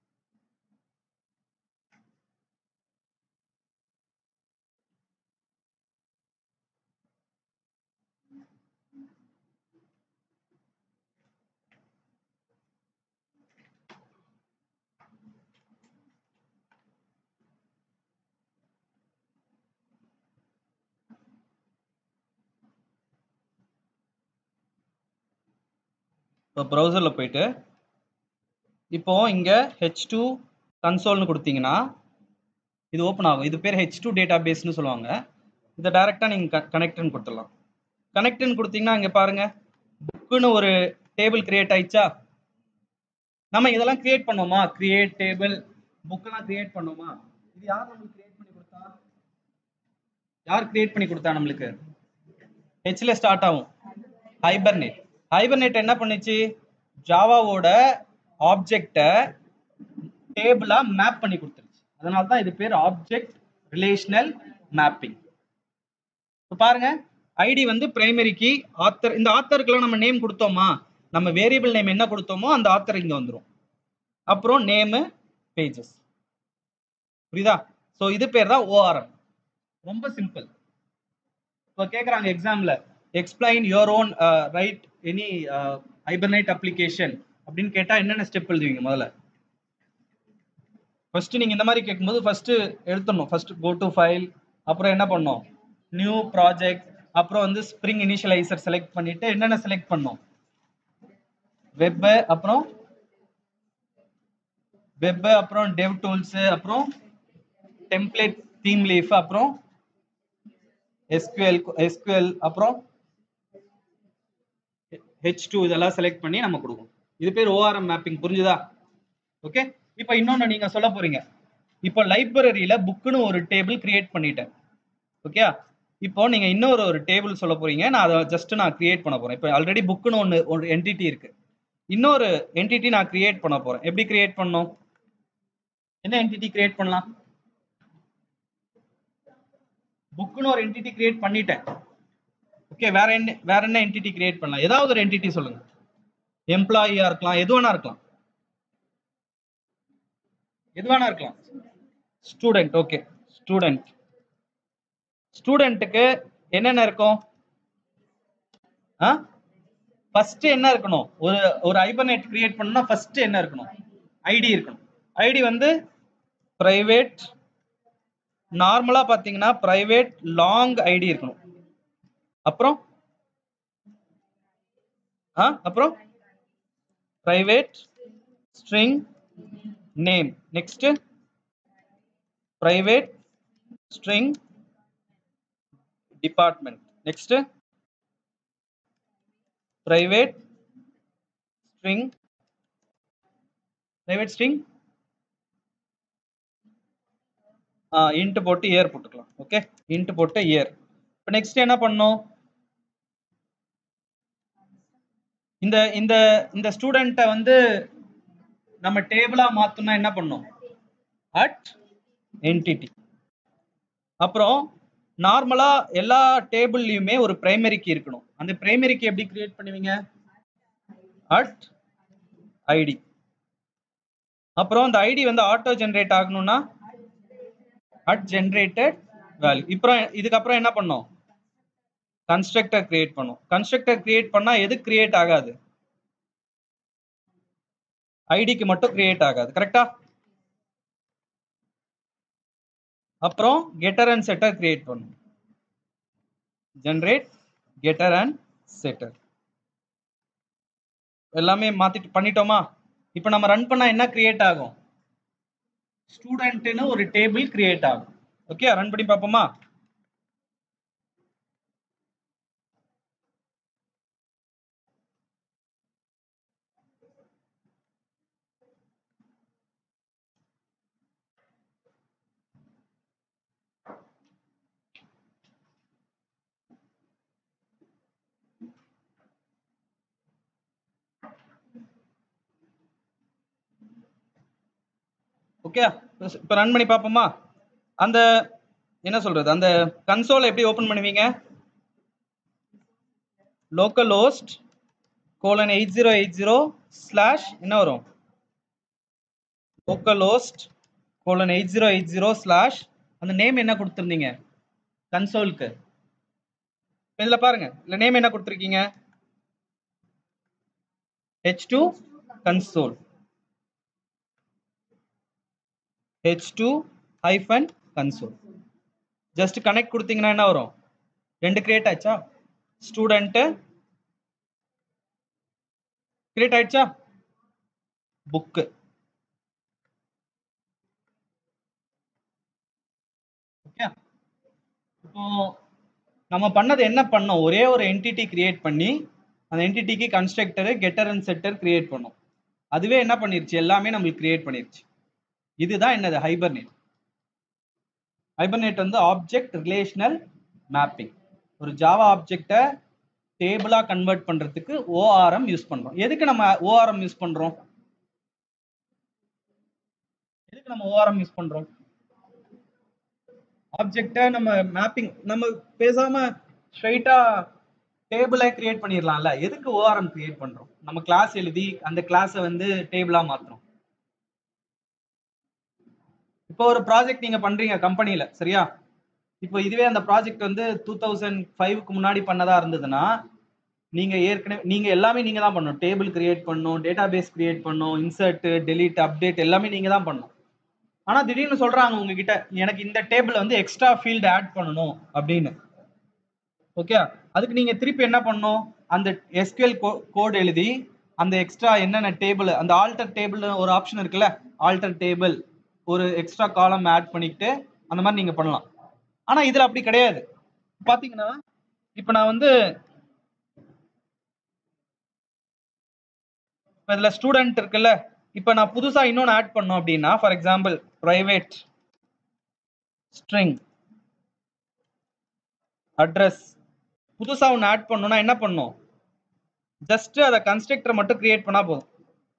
இப்போ ப்ரௌசரில் போயிட்டு இப்போ இங்கே ஹெச் டூ கன்சோல்னு கொடுத்தீங்கன்னா இது ஓப்பன் ஆகும் இது பேர் ஹெச் டூ டேட்டா பேஸ்னு சொல்லுவாங்க இதை டைரெக்டாக நீங்கள் கனெக்ட்னு கொடுத்துடலாம் கனெக்ட்னு கொடுத்தீங்கன்னா இங்கே பாருங்க புக்குன்னு ஒரு டேபிள் கிரியேட் ஆயிடுச்சா நம்ம இதெல்லாம் கிரியேட் பண்ணோமா கிரியேட் டேபிள் புக்கெல்லாம் கிரியேட் பண்ணோமா இது யார் நம்மளுக்கு கிரியேட் பண்ணி கொடுத்தா யார் கிரியேட் பண்ணி கொடுத்தா நம்மளுக்கு ஹெச்ல ஸ்டார்ட் ஆகும் ஹைபர்நெட் ஹைபர்நெட் என்ன பண்ணுச்சு ஜாவாவோட ஆப்ஜெக்ட டேபிளா மேப் பண்ணி கொடுத்துருச்சு அதனால தான் இது பேர் ஆப்ஜெக்ட் ரிலேஷனல் மேப்பிங் இப்போ பாருங்க ஐடி வந்து பிரைமரி கீ ஆத்தர் இந்த ஆத்தருக்குலாம் நம்ம நேம் கொடுத்தோமா நம்ம வேரியபிள் நேம் என்ன கொடுத்தோமோ அந்த ஆத்தர் இங்க வந்துடும் அப்புறம் நேமு பேஜஸ் புரியுதா ஸோ இது பேர் தான் ஓஆர்எம் ரொம்ப சிம்பிள் இப்போ கேட்குறாங்க எக்ஸாம்ல explain your own write any Hibernate application அப்படின்னு கேட்டால் என்னென்ன ஸ்டெப் எழுதுவீங்க முதல்ல ஃபர்ஸ்ட் நீங்க இந்த மாதிரி கேட்கும்போது ஃபர்ஸ்ட் எடுத்துடணும் ஃபர்ஸ்ட் கோ டு ஃபைல் அப்புறம் என்ன பண்ணோம் நியூ ப்ராஜெக்ட் அப்புறம் வந்து ஸ்ப்ரிங் இனிஷியலைசர் செலக்ட் பண்ணிட்டு என்னென்ன செலக்ட் பண்ணோம் வெப் அப்புறம் வெப் அப்புறம் டெவ் டூல்ஸ் அப்புறம் டெம்ப்ளேட் தீம் லீஃப் அப்புறம் எஸ்கியூஎல் எஸ்கியூஎல் அப்புறம் ஹெச் டூ இதெல்லாம் செலக்ட் பண்ணி நம்ம கொடுக்கணும் இது பேர் ஓஆர்எம் மேப்பிங் புரிஞ்சுதா ஓகே இப்போ இன்னொன்று நீங்க சொல்ல போறீங்க இப்போ லைப்ரரியில புக்குன்னு ஒரு டேபிள் கிரியேட் பண்ணிட்டேன் ஓகே இப்போ நீங்க இன்னொரு ஒரு டேபிள் சொல்ல போறீங்க நான் அதை ஜஸ்ட் நான் கிரியேட் பண்ண போறேன் இப்போ ஆல்ரெடி புக்குன்னு ஒன்று ஒரு என்டிட்டி இருக்கு இன்னொரு என்டிட்டி நான் கிரியேட் பண்ண போறேன் எப்படி கிரியேட் பண்ணணும் என்ன என்டிட்டி கிரியேட் பண்ணலாம் புக்குன்னு ஒரு என்டிட்டி கிரியேட் பண்ணிட்டேன் ஓகே வேற என்ன வேற என்ன என்டிட்டி கிரியேட் பண்ணலாம் ஏதாவது ஒரு என்டிட்டி சொல்லுங்க எம்ப்ளாயியா இருக்கலாம் எது வேணா இருக்கலாம் எது வேணா இருக்கலாம் ஸ்டூடெண்ட் ஓகே ஸ்டூடெண்ட் ஸ்டூடெண்ட்டுக்கு என்னென்ன இருக்கும் ஆ ஃபர்ஸ்ட் என்ன இருக்கணும் ஒரு ஒரு ஹைபர்நெட் கிரியேட் பண்ணா ஃபர்ஸ்ட் என்ன இருக்கணும் ஐடி இருக்கணும் ஐடி வந்து பிரைவேட் நார்மலா பாத்தீங்கன்னா பிரைவேட் லாங் ஐடி இருக்கணும் அப்புறம் ஆ அப்புறம் private string name next private string department next private string private string int போட்டு இயர் போட்டுக்கலாம் ஓகே இன்ட் போட்டு இயர் இப்போ நெக்ஸ்ட் என்ன பண்ணோம் இந்த இந்த இந்த ஸ்டூடெண்ட்டை வந்து நம்ம டேபிளா மாத்தணும்னா என்ன பண்ணோம் அட் என்டிட்டி அப்புறம் நார்மலா எல்லா டேபிள்லயுமே ஒரு பிரைமரி கீ இருக்கணும் அந்த பிரைமரி கீ எப்படி கிரியேட் பண்ணுவீங்க அட் ஐடி அப்புறம் அந்த ஐடி வந்து ஆட்டோ ஜென்ரேட் ஆகணும்னா அட் ஜென்ரேட்டட் வேல்யூ இப்போ இதுக்கப்புறம் என்ன பண்ணோம் கன்ஸ்ட்ரக்டர் கிரியேட் பண்ணும் கன்ஸ்ட்ரக்டர் கிரியேட் பண்ணா எது கிரியேட் ஆகாது ஐடிக்கு மட்டும் கிரியேட் ஆகாது கரெக்டா அப்புறம் கெட்டர் அண்ட் செட்டர் கிரியேட் பண்ணும் ஜென்ரேட் கெட்டர் அண்ட் செட்டர் எல்லாமே மாத்திட்டு பண்ணிட்டோமா இப்போ நம்ம ரன் பண்ணா என்ன கிரியேட் ஆகும் ஸ்டூடெண்ட்னு ஒரு டேபிள் கிரியேட் ஆகும் ஓகே ரன் பண்ணி பார்ப்போமா ஓகே இப்போ ரன் பண்ணி பார்ப்போமா அந்த என்ன சொல்றது அந்த கன்சோலை எப்படி ஓபன் பண்ணுவீங்க local host colon eight zero eight zero slash என்ன வரும் local host colon eight zero eight zero slash அந்த நேம் என்ன கொடுத்துருந்தீங்க கன்சோலுக்கு இதில் பாருங்க இல்லை நேம் என்ன கொடுத்துருக்கீங்க H two console h2 hyphen console just connect கொடுத்தீங்கன்னா என்ன வரும் ரெண்டு கிரியேட் ஆச்சா ஸ்டூடெண்ட் கிரியேட் ஆயிடுச்சா புக்கு ஓகே இப்போ நம்ம பண்ணது என்ன பண்ணோம் ஒரே ஒரு என்டிட்டி கிரியேட் பண்ணி அந்த என்டிட்டிக்கு constructor getter and setter create பண்ணோம் அதுவே என்ன பண்ணிருச்சு எல்லாமே நம்மளுக்கு கிரியேட் பண்ணிருச்சு இதுதான் என்னது ஹைபர்நெட் ஹைபர்நெட் வந்து ஆப்ஜெக்ட் ரிலேஷனல் மேப்பிங் ஒரு ஜாவா ஆப்ஜெக்டை டேபிளா கன்வெர்ட் பண்றதுக்கு ஓஆர்எம் யூஸ் பண்றோம் எதுக்கு நம்ம ஓஆர்எம் யூஸ் பண்றோம் எதுக்கு நம்ம ஓஆர்எம் யூஸ் பண்றோம் ஆப்ஜெக்டை நம்ம மேப்பிங் நம்ம பேசாம ஸ்ட்ரைட்டா டேபிளை கிரியேட் பண்ணிடலாம்ல எதுக்கு ஓஆர்எம் கிரியேட் பண்றோம் நம்ம கிளாஸ் எழுதி அந்த கிளாஸை வந்து டேபிளா மாத்துறோம் இப்போ ஒரு ப்ராஜெக்ட் நீங்க பண்றீங்க கம்பெனில சரியா இப்போ இதுவே அந்த ப்ராஜெக்ட் வந்து டூ தௌசண்ட் ஃபைவ்க்கு முன்னாடி பண்ணதா இருந்ததுன்னா நீங்க ஏற்கனவே நீங்க எல்லாமே நீங்க தான் பண்ணணும் டேபிள் கிரியேட் பண்ணணும் டேட்டா பேஸ் கிரியேட் பண்ணணும் இன்சர்ட் டெலீட் அப்டேட் எல்லாமே நீங்க தான் பண்ணணும் ஆனா திடீர்னு சொல்றாங்க உங்ககிட்ட எனக்கு இந்த டேபிள் வந்து எக்ஸ்ட்ரா ஃபீல்டு ஆட் பண்ணணும் அப்படின்னு ஓகே அதுக்கு நீங்க திருப்பி என்ன பண்ணணும் அந்த எஸ்கியூஎல் கோட் எழுதி அந்த எக்ஸ்ட்ரா என்னென்ன டேபிள் அந்த ஆல்டர் டேபிள் ஒரு ஆப்ஷன் இருக்குல்ல ஆல்டர் டேபிள் ஒரு எக்ஸ்ட்ரா காலம் ஆட் பண்ணிக்கிட்டு அந்த மாதிரி நீங்க பண்ணலாம் ஆனா இதுல அப்படி கிடையாது பாத்தீங்கன்னா இப்ப நான் வந்து இப்ப இதுல ஸ்டூடெண்ட் இருக்குல்ல இப்ப நான் புதுசா இன்னொன்னு ஆட் பண்ணோம் அப்படின்னா for example private string address புதுசா ஒன்று ஆட் பண்ணணும்னா என்ன பண்ணும் ஜஸ்ட் அதை கன்ஸ்ட்ரக்டர் மட்டும் கிரியேட் பண்ணா போதும்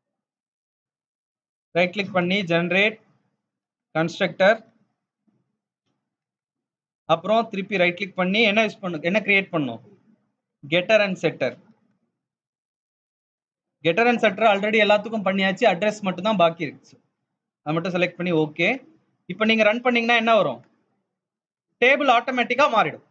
ரைட் கிளிக் பண்ணி ஜெனரேட் கன்ஸ்ட்ரக்டர் அப்புறம் திருப்பி ரைட் கிளிக் பண்ணி என்ன யூஸ் பண்ணும் என்ன கிரியேட் பண்ணும் getter and setter getter and setter already எல்லாத்துக்கும் பண்ணியாச்சு அட்ரஸ் மட்டும் தான் பாக்கி இருக்கு அதை மட்டும் செலக்ட் பண்ணி ஓகே இப்போ நீங்க ரன் பண்ணீங்கன்னா என்ன வரும் டேபிள் ஆட்டோமேட்டிக்கா மாறிடும்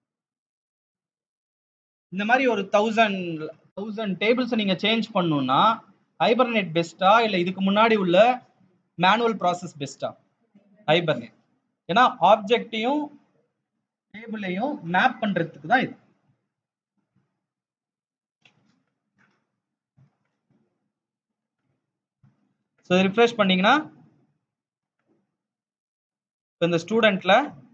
இந்த மாதிரி ஒரு தௌசண்ட் தௌசண்ட் டேபிள்ஸ் நீங்க சேஞ்ச் பண்ணணும்னா ஹைபர்நெட் பெஸ்ட்டா இல்ல இதுக்கு முன்னாடி உள்ள மேனுவல் ப்ராசஸ் பெஸ்ட்டா ஹைபர்நெட் ஏன்னா ஆப்ஜெக்டையும் டேபிளையும் மேப் பண்றதுக்கு தான் இது ஸோ ரிஃப்ரெஷ் பண்ணீங்கன்னா இப்போ இந்த ஸ்டூடெண்ட்ல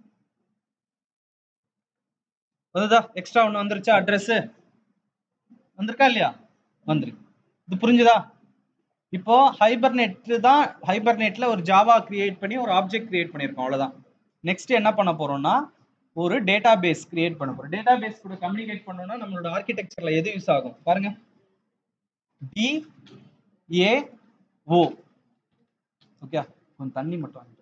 வந்துதா எக்ஸ்ட்ரா ஒன்று வந்துருச்சா அட்ரஸ் வந்திருக்கா இல்லையா வந்துருக்கு இது புரிஞ்சுதா இப்போ ஹைபர்நெட் தான் ஹைபர்நெட்ல ஒரு ஜாவா கிரியேட் பண்ணி ஒரு ஆப்ஜெக்ட் கிரியேட் பண்ணியிருக்கோம் அவ்வளவுதான் நெக்ஸ்ட் என்ன பண்ண போறோம்னா ஒரு டேட்டா பேஸ் கிரியேட் பண்ண போறோம் டேட்டா பேஸ் கூட கம்யூனிகேட் பண்ணணும்னா நம்மளோட ஆர்கிடெக்சர்ல எது யூஸ் ஆகும் பாருங்க டி ஏ ஓ ஓகே கொஞ்சம் தண்ணி மட்டும் வாங்கிட்டோம்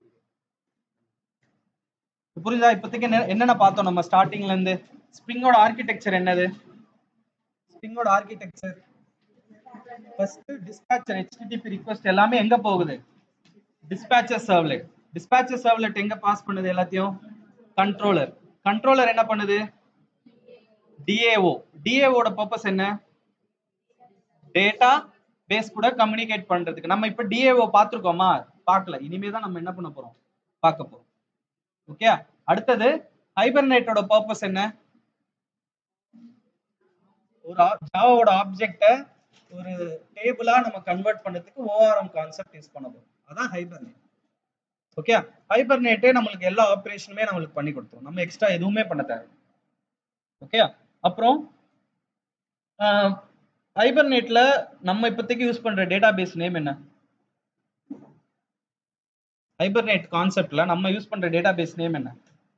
புரியுதா இப்போதைக்கு என்ன- என்னென்ன பார்த்தோம் நம்ம ஸ்டார்டிங்ல இருந்து ஸ்ப்ரிங்கோட ஆர்கிடெக்சர் என்னது ஸ்ப்ரிங்கோட architecture first dispatcher HTTP request எல்லாமே எங்க போகுது டிஸ்பேச்சர் சர்வ்லெட் டிஸ்பேச்சர் சர்வ்லெட் எங்க பாஸ் பண்ணுது எல்லாத்தையும் கண்ட்ரோலர் கண்ட்ரோலர் என்ன பண்ணுது டிஏஓ டிஏஓட பர்பஸ் என்ன டேட்டா பேஸ் கூட கம்யூனிகேட் பண்றதுக்கு நம்ம இப்ப டிஏஓ பார்த்திருக்கோமா பார்க்கல இனிமே தான் நம்ம என்ன பண்ண போறோம் பார்க்க போறோம் ஓகே அடுத்தது ஹைபர்நெட்டோட பர்பஸ் என்ன ஒரு ஜாவாவோட ஆப்ஜெக்ட ஒரு டேபிளா நம்ம கன்வெர்ட் பண்ணதுக்கு ஓஆர்எம் கான்செப்ட் யூஸ் பண்ண போறோம் அதான் ஹைபர்நெட் ஓகே ஹைபர்நெட்டே நம்மளுக்கு எல்லா ஆப்ரேஷனுமே நம்மளுக்கு பண்ணி கொடுத்துரும் நம்ம எக்ஸ்ட்ரா எதுவுமே பண்ண தேவை ஓகே அப்புறம் ஹைபர்நெட்ல நம்ம இப்போதைக்கு யூஸ் பண்ற டேட்டா பேஸ் நேம் என்ன ஹைபர்நெட் கான்செப்ட்ல நம்ம யூஸ் பண்ற டேட்டா பேஸ் நேம் என்ன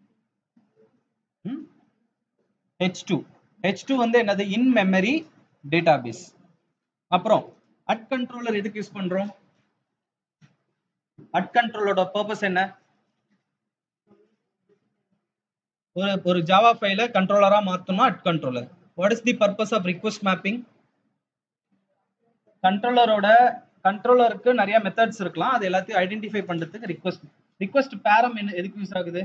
ஹெச் டூ ஹெச் டூ வந்து என்னது இன் மெமரி டேட்டா பேஸ் அப்புறம் அட் கண்ட்ரோலர் எதுக்கு யூஸ் பண்றோம் அட் கண்ட்ரோலோட பர்பஸ் என்ன ஒரு ஒரு ஜாவா ஃபைல கண்ட்ரோலரா மாத்தணும் at controller what is the purpose of request mapping கண்ட்ரோலரோட கண்ட்ரோலருக்கு நிறைய மெத்தட்ஸ் இருக்கலாம் அது எல்லாத்தையும் ஐடென்டிஃபை பண்றதுக்கு ரிக்வெஸ்ட் ரிக்வெஸ்ட் பேரம் என்ன எதுக்கு யூஸ் ஆகுது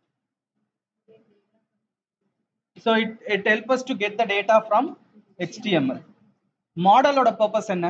so it it help us to get the data from HTML மாடலோட பர்பஸ் என்ன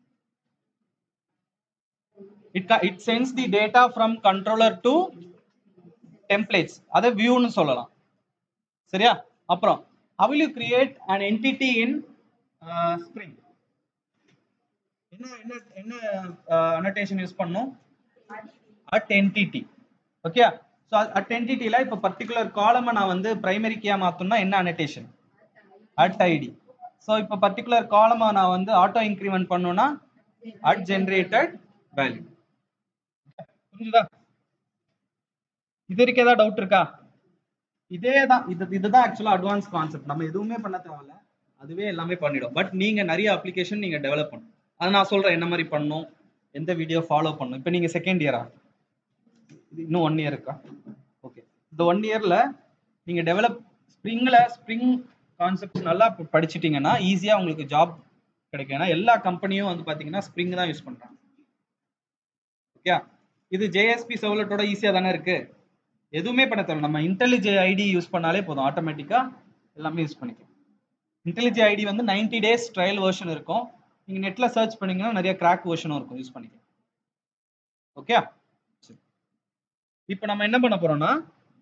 it it sends the data from controller to templates அதை வியூன்னு சொல்லலாம் சரியா அப்புறம் how will you create an entity in uh, spring என்ன என்ன என்ன அனோட்டேஷன் யூஸ் பண்ணோம் at entity okay so at என்டிட்டியில் இப்போ பர்டிகுலர் காலமை நான் வந்து பிரைமரி கீயா மாற்றணும்னா என்ன அனோட்டேஷன் அட் ஐடி ஸோ இப்போ பர்டிகுலர் காலமை நான் வந்து ஆட்டோ இன்க்ரிமெண்ட் பண்ணணும்னா அட் ஜென்ரேட்டட் வேல்யூ புரிஞ்சுதா இது வரைக்கும் ஏதாவது டவுட் இருக்கா இதே தான் இது இதுதான் ஆக்சுவலா அட்வான்ஸ் கான்செப்ட் நம்ம எதுவுமே பண்ண தேவையில்ல அதுவே எல்லாமே பண்ணிடும் பட் நீங்க நிறைய அப்ளிகேஷன் நீங்க டெவலப் பண்ணணும் அதை நான் சொல்றேன் என்ன மாதிரி பண்ணணும் எந்த வீடியோ ஃபாலோ பண்ணணும் இப்போ நீங்க செகண்ட் இயரா இன்னும் ஒன் இயர் இருக்கா ஓகே இந்த ஒன் இயர்ல நீங்க டெவலப் ஸ்ப்ரிங்ல ஸ்ப்ரிங் கான்செப்ட் நல்லா ப- படிச்சிட்டீங்கன்னா ஈஸியா உங்களுக்கு ஜாப் கிடைக்கும் ஏன்னா எல்லா கம்பெனியும் வந்து பாத்தீங்கன்னா ஸ்ப்ரிங் தான் யூஸ் பண்றாங்க ஓகே இது ஜேஎஸ்பி சர்வலட்டோட ஈஸியா தானே இருக்கு எதுவுமே பண்ண தேவை நம்ம இன்டெலிஜே ஐடி யூஸ் பண்ணாலே போதும் ஆட்டோமேட்டிக்கா எல்லாமே யூஸ் பண்ணிக்கலாம் இன்டெலிஜே ஐடி வந்து 90 டேஸ் ட்ரையல் வெர்ஷன் இருக்கும் நீங்க நெட்ல சர்ச் பண்ணீங்கன்னா நிறைய கிராக் வெர்ஷனும் இருக்கும் யூஸ் பண்ணிக்கலாம் ஓகே இப்போ நம்ம என்ன பண்ண போறோம்னா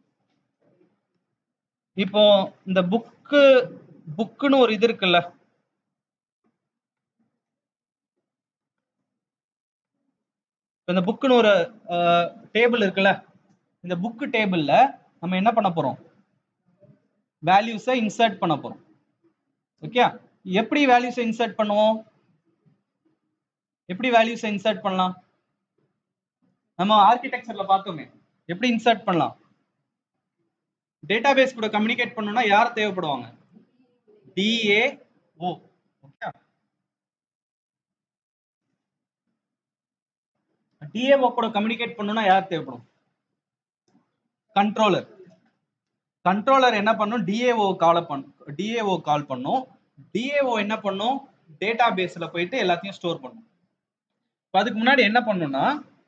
இப்போ இந்த புக்கு புக்குன்னு ஒரு இது இருக்குல்ல இப்ப இந்த புக்குன்னு ஒரு டேபிள் இருக்குல்ல இந்த புக்கு டேபிள்ல நம்ம என்ன பண்ண போறோம் வேல்யூஸை இன்சர்ட் பண்ண போறோம் ஓகே எப்படி வேல்யூஸை இன்சர்ட் பண்ணுவோம் எப்படி வேல்யூஸை இன்சர்ட் பண்ணலாம் நம்ம ஆர்கிடெக்சர்ல பார்த்தோமே எப்படி இன்சர்ட் பண்ணலாம் டேட்டாபேஸ் கூட கம்யூனிகேட் பண்ணணும்னா யார் தேவைப்படுவாங்க டிஏஓ ஓகே டிஏஓ கூட கம்யூனிகேட் பண்ணணும்னா யார் தேவைப்படும் கண்ட்ரோலர் கண்ட்ரோலர் என்ன பண்ணும் டிஏஓ கால் பண்ணும் டிஏஓ கால் பண்ணும் டிஏஓ என்ன பண்ணும் டேட்டா பேஸ்ல போயிட்டு எல்லாத்தையும் ஸ்டோர் பண்ணும் இப்ப அதுக்கு முன்னாடி என்ன பண்ணும்னா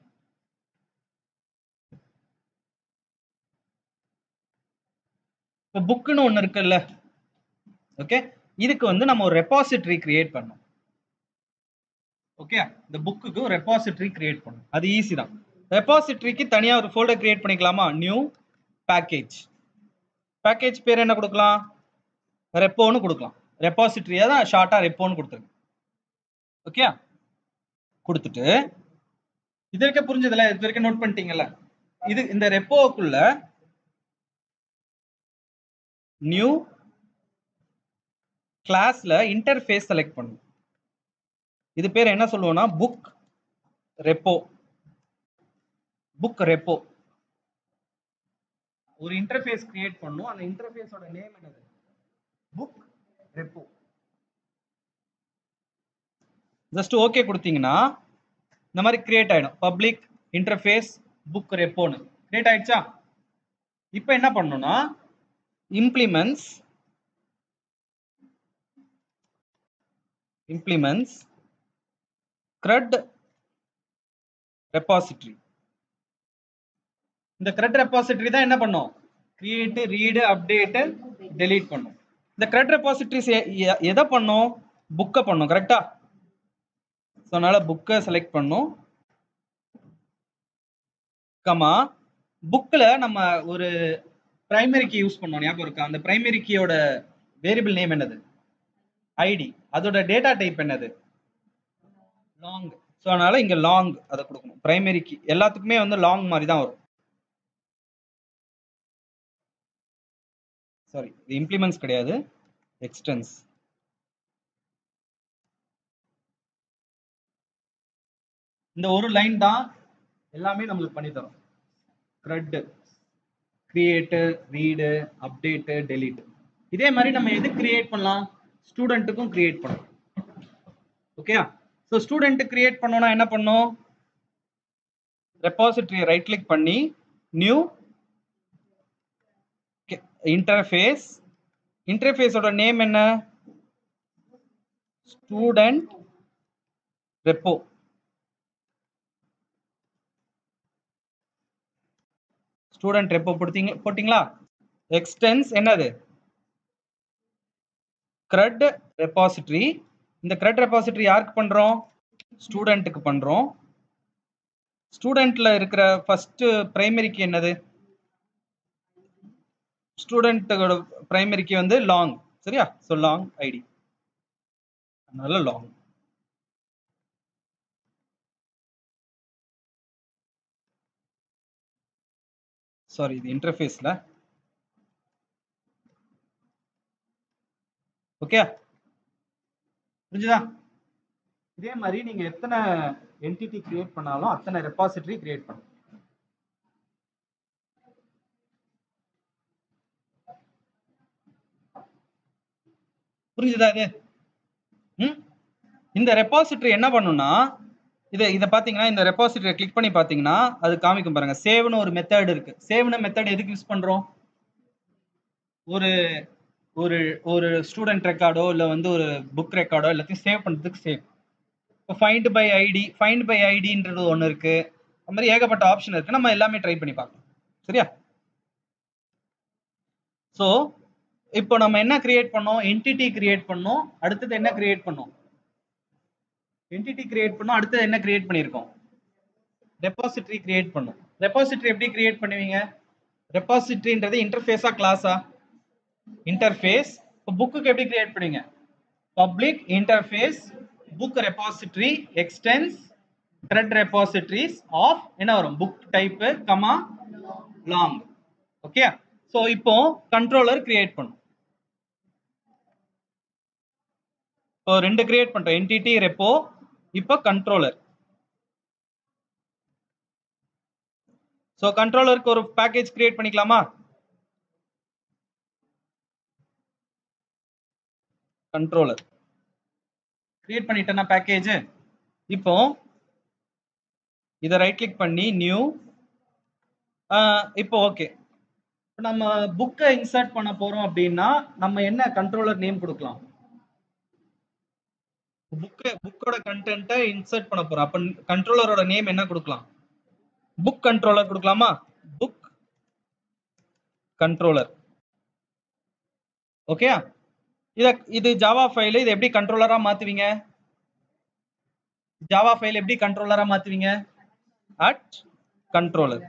இப்போ புக்குன்னு ஒன்று இருக்குல்ல ஓகே இதுக்கு வந்து நம்ம ஒரு ரெபாசிட்டரி கிரியேட் பண்ணோம் ஓகே இந்த புக்குக்கு ஒரு ரெபாசிட்டரி கிரியேட் பண்ணணும் அது ஈஸி தான் ரெபாசிட்டரிக்கு தனியா ஒரு ஃபோல்டர் கிரியேட் பண்ணிக்கலாமா நியூ பேக்கேஜ் பேக்கேஜ் பேர் என்ன கொடுக்கலாம் ரெப்போன்னு கொடுக்கலாம் ரெபாசிட்டரியா தான் ஷார்ட்டா ரெப்போன்னு கொடுத்துருங்க ஓகே கொடுத்துட்டு இது வரைக்கும் புரிஞ்சதுல இது வரைக்கும் நோட் பண்ணிட்டீங்கல்ல இது இந்த ரெப்போக்குள்ள நியூ கிளாஸ்ல இன்டர்ஃபேஸ் செலக்ட் பண்ணும் இது பேர் என்ன சொல்லுவோம்னா புக் ரெப்போ புக் ரெப்போ ஒரு இன்டர்ஃபேஸ் கிரியேட் பண்ணும் அந்த இன்டர்ஃபேஸோட நேம் என்னது புக் ரெப்போ ஜஸ்ட் ஓகே கொடுத்தீங்கன்னா இந்த மாதிரி கிரியேட் ஆயிடும் பப்ளிக் இன்டர்ஃபேஸ் புக் ரெப்போன்னு கிரியேட் ஆயிடுச்சா இப்போ என்ன பண்ணணும்னா implements implements CRUD repository இந்த CRUD repository தான் என்ன பண்ணும் create read update delete பண்ணும் இந்த CRUD repositories எ- எ- எதை பண்ணும் புக்கை பண்ணும் கரெக்டா ஸோ அதனால புக்கை செலக்ட் பண்ணும் கமா புக்கில் நம்ம ஒரு பிரைமரி கீ யூஸ் பண்ணோம் ஞாபகம் இருக்கா அந்த பிரைமரி கீயோட வேரியபிள் நேம் என்னது ஐடி அதோட டேட்டா டைப் என்னது லாங் ஸோ அதனால இங்க லாங் அதை கொடுக்கணும் பிரைமரி கீ எல்லாத்துக்குமே வந்து லாங் மாதிரி தான் வரும் சாரி இது இம்ப்ளிமெண்ட்ஸ் கிடையாது எக்ஸ்டென்ஸ் இந்த ஒரு லைன் தான் எல்லாமே நம்மளுக்கு பண்ணி தரும் CRUD create read update delete இதே மாதிரி நம்ம எது கிரியேட் பண்ணலாம் ஸ்டூடெண்ட்டுக்கும் கிரியேட் பண்ணலாம் ஓகே ஸோ ஸ்டூடெண்ட் கிரியேட் பண்ணோம்னா என்ன பண்ணும் ரெபாசிட்டரியை ரைட் கிளிக் பண்ணி நியூ இன்டர்ஃபேஸ் இன்டர்ஃபேஸோட நேம் என்ன ஸ்டூடெண்ட் ரெப்போ ஸ்டூடெண்ட் ரெப்போ போட்டீங்க போட்டிங்களா எக்ஸ்டென்ஸ் என்னது CRUD ரெபாசிட்டரி இந்த CRUD ரெபாசிட்டரி யாருக்கு பண்றோம் ஸ்டூடெண்ட்டுக்கு பண்றோம் ஸ்டூடெண்ட்ல இருக்கிற ஃபர்ஸ்ட் பிரைமரிக்கு என்னது ஸ்டூடெண்ட்டோட பிரைமரிக்கு வந்து லாங் சரியா ஸோ லாங் ஐடி அதனால லாங் சாரி இது இன்டர்ஃபேஸ்ல ஓகே புரிஞ்சுதா இதே மாதிரி நீங்க எத்தனை என்டிட்டி கிரியேட் பண்ணாலும் அத்தனை ரெபாசிட்டரி கிரியேட் பண்ணும் புரிஞ்சுதா இது ம் இந்த ரெபாசிட்டரி என்ன பண்ணும்னா இதை இதை பார்த்தீங்கன்னா இந்த ரெபாசிட்டரியை கிளிக் பண்ணி பார்த்தீங்கன்னா அது காமிக்கும் பாருங்க சேவ்னு ஒரு மெத்தட் இருக்கு சேவ்னு மெத்தட் எதுக்கு யூஸ் பண்றோம் ஒரு ஒரு ஒரு ஸ்டூடெண்ட் ரெக்கார்டோ இல்லை வந்து ஒரு புக் ரெக்கார்டோ எல்லாத்தையும் சேவ் பண்ணுறதுக்கு சேவ் இப்போ find by ID find by ஐடின்றது ஒன்று இருக்கு அது மாதிரி ஏகப்பட்ட ஆப்ஷன் இருக்கு நம்ம எல்லாமே ட்ரை பண்ணி பார்க்கலாம் சரியா ஸோ இப்போ நம்ம என்ன கிரியேட் பண்ணோம் என்டிட்டி கிரியேட் பண்ணோம் அடுத்தது என்ன கிரியேட் பண்ணோம் என்டிட்டி கிரியேட் பண்ணோம் அடுத்தது என்ன கிரியேட் பண்ணியிருக்கோம் ரெபாசிட்டரி கிரியேட் பண்ணோம் ரெபாசிட்டரி எப்படி கிரியேட் பண்ணுவீங்க ரெபாசிட்டரின்றது இன்டர்ஃபேஸா கிளாஸா இன்டர்ஃபேஸ் இப்போ புக்குக்கு எப்படி கிரியேட் பண்ணுவீங்க public interface book repository extends crud repositories of என்ன வரும் book type comma long okay so இப்போ கண்ட்ரோலர் கிரியேட் பண்ணும் இப்போ ரெண்டு கிரியேட் பண்றோம் என்டிட்டி ரெப்போ இப்போ கண்ட்ரோலர் ஸோ கண்ட்ரோலருக்கு ஒரு பேக்கேஜ் கிரியேட் பண்ணிக்கலாமா கண்ட்ரோலர் கிரியேட் பண்ணிட்டேன்னா பேக்கேஜ் இப்போ இதை ரைட் கிளிக் பண்ணி நியூ இப்போ ஓகே நம்ம புக்கை இன்சர்ட் பண்ண போறோம் அப்படின்னா நம்ம என்ன கண்ட்ரோலர் நேம் கொடுக்கலாம் புக்கு புக்கோட கண்டென்ட்டை இன்சர்ட் பண்ண போறோம் அப்ப கண்ட்ரோலரோட நேம் என்ன கொடுக்கலாம் புக் கண்ட்ரோலர் கொடுக்கலாமா புக் கண்ட்ரோலர் ஓகே இத இது ஜாவா ஃபைல் இது எப்படி கண்ட்ரோலரா மாத்துவீங்க ஜாவா ஃபைல் எப்படி கண்ட்ரோலரா மாத்துவீங்க அட் கண்ட்ரோலர்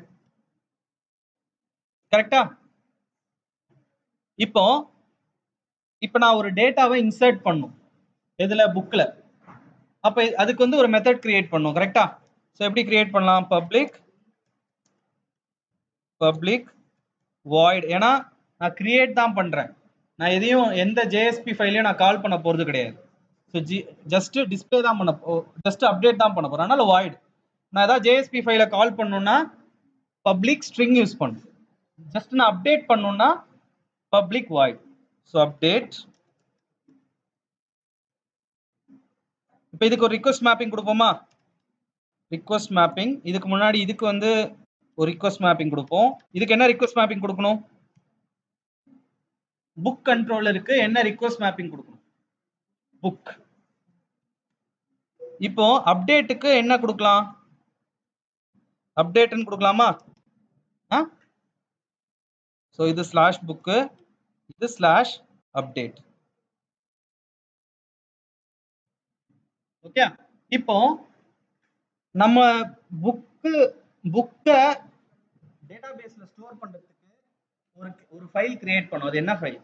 கரெக்டா இப்போ இப்போ நான் ஒரு டேட்டாவை இன்சர்ட் பண்ணும் எதுல புக்ல அப்ப அதுக்கு வந்து ஒரு மெத்தட் கிரியேட் பண்ணும் கரெக்டா ஸோ எப்படி கிரியேட் பண்ணலாம் பப்ளிக் பப்ளிக் வாய்ட் ஏன்னா நான் கிரியேட் தான் பண்றேன் நான் எதையும் எந்த ஜேஎஸ்பி ஃபைலையும் நான் கால் பண்ண போறது கிடையாது ஸோ ஜி ஜஸ்ட் டிஸ்பிளே தான் பண்ண ஜஸ்ட் அப்டேட் தான் பண்ண போறேன் அதனால வாய்ட் நான் ஏதாவது ஜேஎஸ்பி ஃபைலை கால் பண்ணணும்னா பப்ளிக் ஸ்ட்ரிங் யூஸ் பண்ணும் ஜஸ்ட் நான் அப்டேட் பண்ணணும்னா பப்ளிக் வாய்ட் ஸோ அப்டேட் இப்போ இதுக்கு ஒரு ரிக்வஸ்ட் மேப்பிங் கொடுப்போமா ரிக்வஸ்ட் மேப்பிங் இதுக்கு முன்னாடி இதுக்கு வந்து ஒரு ரிக்வஸ்ட் மேப்பிங் கொடுப்போம் இதுக்கு என்ன ரிக்வஸ்ட் மேப்பிங் கொடுக்கணும் புக் கண்ட்ரோலருக்கு என்ன ரிக்வஸ்ட் மேப்பிங் கொடுக்கணும் புக் இப்போ அப்டேட்டுக்கு என்ன கொடுக்கலாம் அப்டேட்னு கொடுக்கலாமா ஆ ஸோ இது ஸ்லாஷ் புக்கு இது ஸ்லாஷ் அப்டேட் ஓகே இப்போ நம்ம புக்கு புக்கை டேட்டாபேஸ்ல ஸ்டோர் பண்றதுக்கு ஒரு ஒரு ஃபைல் கிரியேட் பண்ணோம் அது என்ன ஃபைல்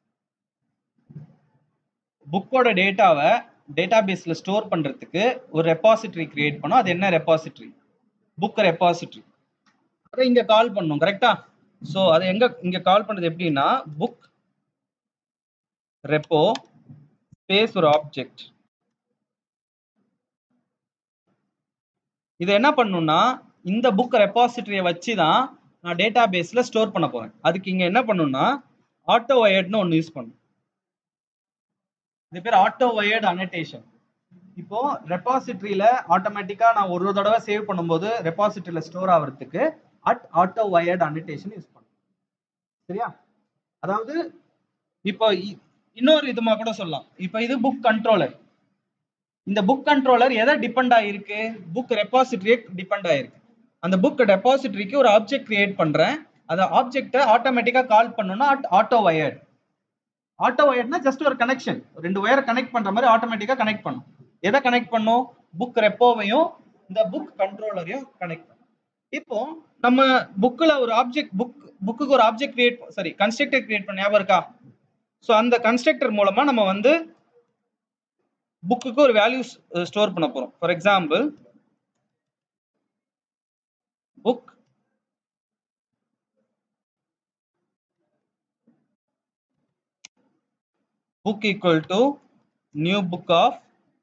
புக்கோட டேட்டாவை டேட்டாபேஸ்ல ஸ்டோர் பண்றதுக்கு ஒரு ரெபாசிட்டரி கிரியேட் பண்ணோம் அது என்ன ரெபாசிட்டரி புக் ரெபாசிட்டரி அதை இங்க கால் பண்ணோம் கரெக்டா ஸோ அதை எங்க இங்க கால் பண்றது எப்படின்னா புக் ரெப்போ ஸ்பேஸ் ஒரு ஆப்ஜெக்ட் இது என்ன பண்ணும்னா இந்த புக் ரெபாசிட்டரியை வச்சு தான் நான் டேட்டா பேஸ்ல ஸ்டோர் பண்ண போறேன் அதுக்கு இங்க என்ன பண்ணும்னா ஆட்டோ வயர்ட்னு ஒன்று யூஸ் பண்ணும் இது பேர் ஆட்டோ வயர்டு அனடேஷன் இப்போ ரெபாசிட்டரியில ஆட்டோமேட்டிக்கா நான் ஒரு தடவை சேவ் பண்ணும்போது ரெபாசிட்டரியில ஸ்டோர் ஆகிறதுக்கு at autowired annotation use பண்ணும் சரியா அதாவது இப்போ இ- இன்னொரு இதுமா கூட சொல்லலாம் இப்போ இது புக் கண்ட்ரோலர் இந்த புக் கண்ட்ரோலர் எதை டிபெண்ட் ஆகிருக்கு புக் ரெபாசிட்டரியே டிபெண்ட் ஆகிருக்கு அந்த புக் டெபாசிட்டரிக்கு ஒரு ஆப்ஜெக்ட் கிரியேட் பண்றேன் அந்த ஆப்ஜெக்ட்டை ஆட்டோமேட்டிக்கா கால் பண்ணணும்னா ஆட்டோ வயர்ட் ஆட்டோ வயர்ட்னா ஜஸ்ட் ஒரு கனெக்ஷன் ரெண்டு ஒயரை கனெக்ட் பண்ற மாதிரி ஆட்டோமேட்டிக்கா கனெக்ட் பண்ணும் எதை கனெக்ட் பண்ணும் புக் ரெப்போவையும் இந்த புக் கண்ட்ரோலரையும் கனெக்ட் பண்ணும் இப்போ நம்ம புக்கில் ஒரு ஆப்ஜெக்ட் புக் புக்குக்கு ஒரு object create sorry constructor create பண்ண ஞாபகம் இருக்கா ஸோ அந்த கன்ஸ்ட்ரக்டர் மூலமா நம்ம வந்து புக்குக்கு ஒரு வேல்யூ ஸ்டோர் பண்ண போறோம் for example book book equal to new book of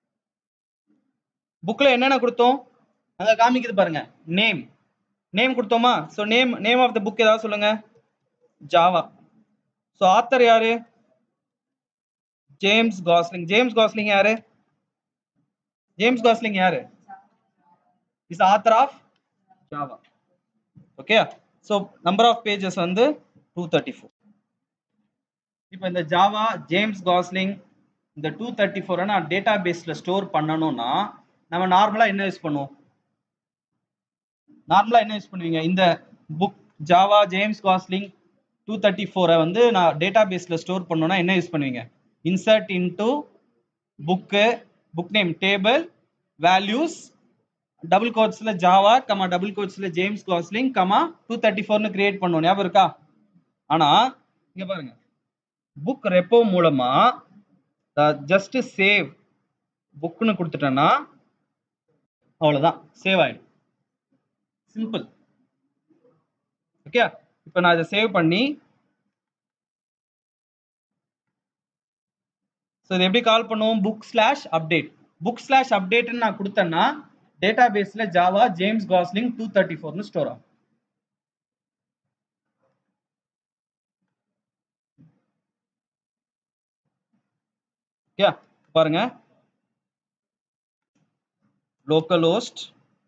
புக்ல என்னென்ன கொடுத்தோம் அங்க காமிக்குது பாருங்க நேம் நேம் கொடுத்தோமா so name name of the book ஏதாவது சொல்லுங்க ஜாவா ஸோ ஆத்தர் யாரு ஜேம்ஸ் காஸ்லிங் ஜேம்ஸ் காஸ்லிங் யாரு ஜேம்ஸ் காஸ்லிங் யாரு is author of Java okay so number of pages வந்து டூ தேர்ட்டி ஃபோர் இப்போ இந்த ஜாவா ஜேம்ஸ் காஸ்லிங் இந்த டூ தேர்ட்டி ஃபோரை நான் டேட்டா பேஸில் ஸ்டோர் பண்ணணும்னா நம்ம நார்மலாக என்ன யூஸ் பண்ணுவோம் நார்மலாக என்ன யூஸ் பண்ணுவீங்க இந்த book Java James Gosling two thirty ஃபோரை வந்து நான் டேட்டா பேஸில் ஸ்டோர் பண்ணணும்னா என்ன யூஸ் பண்ணுவீங்க insert into book book name table values double கோட்ஸில் ஜாவா கமா டபுள் கோட்ஸில் James Gosling comma two thirty ஃபோர்னு கிரியேட் பண்ணுவோம் ஞாபகம் இருக்கா ஆனால் இங்கே பாருங்க புக் ரெப்போ மூலமா ஜஸ்ட் சேவ் புக்னு கொடுத்துட்டேன்னா அவ்வளோதான் சேவ் ஆயிடும் சிம்பிள் ஓகே இப்போ நான் இதை சேவ் பண்ணி ஸோ இது எப்படி கால் பண்ணுவோம் book slash update book slash அப்டேட்னு நான் கொடுத்தேன்னா டேட்டா பேஸில் Java James Gosling two thirty ஃபோர்னு ஸ்டோர் ஆகும் ஓகே பாருங்க local host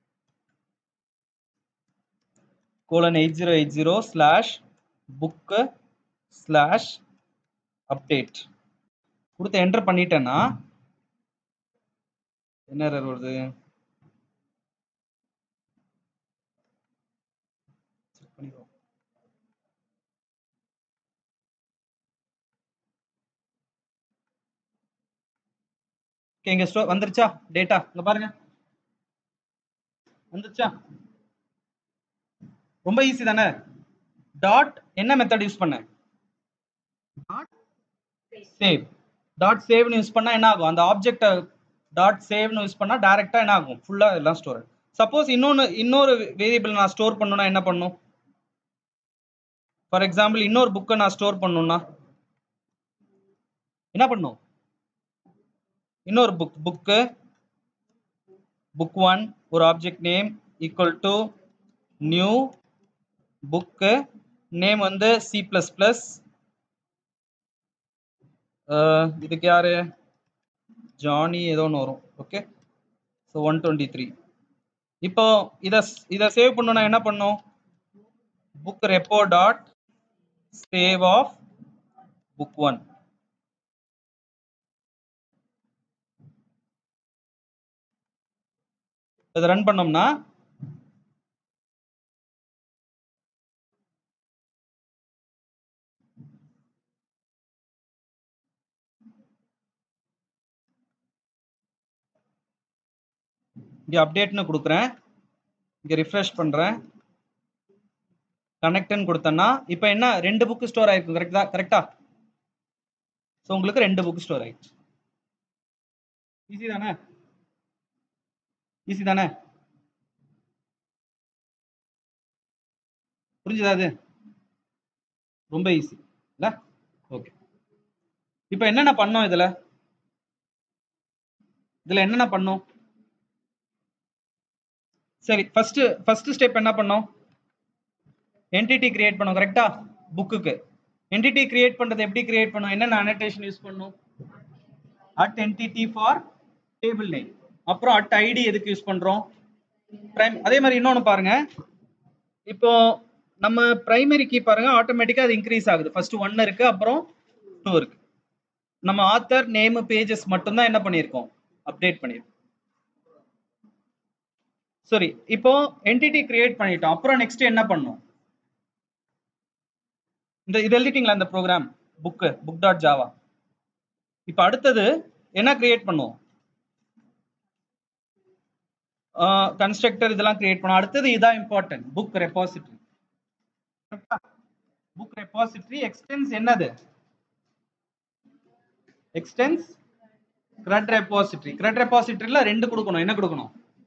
colon eight zero eight zero slash book slash update கொடுத்து என்டர் பண்ணிட்டேன்னா என்ன error வருது Check பண்ணிடுவோம். Okay, இங்க ஸ்டோ வந்துருச்சா டேட்டா இங்க பாருங்க வந்துருச்சா ரொம்ப ஈஸி தானே டாட் என்ன மெத்தட் யூஸ் பண்ண டாட் சேவ் டாட் சேவ்னு யூஸ் பண்ணா என்ன ஆகும் அந்த ஆப்ஜெக்ட் டாட் சேவ்னு யூஸ் பண்ணா டைரக்டா என்ன ஆகும் ஃபுல்லா எல்லாம் ஸ்டோர் சப்போஸ் இன்னொன்னு இன்னொரு வேரியபிள் நான் ஸ்டோர் பண்ணணும்னா என்ன பண்ணும் ஃபார் எக்ஸாம்பிள் இன்னொரு புக்கை நான் ஸ்டோர் பண்ணணும்னா என்ன பண்ணும் இன்னொரு புக் புக்கு புக் ஒன் ஒரு object name equal to new book name வந்து சி ப்ளஸ் ப்ளஸ் இதுக்கு யாரு ஜானி ஏதோ ஒன்று வரும் okay so one twenty three இப்போ இதை இதை சேவ் பண்ணணும்னா என்ன பண்ணும் book repo dot save of book one இதை ரன் பண்ணோம்னா இங்கே அப்டேட்னு கொடுக்குறேன் இங்கே ரிஃப்ரெஷ் பண்ணுறேன் கனெக்ட்னு கொடுத்தேன்னா இப்போ என்ன ரெண்டு புக்கு ஸ்டோர் ஆயிருக்கும் கரெக்டா கரெக்டா ஸோ உங்களுக்கு ரெண்டு புக் ஸ்டோர் ஆயிடுச்சு ஈஸி தானே ஈஸி தானே புரிஞ்சுதா அது ரொம்ப ஈஸி இல்ல ஓகே இப்போ என்னென்ன பண்ணோம் இதுல இதுல என்னென்ன பண்ணோம் சரி ஃபர்ஸ்ட் ஃபர்ஸ்ட் ஸ்டெப் என்ன பண்ணோம் என்டிட்டி கிரியேட் பண்ணோம் கரெக்டா புக்குக்கு என்டிட்டி கிரியேட் பண்றது எப்படி கிரியேட் பண்ணோம் என்னென்ன அனடேஷன் யூஸ் பண்ணோம் at entity for table name அப்புறம் அட் ஐடி எதுக்கு யூஸ் பண்றோம் பிரைம் அதே மாதிரி இன்னொன்னு பாருங்க இப்போ நம்ம பிரைமரி கீ பாருங்க ஆட்டோமேட்டிக்கா அது இன்க்ரீஸ் ஆகுது ஃபர்ஸ்ட் ஒன் இருக்கு அப்புறம் டூ இருக்கு நம்ம ஆத்தர் நேம் பேஜஸ் மட்டும்தான் என்ன பண்ணியிருக்கோம் அப்டேட் பண்ணியிருக்கோம் சரி இப்போ என்டிட்டி கிரியேட் பண்ணிட்டோம் அப்புறம் நெக்ஸ்ட் என்ன பண்ணோம் இந்த இது எழுதிட்டீங்களா இந்த program book book dot Java இப்போ அடுத்தது என்ன கிரியேட் பண்ணுவோம் கன்ஸ்ட்ரக்டர் இதெல்லாம் கிரியேட் பண்ணுவோம் அடுத்தது இதான் important book repository book repository extends என்னது எக்ஸ்டென்ஸ் கிரெட் ரெபாசிட்டரி கிரெட் ரெபாசிட்டரியில ரெண்டு கொடுக்கணும் என்ன கொடுக்கணும்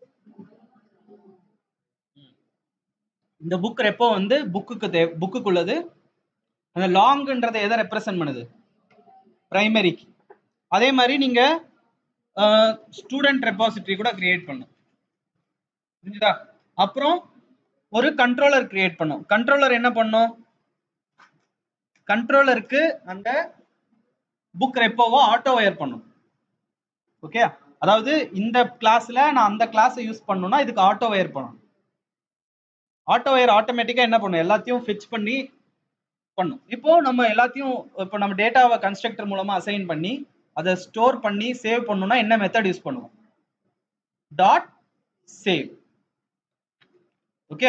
இந்த புக் ரெப்போ வந்து புக்குக்கு தே புக்குக்குள்ளது அந்த லாங்ன்றதை எதை ரெப்ரசன்ட் பண்ணுது பிரைமரிக்கு அதே மாதிரி நீங்க ஸ்டூடெண்ட் ரெபாசிட்டரி கூட கிரியேட் பண்ணும் புரிஞ்சுதா அப்புறம் ஒரு கண்ட்ரோலர் கிரியேட் பண்ணும் கண்ட்ரோலர் என்ன பண்ணும் கண்ட்ரோலருக்கு அந்த புக் ரெப்போவை ஆட்டோ வயர் பண்ணும் ஓகே அதாவது இந்த கிளாஸ்ல நான் அந்த கிளாஸை யூஸ் பண்ணணும்னா இதுக்கு ஆட்டோ வயர் பண்ணணும் ஆட்டோ வயர் ஆட்டோமேட்டிக்கா என்ன பண்ணும் எல்லாத்தையும் ஃபிச் பண்ணி பண்ணும் இப்போ நம்ம எல்லாத்தையும் இப்போ நம்ம டேட்டாவை கன்ஸ்ட்ரக்டர் மூலமா அசைன் பண்ணி அதை ஸ்டோர் பண்ணி சேவ் பண்ணணும்னா என்ன மெத்தட் யூஸ் பண்ணுவோம் டாட் சேவ் ஓகே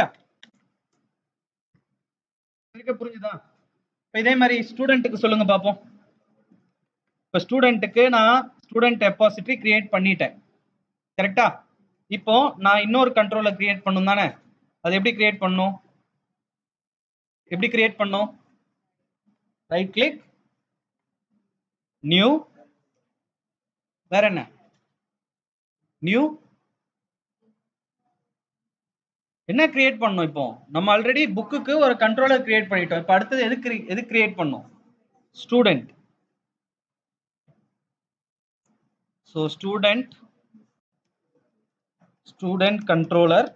புரிஞ்சுதா இப்போ இதே மாதிரி ஸ்டூடெண்ட்டுக்கு சொல்லுங்க பார்ப்போம் இப்போ ஸ்டூடெண்ட்டுக்கு நான் ஸ்டூடெண்ட் டெபாசிட்டரி கிரியேட் பண்ணிட்டேன் கரெக்டா இப்போ நான் இன்னொரு கண்ட்ரோலர் கிரியேட் பண்ணும் தானே அது எப்படி கிரியேட் பண்ணும் எப்படி கிரியேட் பண்ணும் ரைட் கிளிக் நியூ வேற என்ன நியூ என்ன கிரியேட் பண்ணோம் இப்போ நம்ம ஆல்ரெடி புக்குக்கு ஒரு கண்ட்ரோலர் கிரியேட் பண்ணிட்டோம் இப்போ அடுத்தது எது எது கிரியேட் பண்ணோம் student so student student controller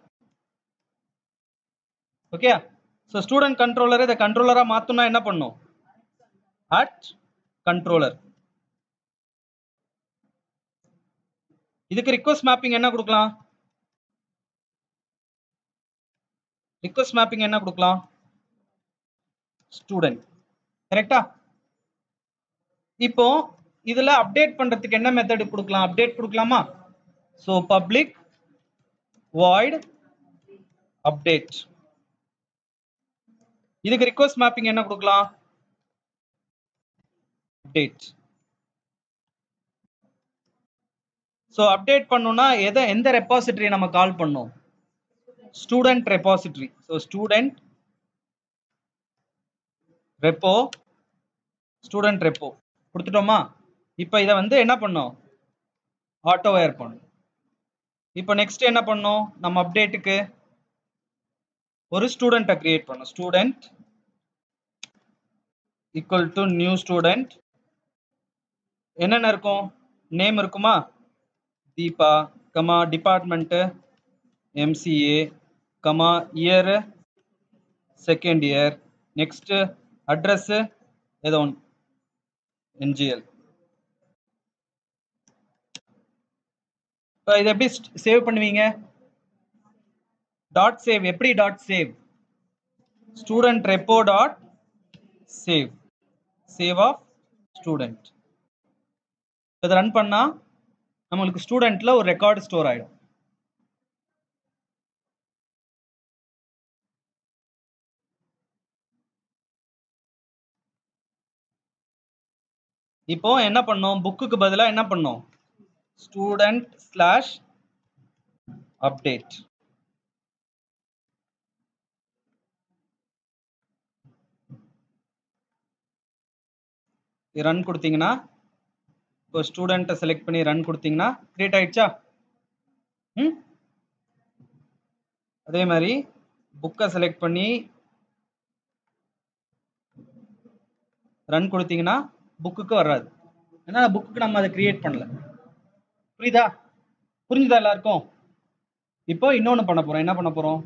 okay so student controller இதை கண்ட்ரோலரா மாத்தணும்னா என்ன பண்ணும் அட் கண்ட்ரோலர் இதுக்கு ரிக்வஸ்ட் மேப்பிங் என்ன கொடுக்கலாம் ரிக்வஸ்ட் மேப்பிங் என்ன கொடுக்கலாம் ஸ்டூடெண்ட் கரெக்டா இப்போ இதுல அப்டேட் பண்றதுக்கு என்ன மெத்தட் கொடுக்கலாம் அப்டேட் கொடுக்கலாமா ஸோ பப்ளிக் வாய்ட் அப்டேட் இதுக்கு ரிக்வஸ்ட் மேப்பிங் என்ன கொடுக்கலாம் அப்டேட் ஸோ அப்டேட் பண்ணோம்னா எதை எந்த ரெப்பாசிட்டரி நம்ம கால் பண்ணோம் student repository so student repo student repo கொடுத்துட்டோமா இப்போ இதை வந்து என்ன பண்ணோம் ஆட்டோ வயர் பண்ணும் இப்போ நெக்ஸ்ட் என்ன பண்ணோம் நம்ம அப்டேட்டுக்கு ஒரு ஸ்டூடெண்ட்டை கிரியேட் பண்ணோம் student equal to new student என்னென்ன இருக்கும் நேம் இருக்குமா Deepa comma department MCA comma year second year next address ஏதோ ஒன்று என்ஜிஎல் இப்போ இதை எப்படி சேவ் பண்ணுவீங்க டாட் சேவ் எப்படி dot save student repo dot save save of student இதை ரன் பண்ணா நம்மளுக்கு ஸ்டூடெண்ட்ல ஒரு ரெக்கார்டு ஸ்டோர் ஆயிடும் இப்போ என்ன பண்ணோம் புக்குக்கு பதிலா என்ன பண்ணோம் ஸ்டூடெண்ட் ஸ்லாஷ் அப்டேட் ரன் கொடுத்தீங்கன்னா இப்போ ஸ்டூடெண்ட்டை செலக்ட் பண்ணி ரன் கொடுத்தீங்கன்னா கிரியேட் ஆயிடுச்சா ம் அதே மாதிரி புக்கை செலக்ட் பண்ணி ரன் கொடுத்தீங்கன்னா புக்குக்கு வராது ஏன்னா புக்குக்கு நம்ம அதை கிரியேட் பண்ணல புரியுதா புரிஞ்சுதா எல்லாருக்கும் இப்போ இன்னொன்று பண்ண போறோம் என்ன பண்ண போறோம்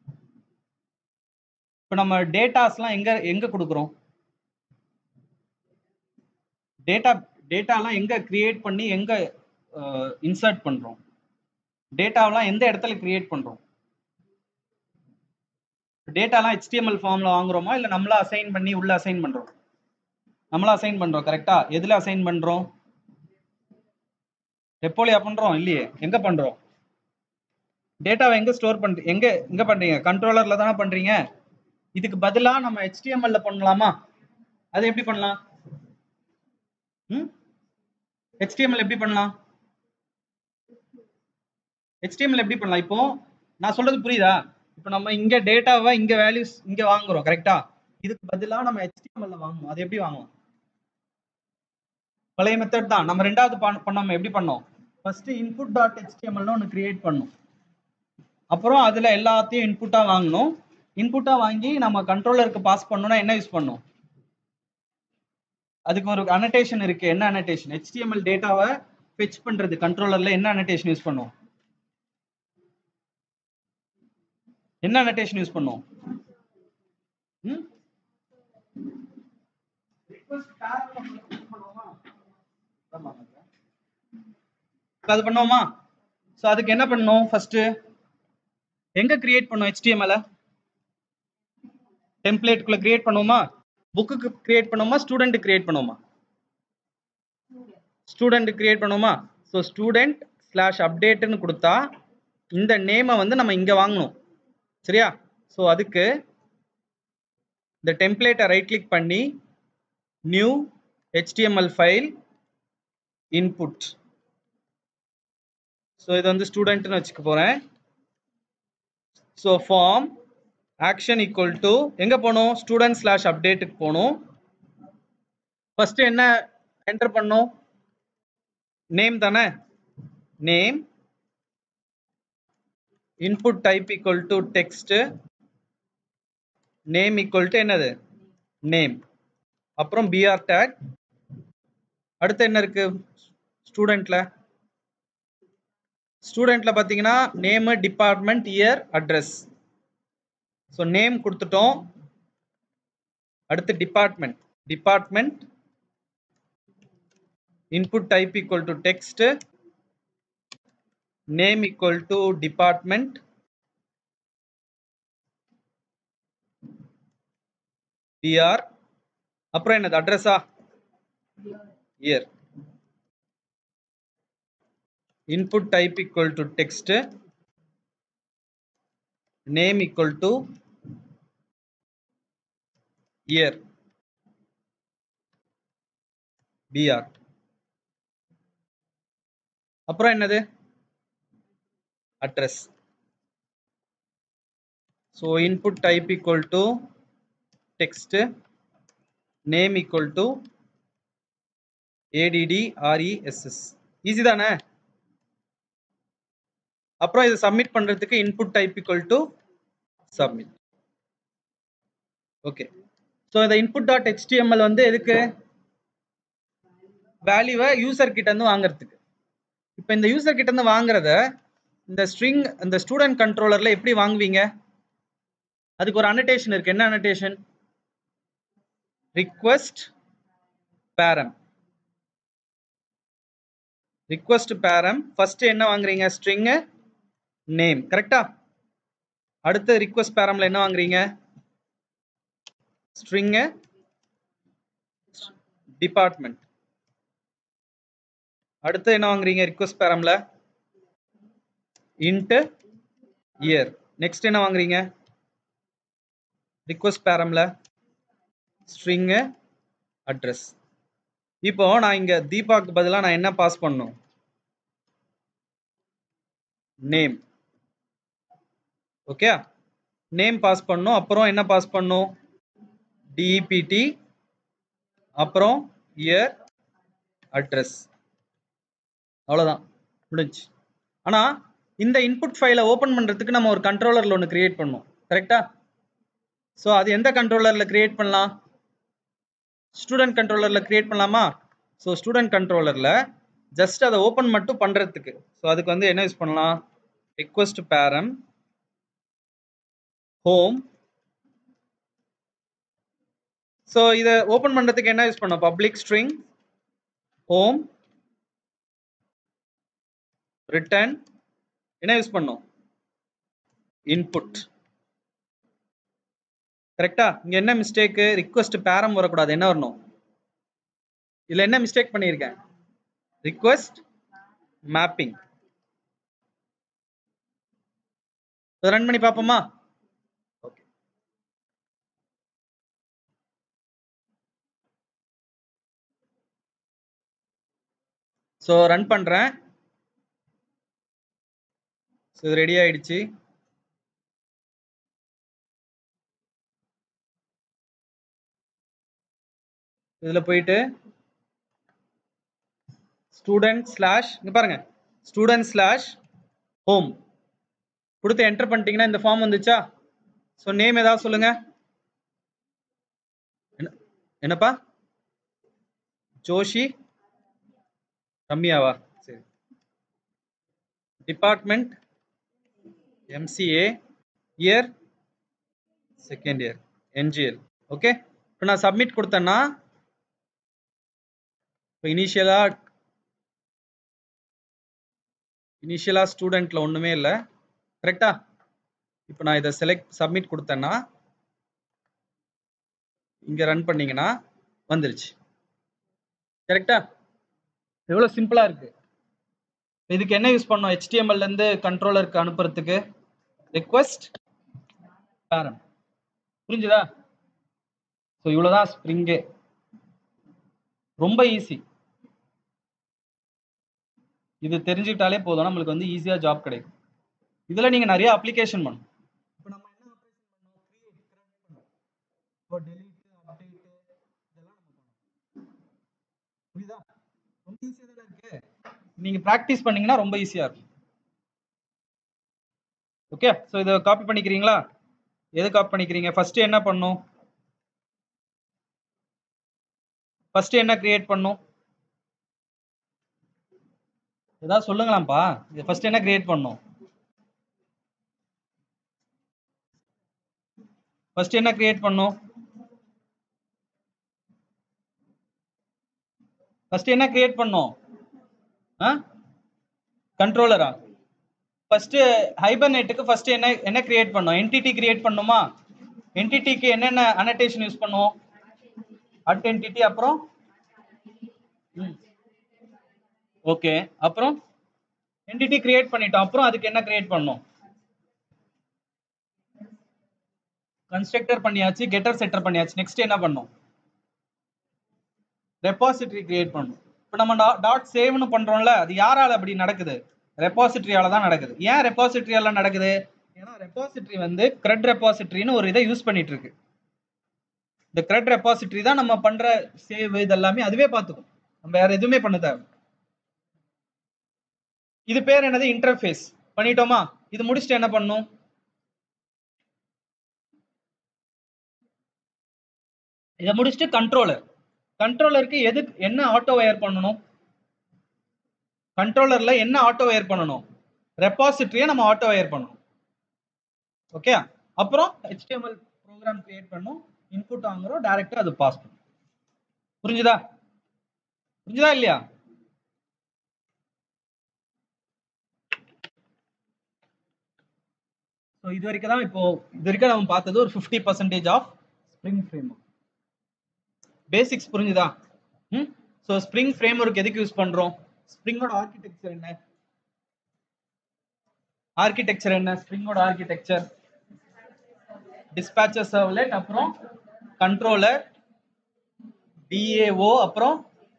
இப்போ நம்ம டேட்டாஸ்லாம் எங்க எங்க கொடுக்குறோம் டேட்டா டேட்டாலாம் எங்க கிரியேட் பண்ணி எங்க இன்சர்ட் பண்றோம் டேட்டாவெல்லாம் எந்த இடத்துல கிரியேட் பண்றோம் டேட்டாலாம் HTML ஃபார்ம்ல வாங்குறோமா இல்ல நம்மளா அசைன் பண்ணி உள்ள அசைன் பண்றோம் நம்மளா அசைன் பண்றோம் கரெக்டா எதுல அசைன் பண்றோம் ரெப்போலியா பண்றோம் இல்லையே எங்க பண்றோம் டேட்டாவை எங்க ஸ்டோர் பண்றீங்க எங்க எங்க பண்றீங்க கண்ட்ரோலர்ல தானே பண்றீங்க இதுக்கு பதிலா நம்ம HTML ல பண்ணலாமா அது எப்படி பண்ணலாம் ம் HTML எப்படி பண்ணலாம் HTML எப்படி பண்ணலாம் இப்போ நான் சொல்றது புரியுதா இப்போ நம்ம இங்க டேட்டாவை இங்க வேல்யூஸ் இங்க வாங்குறோம் கரெக்டா இதுக்கு பதிலா நம்ம HTML ல வாங்கணும் அது எப்படி வாங்கலாம் பழைய மெத்தட் தான் நம்ம ரெண்டாவது பண்- பண்ணோம் எப்படி பண்ணோம் ஃபர்ஸ்ட் இன்புட் டாட் ஹெச்டிஎம்எல்னு ஒன்று கிரியேட் பண்ணோம் அப்புறம் அதுல எல்லாத்தையும் இன்புட்டா வாங்கணும் இன்புட்டா வாங்கி நம்ம கண்ட்ரோலருக்கு பாஸ் பண்ணணும்னா என்ன யூஸ் பண்ணோம் அதுக்கு ஒரு அனடேஷன் இருக்கு என்ன அனடேஷன் HTML டேட்டாவை ஃபெச் பண்றது கண்ட்ரோலர்ல என்ன அனடேஷன் யூஸ் பண்ணுவோம் என்ன அனடேஷன் யூஸ் பண்ணுவோம் ம்? Request parallel use பண்ணுவோமா? இப்ப அது பண்ணுவோமா ஸோ அதுக்கு என்ன பண்ணணும் ஃபர்ஸ்ட் எங்க கிரியேட் பண்ணோம் HTML டெம்ப்ளேட்டுக்குள்ள கிரியேட் பண்ணுவோமா புக்குக்கு கிரியேட் பண்ணுவோமா ஸ்டூடெண்ட் கிரியேட் பண்ணுவோமா ஸ்டூடெண்ட் கிரியேட் பண்ணுவோமா ஸோ ஸ்டூடெண்ட் ஸ்லாஷ் அப்டேட்னு கொடுத்தா இந்த நேமை வந்து நம்ம இங்க வாங்கணும் சரியா ஸோ அதுக்கு இந்த டெம்ப்ளேட்டை ரைட் கிளிக் பண்ணி new HTML file input so இது வந்து ஸ்டூடெண்ட்னு வச்சுக்க போறேன் so form action equal to எங்க போகணும் ஸ்டூடெண்ட் ஸ்லாஷ் அப்டேட்டுக்கு போகணும் ஃபர்ஸ்ட் என்ன என்டர் பண்ணும் நேம் தானே name input type equal to text name equal to என்னது நேம் அப்புறம் பிஆர் டேக் அடுத்து என்ன இருக்கு ஸ்டூடெண்ட்ல ஸ்டூடெண்ட்ல பாத்தீங்கன்னா name department year address so name கொடுத்துட்டோம் அடுத்து department department input type equal to text name equal to department br அப்புறம் என்னது அட்ரஸா year input type equal to text name equal to year br அப்புறம் என்னது address so input type equal to text name equal to ADD RESS easy தானே அப்புறம் இதை submit பண்றதுக்கு input type equal to submit okay so இந்த input dot HTML வந்து எதுக்கு வேல்யூவை யூசர் கிட்ட இருந்து வாங்குறதுக்கு இப்போ இந்த யூசர் கிட்ட இருந்து வாங்குறத இந்த ஸ்ட்ரிங் இந்த ஸ்டூடெண்ட் கண்ட்ரோலர்ல எப்படி வாங்குவீங்க அதுக்கு ஒரு அனடேஷன் இருக்கு என்ன annotation request param request param first என்ன வாங்குறீங்க ஸ்ட்ரிங் நேம் கரெக்டா அடுத்து ரிக்வெஸ்ட் பேரம்ல என்ன வாங்குறீங்க ஸ்ட்ரிங் டிபார்ட்மெண்ட் அடுத்து என்ன வாங்குறீங்க ரிக்வெஸ்ட் பேரம்ல இன்ட் இயர் நெக்ஸ்ட் என்ன வாங்குறீங்க ரிக்வெஸ்ட் பேரம்ல ஸ்ட்ரிங் அட்ரஸ் இப்போ நான் இங்க தீபாக்கு பதிலாக நான் என்ன பாஸ் பண்ணும் நேம் ஓகே நேம் பாஸ் பண்ணும் அப்புறம் என்ன பாஸ் பண்ணும் டிஇபிடி அப்புறம் இயர் அட்ரஸ் அவ்வளோதான் முடிஞ்சு ஆனால் இந்த இன்புட் ஃபைலை ஓப்பன் பண்ணுறதுக்கு நம்ம ஒரு கண்ட்ரோலரில் ஒன்று கிரியேட் பண்ணோம் கரெக்டா ஸோ அது எந்த கண்ட்ரோலரில் கிரியேட் பண்ணலாம் ஸ்டூடெண்ட் கண்ட்ரோலரில் கிரியேட் பண்ணலாமா ஸோ ஸ்டூடெண்ட் கண்ட்ரோலரில் ஜஸ்ட் அதை ஓப்பன் மட்டும் பண்ணுறதுக்கு ஸோ அதுக்கு வந்து என்ன யூஸ் பண்ணலாம் ரிக்வெஸ்ட் பேரம் ஹோம் ஸோ இதை ஓப்பன் பண்ணுறதுக்கு என்ன யூஸ் பண்ணோம் பப்ளிக் ஸ்ட்ரிங் ஹோம் ரிட்டர்ன் என்ன யூஸ் பண்ணும் இன்புட் கரெக்டா இங்க என்ன மிஸ்டேக் ரிக்வெஸ்ட் பேரம் வரக்கூடாது என்ன வரணும் இதுல என்ன மிஸ்டேக் பண்ணியிருக்கேன் ரிக்வெஸ்ட் மேப்பிங் ரன் பண்ணி பார்ப்போமா ஓகே ஸோ ரன் பண்றேன் ஸோ இது ரெடி ஆயிடுச்சு இதில் போயிட்டு ஸ்டூடெண்ட் ஸ்லாஷ் இங்கே பாருங்க ஸ்டூடெண்ட் ஸ்லாஷ் ஹோம் கொடுத்து என்டர் பண்ணிட்டீங்கன்னா இந்த ஃபார்ம் வந்துச்சா ஸோ நேம் ஏதாவது சொல்லுங்க என்ன- என்னப்பா ஜோஷி ரம்யாவா சரி department MCA year second year NGL okay இப்போ நான் சப்மிட் கொடுத்தேன்னா இப்போ இனிஷியலாக இனிஷியலா ஸ்டூடெண்ட்ல ஒண்ணுமே இல்ல கரெக்டா இப்போ நான் இதை செலக்ட் சப்மிட் கொடுத்தேன்னா இங்க ரன் பண்ணீங்கன்னா வந்துருச்சு கரெக்டா எவ்வளவு சிம்பிளா இருக்கு இதுக்கு என்ன யூஸ் பண்ணோம் HTML ல இருந்து கண்ட்ரோலருக்கு அனுப்புறதுக்கு ரெக்வெஸ்ட் பேரண்ட் புரிஞ்சுதா ஸோ இவ்வளவுதான் ஸ்ப்ரிங்கே ரொம்ப ஈஸி இது தெரிஞ்சுக்கிட்டாலே போதும் நம்மளுக்கு வந்து ஈஸியா ஜாப் கிடைக்கும் இதுல நீங்க நிறைய அப்ளிகேஷன் பண்ணும் இப்போ நம்ம என்ன ஆப்ரேஷன் பண்ணோம் கிரியேட் பண்ணோம் இப்போ டெலீட் அப்டேட் இதெல்லாம் நம்ம பண்ணோம் புரியுதா ரொம்ப ஈஸியா தானே இருக்கு நீங்க பிராக்டிஸ் பண்ணீங்கன்னா ரொம்ப ஈஸியா இருக்கும் ஓகே ஸோ இதை காப்பி பண்ணிக்கிறீங்களா எது காப்பி பண்ணிக்கிறீங்க ஃபர்ஸ்ட் என்ன பண்ணும் ஃபர்ஸ்ட் என்ன கிரியேட் பண்ணும் ஏதாவது சொல்லுங்களாம்ப்பா இது ஃபர்ஸ்ட் என்ன கிரியேட் பண்ணும் ஃபர்ஸ்ட் என்ன கிரியேட் பண்ணும் ஃபர்ஸ்ட் என்ன கிரியேட் பண்ணும் ஆ கண்ட்ரோலரா ஃபர்ஸ்ட் ஹைபர்நெட்டுக்கு ஃபர்ஸ்ட் என்ன என்ன கிரியேட் பண்ணோம் என்டிட்டி கிரியேட் பண்ணுமா என்டிட்டிக்கு என்னென்ன அனடேஷன் யூஸ் பண்ணுவோம் அட் என்டிட்டி அப்புறம் ஓகே அப்புறம் என்டிட்டி கிரியேட் பண்ணிட்டோம் அப்புறம் அதுக்கு என்ன கிரியேட் பண்ணோம் கன்ஸ்ட்ரக்டர் பண்ணியாச்சு கெட்டர் செட்டர் பண்ணியாச்சு நெக்ஸ்ட் என்ன பண்ணோம் ரெபாசிட்டரி கிரியேட் பண்ணணும் இப்போ நம்ம டாட் சேவ்னு பண்றோம்ல அது யாரால அப்படி நடக்குது ரெபாசிட்டரியால தான் நடக்குது ஏன் ரெபாசிட்டரியால நடக்குது ஏன்னா ரெபாசிட்டரி வந்து கிரெட் ரெபாசிட்டரின்னு ஒரு இதை யூஸ் பண்ணிட்டு இருக்கு இந்த கிரெட் ரெபாசிட்டரி தான் நம்ம பண்ற சேவ் இதெல்லாமே அதுவே பார்த்துக்கும் நம்ம வேற எதுவுமே பண்ண தேவை இது பேர் என்னது இன்டர்ஃபேஸ் பண்ணிட்டோமா இது முடிச்சுட்டு என்ன பண்ணும் இதை முடிச்சுட்டு கண்ட்ரோலர் கண்ட்ரோலருக்கு எது என்ன ஆட்டோ வயர் பண்ணணும் கண்ட்ரோலர்ல என்ன ஆட்டோ வயர் பண்ணணும் ரெபாசிட்டரியை நம்ம ஆட்டோ வயர் பண்ணணும் ஓகே அப்புறம் HTML ப்ரோக்ராம் கிரியேட் பண்ணும் இன்புட் வாங்குறோம் டைரக்டா அது பாஸ் பண்ணும் புரிஞ்சுதா புரிஞ்சுதா இல்லையா ஸோ இது வரைக்கும் தான் இப்போ இது வரைக்கும் நம்ம பார்த்தது ஒரு fifty percentage of spring frame basics புரிஞ்சுதா ம் ஸோ ஸ்ப்ரிங் ஃப்ரேம் ஒர்க் எதுக்கு யூஸ் பண்றோம் ஸ்ப்ரிங்கோட ஆர்கிடெக்சர் என்ன ஆர்கிடெக்சர் என்ன ஸ்ப்ரிங்கோட ஆர்கிடெக்சர் டிஸ்பேச்சர் சர்வ்லெட் அப்புறம் கண்ட்ரோலர் டிஏஓ அப்புறம்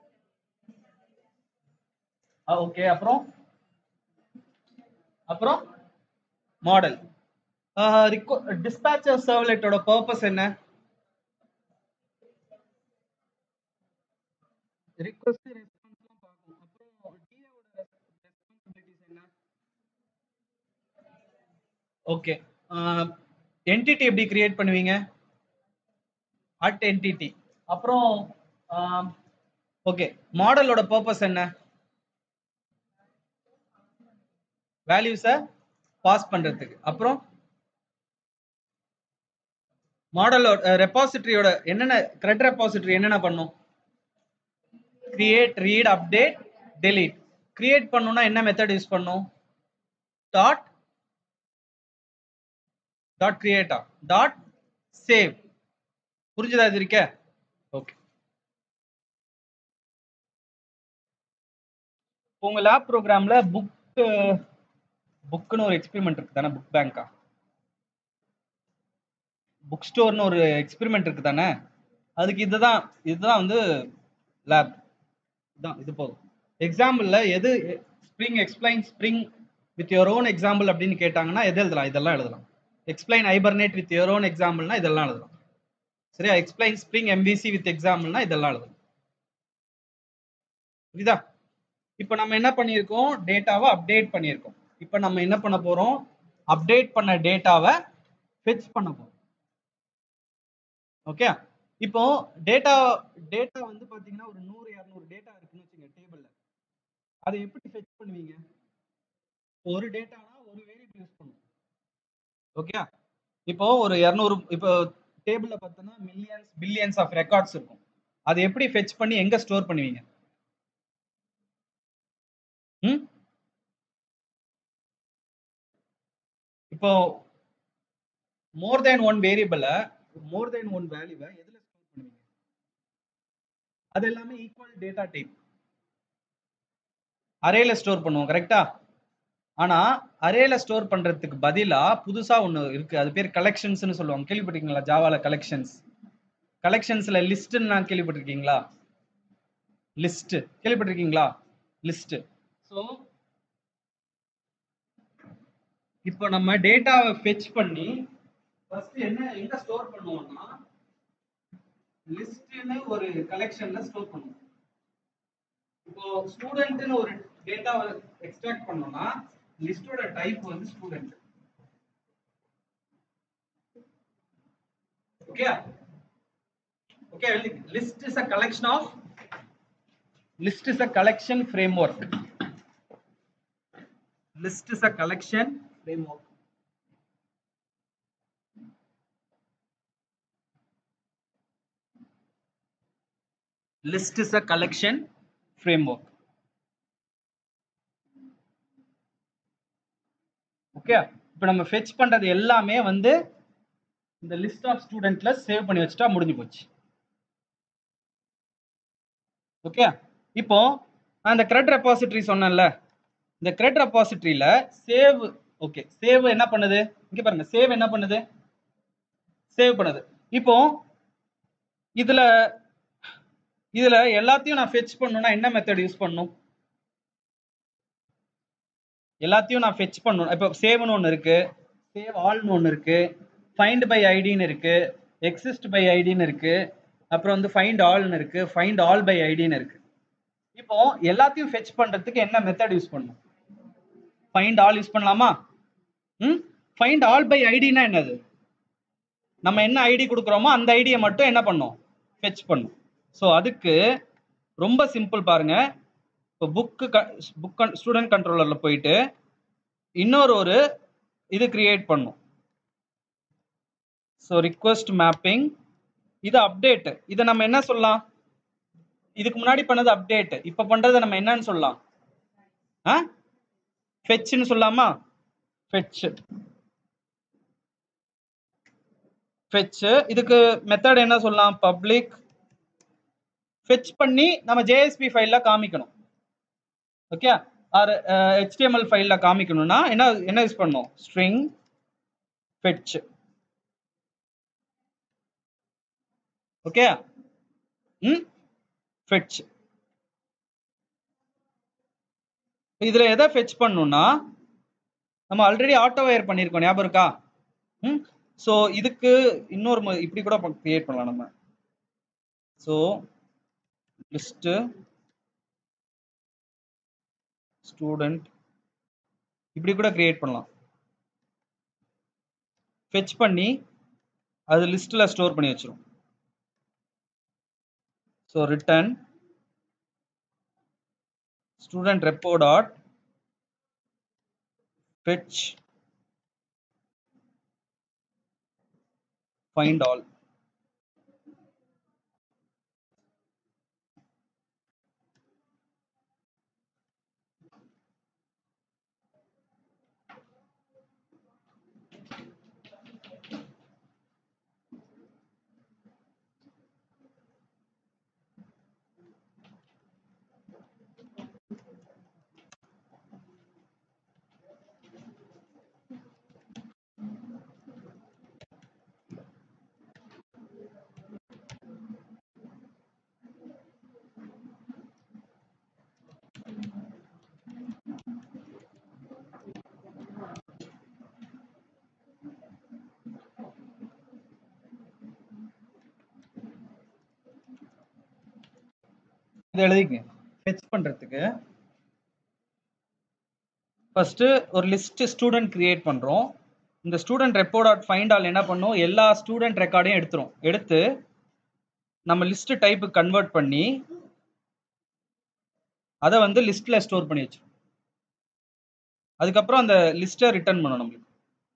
ஓகே அப்புறம் அப்புறம் மாடல் டிஸ்பேச்சர் சர்வ்லெட்டோட பர்பஸ் என்ன ரிக்வெஸ்ட் ரெஸ்பான்ஸ்லாம் பார்க்கும் அப்புறம் டிஏவோட ரெஸ்பான்சிபிலிட்டிஸ் என்ன ஓகே என்டிட்டி எப்படி கிரியேட் பண்ணுவீங்க அட் என்டிட்டி அப்புறம் ஓகே மாடலோட பர்பஸ் என்ன வேல்யூஸை பாஸ் பண்றதுக்கு அப்புறம் மாடலோட ரெபாசிட்டரியோட என்னென்ன கிரெட் ரெபாசிட்டரி என்னென்ன பண்ணும் create read update delete create பண்ணணும்னா என்ன மெத்தட் யூஸ் பண்ணும் டாட் டாட் கிரியேட்டா டாட் சேவ் புரிஞ்சுதா இது இருக்க ஓகே உங்க லேப் ப்ரோக்ராம்ல புக் புக்னு ஒரு எக்ஸ்பெரிமெண்ட் இருக்கு தானே புக் பேங்கா புக் ஸ்டோர்னு ஒரு எக்ஸ்பெரிமெண்ட் இருக்கு தானே அதுக்கு இதுதான் இதுதான் வந்து லேப் தான் இது போதும் எக்ஸாம்பிள்ல எது spring explain spring with your own example அப்படின்னு கேட்டாங்கன்னா எது எழுதலாம் இதெல்லாம் எழுதலாம் explain Hibernate with your own எக்ஸாம்பிள்னா இதெல்லாம் எழுதலாம் சரியா எக்ஸ்பிளைன் ஸ்ப்ரிங் எம்விசி வித் எக்ஸாம்பிள்னா இதெல்லாம் எழுதலாம் புரியுதா இப்போ நம்ம என்ன பண்ணியிருக்கோம் டேட்டாவை அப்டேட் பண்ணியிருக்கோம் இப்போ நம்ம என்ன பண்ண போறோம் அப்டேட் பண்ண டேட்டாவை ஃபெச் பண்ண போறோம் ஓகே இப்போ டேட்டா டேட்டா வந்து பாத்தீங்கன்னா ஒரு நூறு இரநூறு டேட்டா இருக்குன்னு வச்சுங்க டேபிள்ல அதை எப்படி ஃபெச் பண்ணுவீங்க ஒரு டேட்டானா ஒரு வேரியபிள் யூஸ் பண்ணும் ஓகே இப்போ ஒரு இரநூறு இப்போ டேபிள்ல பார்த்தோன்னா மில்லியன்ஸ் பில்லியன்ஸ் ஆஃப் ரெக்கார்ட்ஸ் இருக்கும் அதை எப்படி ஃபெச் பண்ணி எங்க ஸ்டோர் பண்ணுவீங்க ம் இப்போ மோர் தேன் ஒன் வேரியபிளை மோர் தேன் ஒன் வேல்யூவை எதுல ஸ்டோர் பண்ணுவீங்க அது எல்லாமே ஈக்குவல் டேட்டா டைப் அரேல ஸ்டோர் பண்ணுவோம் கரெக்டா ஆனா அரேல ஸ்டோர் பண்றதுக்கு பதிலா புதுசா ஒண்ணு இருக்கு அது பேர் கலெக்ஷன்ஸ்னு சொல்லுவாங்க கேள்விப்பட்டிருக்கீங்களா ஜாவால கலெக்ஷன்ஸ் கலெக்ஷன்ஸ்ல லிஸ்ட்னு நான் கேள்விப்பட்டிருக்கீங்களா லிஸ்ட் கேள்விப்பட்டிருக்கீங்களா லிஸ்ட் ஸோ இப்போ நம்ம டேட்டாவை ஃபெச் பண்ணி ஃபர்ஸ்ட் என்ன எங்க ஸ்டோர் பண்ணுவோம்னா லிஸ்ட்னு ஒரு கலெக்ஷன்ல ஸ்டோர் பண்ணுவோம் இப்போ ஸ்டூடெண்ட்னு ஒரு டேட்டாவை எக்ஸ்ட்ராக்ட் பண்ணோம்னா லிஸ்டோட டைப் வந்து student okay okay list is a collection of list is a collection framework list is a collection framework list is a collection framework okay இப்போ நம்ம ஃபெச் பண்றது எல்லாமே வந்து இந்த லிஸ்ட் ஆஃப் ஸ்டூடெண்ட்ல சேவ் பண்ணி வச்சுட்டா முடிஞ்சு போச்சு ஓகே இப்போ நான் இந்த கிரெட் ரெபாசிட்டரி சொன்னேன்ல இந்த கிரெட் ரெபாசிட்டரியில சேவ் ஓகே சேவ் என்ன பண்ணுது இங்க பாருங்க சேவ் என்ன பண்ணுது சேவ் பண்ணுது இப்போ இதுல இதுல எல்லாத்தையும் நான் ஃபெச் பண்ணணும்னா என்ன மெத்தட் யூஸ் பண்ணணும் எல்லாத்தையும் நான் ஃபெச் பண்ணணும் இப்போ சேவ்னு ஒன்று இருக்கு சேவ் ஆல்னு ஒன்று இருக்கு ஃபைண்ட் பை ஐடின்னு இருக்கு எக்ஸிஸ்ட் பை ஐடின்னு இருக்கு அப்புறம் வந்து ஃபைண்ட் ஆல்னு இருக்கு ஃபைண்ட் ஆல் பை ஐடின்னு இருக்கு இப்போ எல்லாத்தையும் ஃபெச் பண்றதுக்கு என்ன மெத்தட் யூஸ் பண்ணணும் ஃபைண்ட் ஆல் யூஸ் பண்ணலாமா ம் ஃபைண்ட் ஆல் பை ஐடினா என்னது நம்ம என்ன ஐடி கொடுக்குறோமோ அந்த ஐடியை மட்டும் என்ன பண்ணும் ஃபெச் பண்ணும் ஸோ அதுக்கு ரொம்ப சிம்பிள் பாருங்க இப்போ புக்கு புக் ஸ்டூடெண்ட் கண்ட்ரோலரில் போயிட்டு இன்னொரு ஒரு இது கிரியேட் பண்ணும் ஸோ ரிக்வஸ்ட் மேப்பிங் இது அப்டேட் இதை நம்ம என்ன சொல்லலாம் இதுக்கு முன்னாடி பண்ணது அப்டேட் இப்போ பண்றதை நம்ம என்னன்னு சொல்லலாம் ஆ ஃபெச்னு சொல்லலாமா ஃபெச் ஃபெச் இதுக்கு மெத்தட் என்ன சொல்லலாம் பப்ளிக் ஃபெச் பண்ணி நம்ம ஜேஎஸ்பி ஃபைல்ல காமிக்கணும் ஓகே ஆர் ஹெச்டிஎம்எல் ஃபைல்ல காமிக்கணும்னா என்ன என்ன யூஸ் பண்ணணும் ஸ்ட்ரிங் ஃபெச் ஓகே ம் ஃபெச் இதுல எதை ஃபெச் பண்ணணும்னா நம்ம ஆல்ரெடி ஆட்டோ வயர் பண்ணியிருக்கோம் ஞாபகம் இருக்கா ம் ஸோ இதுக்கு இன்னொரு ம- இப்படி கூட கிரியேட் பண்ணலாம் நம்ம ஸோ லிஸ்ட்டு ஸ்டூடெண்ட் இப்படி கூட கிரியேட் பண்ணலாம் ஃபெச் பண்ணி அது லிஸ்ட்டில் ஸ்டோர் பண்ணி வச்சிரும் so return student repo dot fetch find all இதை எழுதிங்க ஃபெச் பண்றதுக்கு ஃபர்ஸ்ட் ஒரு லிஸ்ட் ஸ்டூடெண்ட் கிரியேட் பண்றோம் இந்த student repo dot find all என்ன பண்ணும் எல்லா ஸ்டூடெண்ட் ரெக்கார்டையும் எடுத்துரும் எடுத்து நம்ம லிஸ்ட் டைப்பு கன்வெர்ட் பண்ணி அதை வந்து லிஸ்ட்ல ஸ்டோர் பண்ணி வச்சிரும் அதுக்கப்புறம் அந்த லிஸ்ட்டை ரிட்டர்ன் பண்ணணும் நம்மளுக்கு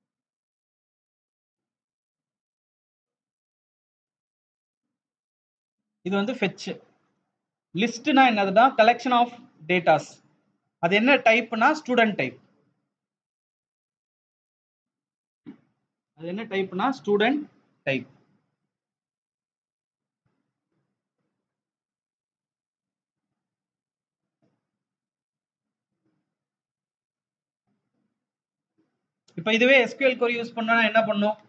இது வந்து ஃபெச் லிஸ்ட்னா என்னதுன்னா கலெக்ஷன் ஆஃப் டேட்டாஸ் அது என்ன டைப்னா ஸ்டூடெண்ட் டைப் அது என்ன டைப்னா ஸ்டூடெண்ட் டைப் இப்போ இதுவே SQL query யூஸ் பண்ணா என்ன பண்ணும்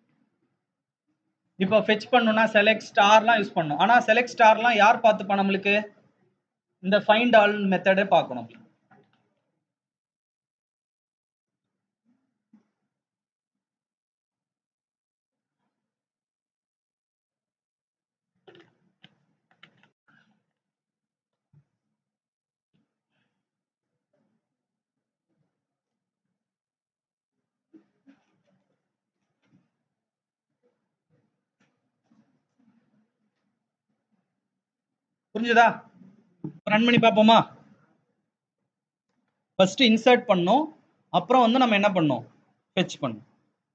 இப்போ ஃபெச் பண்ணனும்னா செலக்ட் ஸ்டார்லாம் யூஸ் பண்ணணும் ஆனா செலக்ட் ஸ்டார்லாம் யார் பார்த்துப்பா நம்மளுக்கு இந்த ஃபைண்ட் ஆல் மெத்தடை பார்க்கணும் புரிஞ்சுதா ரன் பண்ணி பார்ப்போமா ஃபர்ஸ்ட் இன்சர்ட் பண்ணோம் அப்புறம் வந்து நம்ம என்ன பண்ணோம் ஃபெச் பண்ணோம்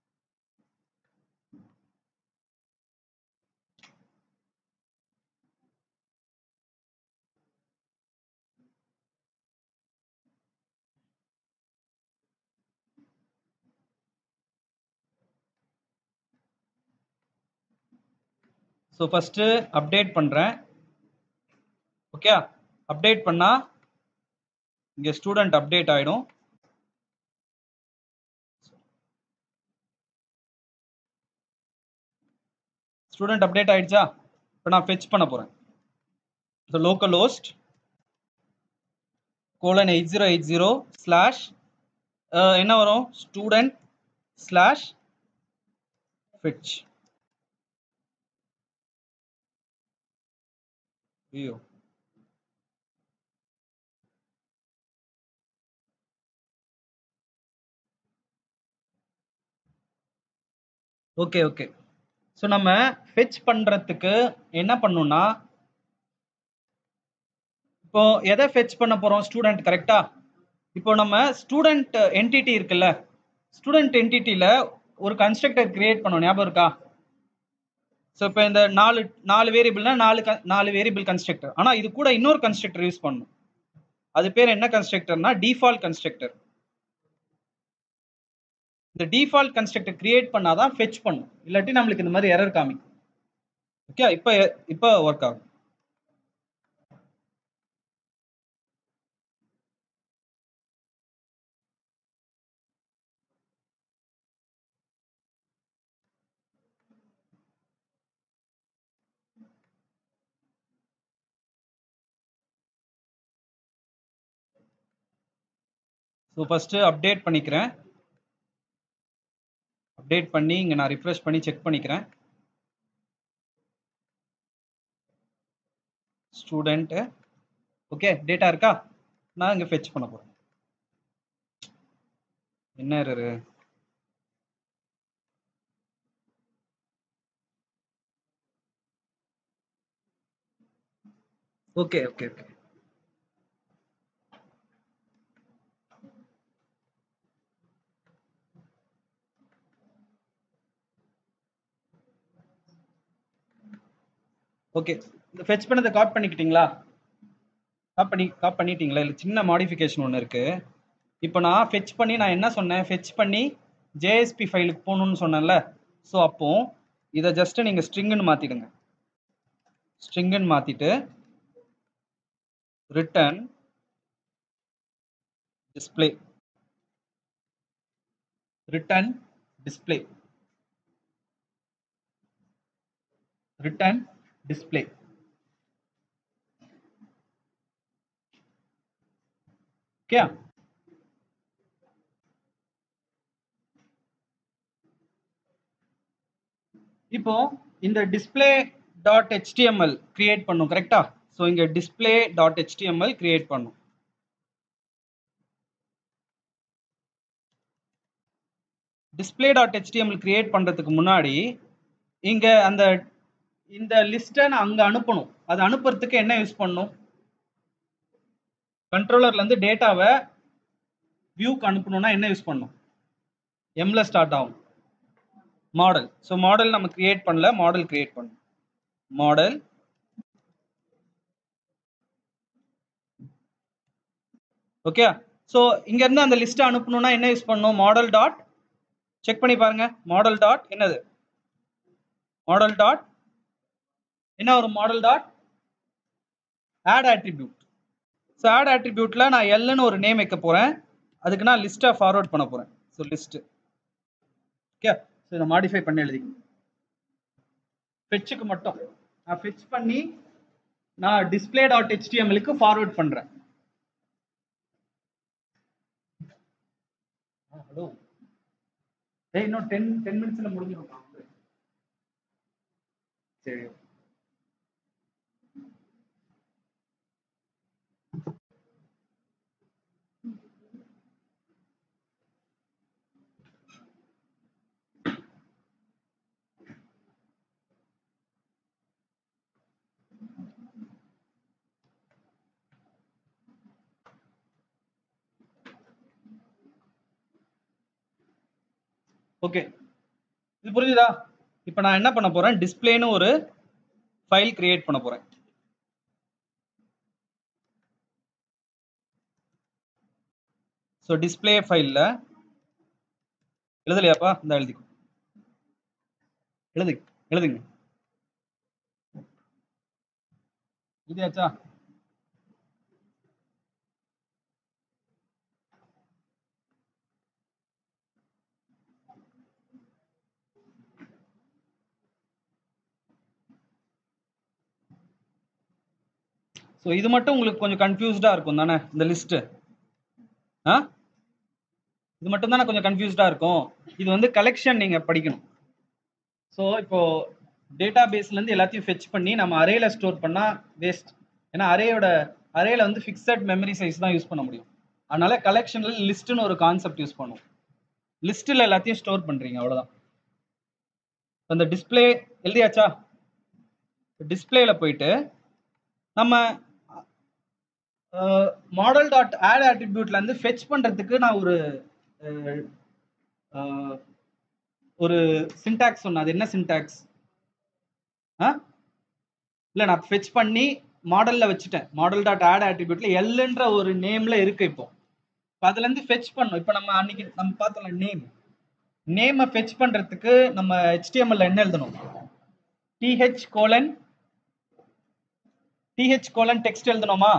ஸோ ஃபஸ்ட்டு அப்டேட் பண்ணுறேன் ஓகே அப்டேட் பண்ணா இங்கே ஸ்டூடெண்ட் அப்டேட் ஆகிடும் ஸ்டூடெண்ட் அப்டேட் ஆயிடுச்சா இப்போ நான் ஃபெச் பண்ண போகிறேன் so local host colon eight zero eight zero slash என்ன வரும் ஸ்டூடெண்ட் ஸ்லாஷ் ஃபெச் ஐயோ ஓகே ஓகே ஸோ நம்ம ஃபெச் பண்ணுறதுக்கு என்ன பண்ணணும்னா இப்போ எதை ஃபெச் பண்ண போகிறோம் ஸ்டூடெண்ட் கரெக்டா இப்போ நம்ம ஸ்டூடெண்ட் என்டிட்டி இருக்குல்ல ஸ்டூடெண்ட் என்டிட்டியில் ஒரு கன்ஸ்ட்ரக்டர் கிரியேட் பண்ணோம் ஞாபகம் இருக்கா ஸோ இப்போ இந்த நாலு நாலு வேரியபிள்னா நாலு நாலு வேரியபிள் கன்ஸ்ட்ரக்டர் ஆனால் இது கூட இன்னொரு கன்ஸ்ட்ரக்டர் யூஸ் பண்ணணும் அது பேர் என்ன கன்ஸ்ட்ரக்டர்னா டிஃபால்ட் கன்ஸ்ட்ரக்டர் இந்த டிஃபால்ட் கன்ஸ்ட்ரக்டர் கிரியேட் பண்ணாதான் ஃபெச் பண்ணும் இல்லாட்டி நம்மளுக்கு இந்த மாதிரி எரர் காமிக்கும் ஓகே இப்போ இப்போ ஒர்க் ஆகும் ஸோ ஃபஸ்ட்டு அப்டேட் பண்ணிக்கிறேன் அப்டேட் பண்ணி இங்கே நான் ரிஃப்ரெஷ் பண்ணி செக் பண்ணிக்கிறேன் ஸ்டூடெண்ட்டு ஓகே டேட்டா இருக்கா நான் இங்கே ஃபெச் பண்ண போகிறேன் என்ன error okay okay okay okay இந்த ஃபெச் பண்ணதை காப் பண்ணிக்கிட்டீங்களா காப் பண்ணி காப் பண்ணிட்டீங்களா இல்லை சின்ன மாடிஃபிகேஷன் ஒன்று இருக்கு இப்போ நான் ஃபெச் பண்ணி நான் என்ன சொன்னேன் ஃபெச் பண்ணி ஜேஎஸ்பி ஃபைலுக்கு போகணும்னு சொன்னேன்ல ஸோ அப்போ இதை ஜஸ்ட் நீங்கள் ஸ்ட்ரிங்குன்னு மாற்றிடுங்க ஸ்ட்ரிங்குன்னு மாற்றிட்டு return display return display return display okay இப்போ இந்த டிஸ்பிளே டாட் ஹெச்டிஎம்எல் கிரியேட் பண்ணும் கரெக்டா ஸோ இங்க டிஸ்பிளே டாட் ஹெச்டிஎம்எல் கிரியேட் பண்ணும் டிஸ்பிளே டாட் ஹெச்டிஎம்எல் கிரியேட் பண்றதுக்கு முன்னாடி இங்க அந்த இந்த லிஸ்ட்டை நான் அங்கே அனுப்பணும் அது அனுப்புறதுக்கு என்ன யூஸ் பண்ணணும் கண்ட்ரோலர்ல இருந்து டேட்டாவை வியூக்கு அனுப்பணும்னா என்ன யூஸ் பண்ணணும் எம்ல ஸ்டார்ட் ஆகும் மாடல் ஸோ மாடல் நம்ம கிரியேட் பண்ணல மாடல் கிரியேட் பண்ணணும் மாடல் ஓகே ஸோ இங்க இருந்து அந்த லிஸ்ட்டை அனுப்பணும்னா என்ன யூஸ் பண்ணணும் மாடல் டாட் செக் பண்ணி பாருங்க மாடல் டாட் என்னது மாடல் டாட் என்ன ஒரு model dot add attribute so add attributeல நான் எல்னு ஒரு நேம் வைக்க போறேன் அதுக்கு நான் லிஸ்ட்டை ஃபார்வர்ட் பண்ண போறேன் ஸோ லிஸ்ட் ஓகே ஸோ இதை மாடிஃபை பண்ணி எழுதிக்கணும் ஃபெட்சுக்கு மட்டும் நான் ஃபெட்ச் பண்ணி நான் டிஸ்பிளே டாட் ஹெச்டிஎம்எலுக்கு ஃபார்வர்ட் பண்றேன் ஹலோ ஏய் இன்னும் டென் டென் மினிட்ஸ்ல முடிஞ்சிடும் சரி ஓகே இது புரிஞ்சுதா இப்போ நான் என்ன பண்ண போறேன் டிஸ்பிளேன்னு ஒரு ஃபைல் கிரியேட் பண்ண போறேன் ஸோ டிஸ்பிளே ஃபைலில் எழுதலையாப்பா இந்த எழுதி எழுது எழுதுங்க எழுதியாச்சா ஸோ இது மட்டும் உங்களுக்கு கொஞ்சம் கன்ஃபியூஸ்டா இருக்கும் தானே இந்த லிஸ்ட் ஆ இது மட்டும் தானே கொஞ்சம் கன்ஃபியூஸ்டா இருக்கும் இது வந்து கலெக்ஷன் நீங்க படிக்கணும் ஸோ இப்போ டேட்டா பேஸ்ல இருந்து எல்லாத்தையும் ஃபெச் பண்ணி நம்ம அரேல ஸ்டோர் பண்ணா வேஸ்ட் ஏன்னா அரேயோட அரேல வந்து ஃபிக்ஸட் மெமரி சைஸ் தான் யூஸ் பண்ண முடியும் அதனால கலெக்ஷன்ல லிஸ்ட்னு ஒரு கான்செப்ட் யூஸ் பண்ணுவோம் லிஸ்ட்ல எல்லாத்தையும் ஸ்டோர் பண்றீங்க அவ்வளவுதான் அந்த டிஸ்பிளே எழுதியாச்சா டிஸ்பிளேல போயிட்டு நம்ம மாடல் டாட் ஆட் ஆட்ரிபியூட்ல இருந்து ஃபெச் பண்றதுக்கு நான் ஒரு அஹ், அஹ், ஒரு சின்டாக்ஸ் சொன்னேன் அது என்ன சின்டாக்ஸ் ஆ இல்ல நான் ஃபெச் பண்ணி மாடல்ல வச்சுட்டேன் மாடல் டாட் ஆட் ஆட்ரிபியூட்ல எல்ன்ற ஒரு நேம்ல இருக்கு இப்போ இப்ப அதுல இருந்து ஃபெச் பண்ணோம் இப்போ நம்ம அன்னைக்கு நம்ம பார்த்தோம்ல நேம் நேமை ஃபெச் பண்றதுக்கு நம்ம HTML ல என்ன எழுதணும் TH colon TH colon text எழுதணுமா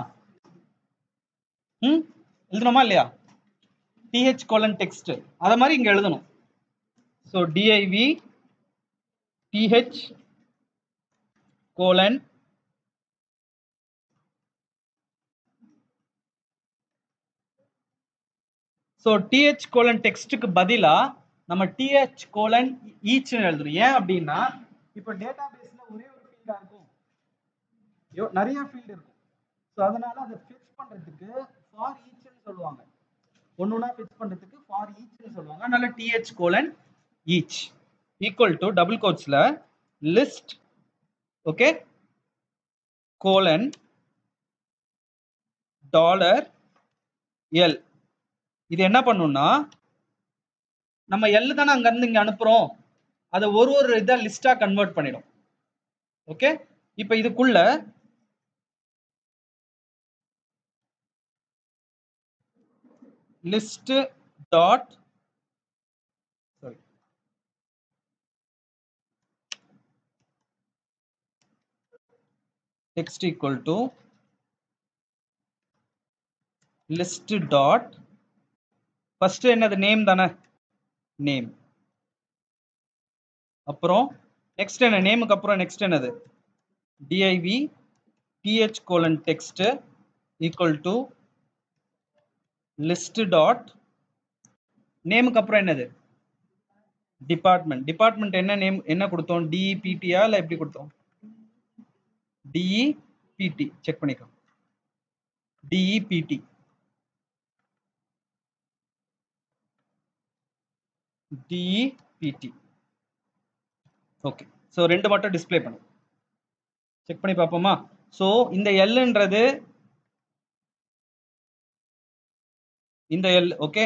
ம் எழுதணுமா இல்லையா டிஹெச் கோலன் டெக்ஸ்ட் அத மாதிரி இங்க எழுதணும் so DIV TH colon so TH colon டெக்ஸ்ட்டுக்கு பதிலா நம்ம டிஹெச் கோலன் ஈச்னு எழுதணும் ஏன் அப்படின்னா இப்போ டேட்டா பேஸ்ல ஒரே ஒரு ஃபீல்டா இருக்கும் யோ- நிறைய ஃபீல்டு இருக்கும் ஸோ அதனால அதை ஃபிக்ஸ் பண்றதுக்கு ஃபார் ஈச்னு சொல்லுவாங்க ஒன்னொன்னா ஃபிக்ஸ் பண்றதுக்கு ஃபார் ஈச்னு சொல்லுவாங்க அதனால TH colon each equal to double கோட்ஸ்ல list okay colon dollar L இது என்ன பண்ணும்னா நம்ம எல் தானே அங்க இருந்து இங்க அனுப்புறோம் அதை ஒரு ஒரு இதா லிஸ்டா கன்வெர்ட் பண்ணிடும் ஓகே இப்போ இதுக்குள்ள list dot sorry text equal to list dot first என்னது நேம் தானே நேம் அப்புறம் நெக்ஸ்ட் என்ன நேமுக்கு அப்புறம் நெக்ஸ்ட் என்னது div th colon text equal to list dot நேமுக்கு அப்புறம் என்னது டிபார்ட்மெண்ட் டிபார்ட்மெண்ட் என்ன நேம் என்ன கொடுத்தோம் டிஇபிடியா இல்ல எப்படி கொடுத்தோம் டிஇபிடி செக் பண்ணிக்கோ டிஇபிடி டிஇபிடி ஓகே ஸோ ரெண்டு மட்டும் டிஸ்ப்ளே பண்ணும் செக் பண்ணி பார்ப்போமா ஸோ இந்த எல்ன்றது இந்த எல் ஓகே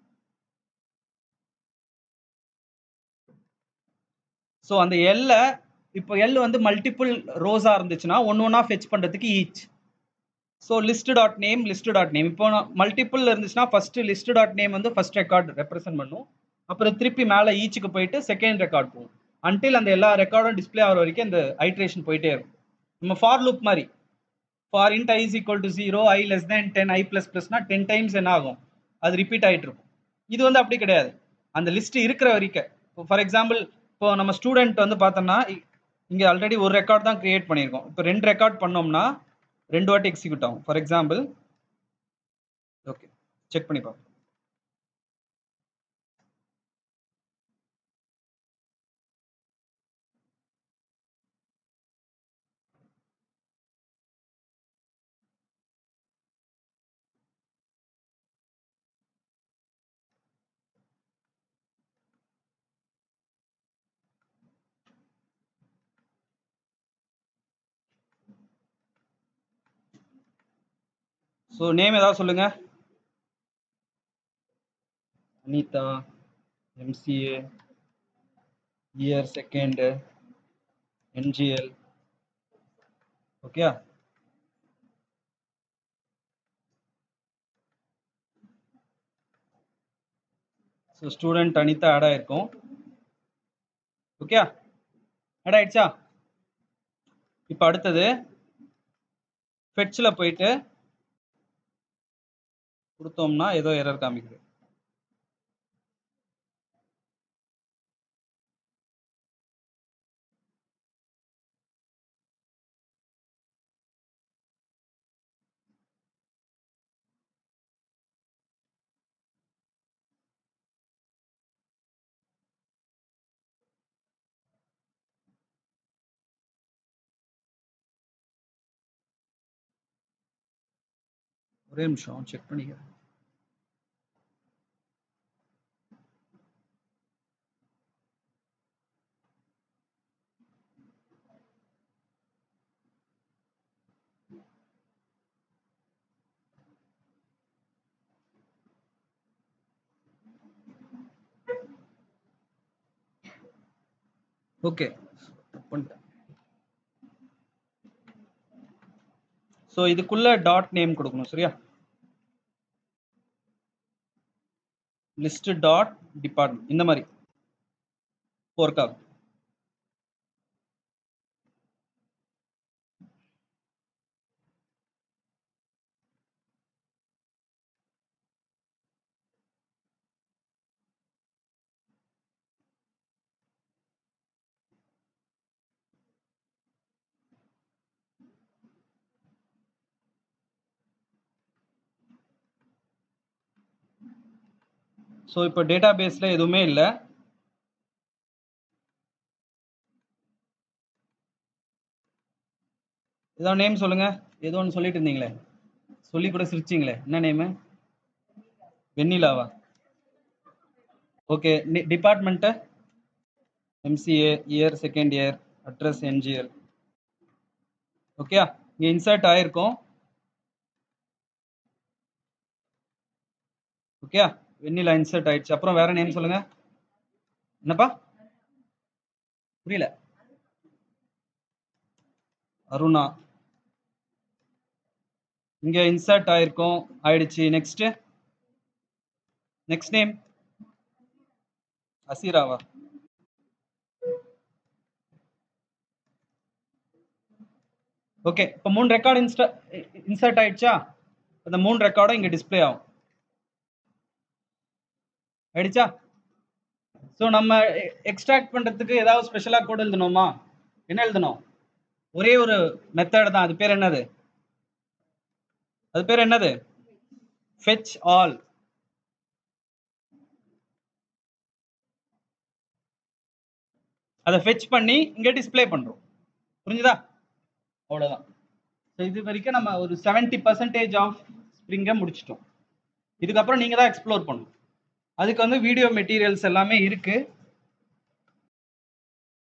ஸோ அந்த எல்ல இப்போ எல் வந்து மல்டிபிள் ரோஸா இருந்துச்சுன்னா ஒன்று ஒன்றா ஃபெச் பண்ணுறதுக்கு each so list dot name list dot name இப்போ மல்டிபிள் இருந்துச்சுன்னா ஃபர்ஸ்ட் லிஸ்ட் டாட் நேம் வந்து ஃபர்ஸ்ட் ரெக்கார்ட் ரெப்ரசென்ட் பண்ணும் அப்புறம் திருப்பி மேலே ஈச்சுக்கு போயிட்டு செகண்ட் ரெக்கார்ட் போகும் அன்டில் அந்த எல்லா ரெக்கார்டும் டிஸ்ப்ளே ஆகிற வரைக்கும் அந்த ஐட்ரேஷன் போயிட்டே இருக்கும் நம்ம ஃபார் லூப் மாதிரி for int I is equal to zero I less than ten I plus பிளஸ்னா டென் டைம்ஸ் என்ன ஆகும் அது ரிப்பீட் ஆகிட்டு இருக்கும் இது வந்து அப்படி கிடையாது அந்த லிஸ்ட் இருக்கிற வரைக்கும் இப்போ ஃபார் எக்ஸாம்பிள் இப்போ நம்ம ஸ்டூடெண்ட் வந்து பார்த்தோம்னா இ- இங்க ஆல்ரெடி ஒரு ரெக்கார்ட் தான் கிரியேட் பண்ணியிருக்கோம் இப்போ ரெண்டு ரெக்கார்ட் பண்ணோம்னா ரெண்டு வாட்டி எக்ஸிக்யூட் ஆகும் ஃபார் எக்ஸாம்பிள் ஓகே செக் பண்ணி பார்ப்போம் ஸோ நேம் ஏதாவது சொல்லுங்க Anita MCA year second NGL okay so student Anita add ஆயிருக்கும் ஓகே ஆட் ஆயிடுச்சா இப்போ அடுத்தது ஃபெட்சில் போயிட்டு கொடுத்தோம்னா ஏதோ எரர் காமிக்குது ஒரே நிமிஷம் செக் பண்ணிக்கிறேன் ஓகே பண்ணிட்டேன் ஸோ இதுக்குள்ள டாட் நேம் கொடுக்கணும் சரியா லிஸ்ட் டாட் டிபார்ட்மெண்ட் இந்த மாதிரி ஒர்க் ஆகும் ஸோ இப்போ டேட்டா பேஸில் எதுவுமே இல்லை ஏதோ நேம் சொல்லுங்க ஏதோ ஒன்று சொல்லிட்டு இருந்தீங்களே சொல்லி கூட சிரிச்சிங்களே என்ன நேமு வெண்ணிலாவா okay department MCA year second year address NGL okay இங்கே இன்சர்ட் ஆயிருக்கும் ஓகே வெண்ணிலா இன்சர்ட் ஆயிடுச்சு அப்புறம் வேற நேம் சொல்லுங்க என்னப்பா புரியல அருணா இங்க இன்சர்ட் ஆயிருக்கும் ஆயிடுச்சு நெக்ஸ்ட் நெக்ஸ்ட் நேம் அசீராவா ஓகே இப்போ மூணு ரெக்கார்டு இன்ஸ்டா இன்சர்ட் ஆயிடுச்சா அந்த மூணு ரெக்கார்டும் இங்க டிஸ்ப்ளே ஆகும் ஆயிடுச்சா ஸோ நம்ம எக்ஸ்ட்ராக்ட் பண்றதுக்கு ஏதாவது ஸ்பெஷலா கோட் எழுதணுமா என்ன எழுதணும் ஒரே ஒரு மெத்தட் தான் அது பேர் என்னது அது பேர் என்னது fetch ஆல் அதை ஃபெச் பண்ணி இங்க டிஸ்ப்ளே பண்றோம் புரிஞ்சுதா அவ்வளவுதான் ஸோ இது வரைக்கும் நம்ம ஒரு செவன்டி பர்சன்டேஜ் ஆஃப் ஸ்ப்ரிங்கை முடிச்சிட்டோம் இதுக்கப்புறம் நீங்க தான் எக்ஸ்ப்ளோர் பண்ணணும் அதுக்கு வந்து வீடியோ மெட்டீரியல்ஸ் எல்லாமே இருக்கு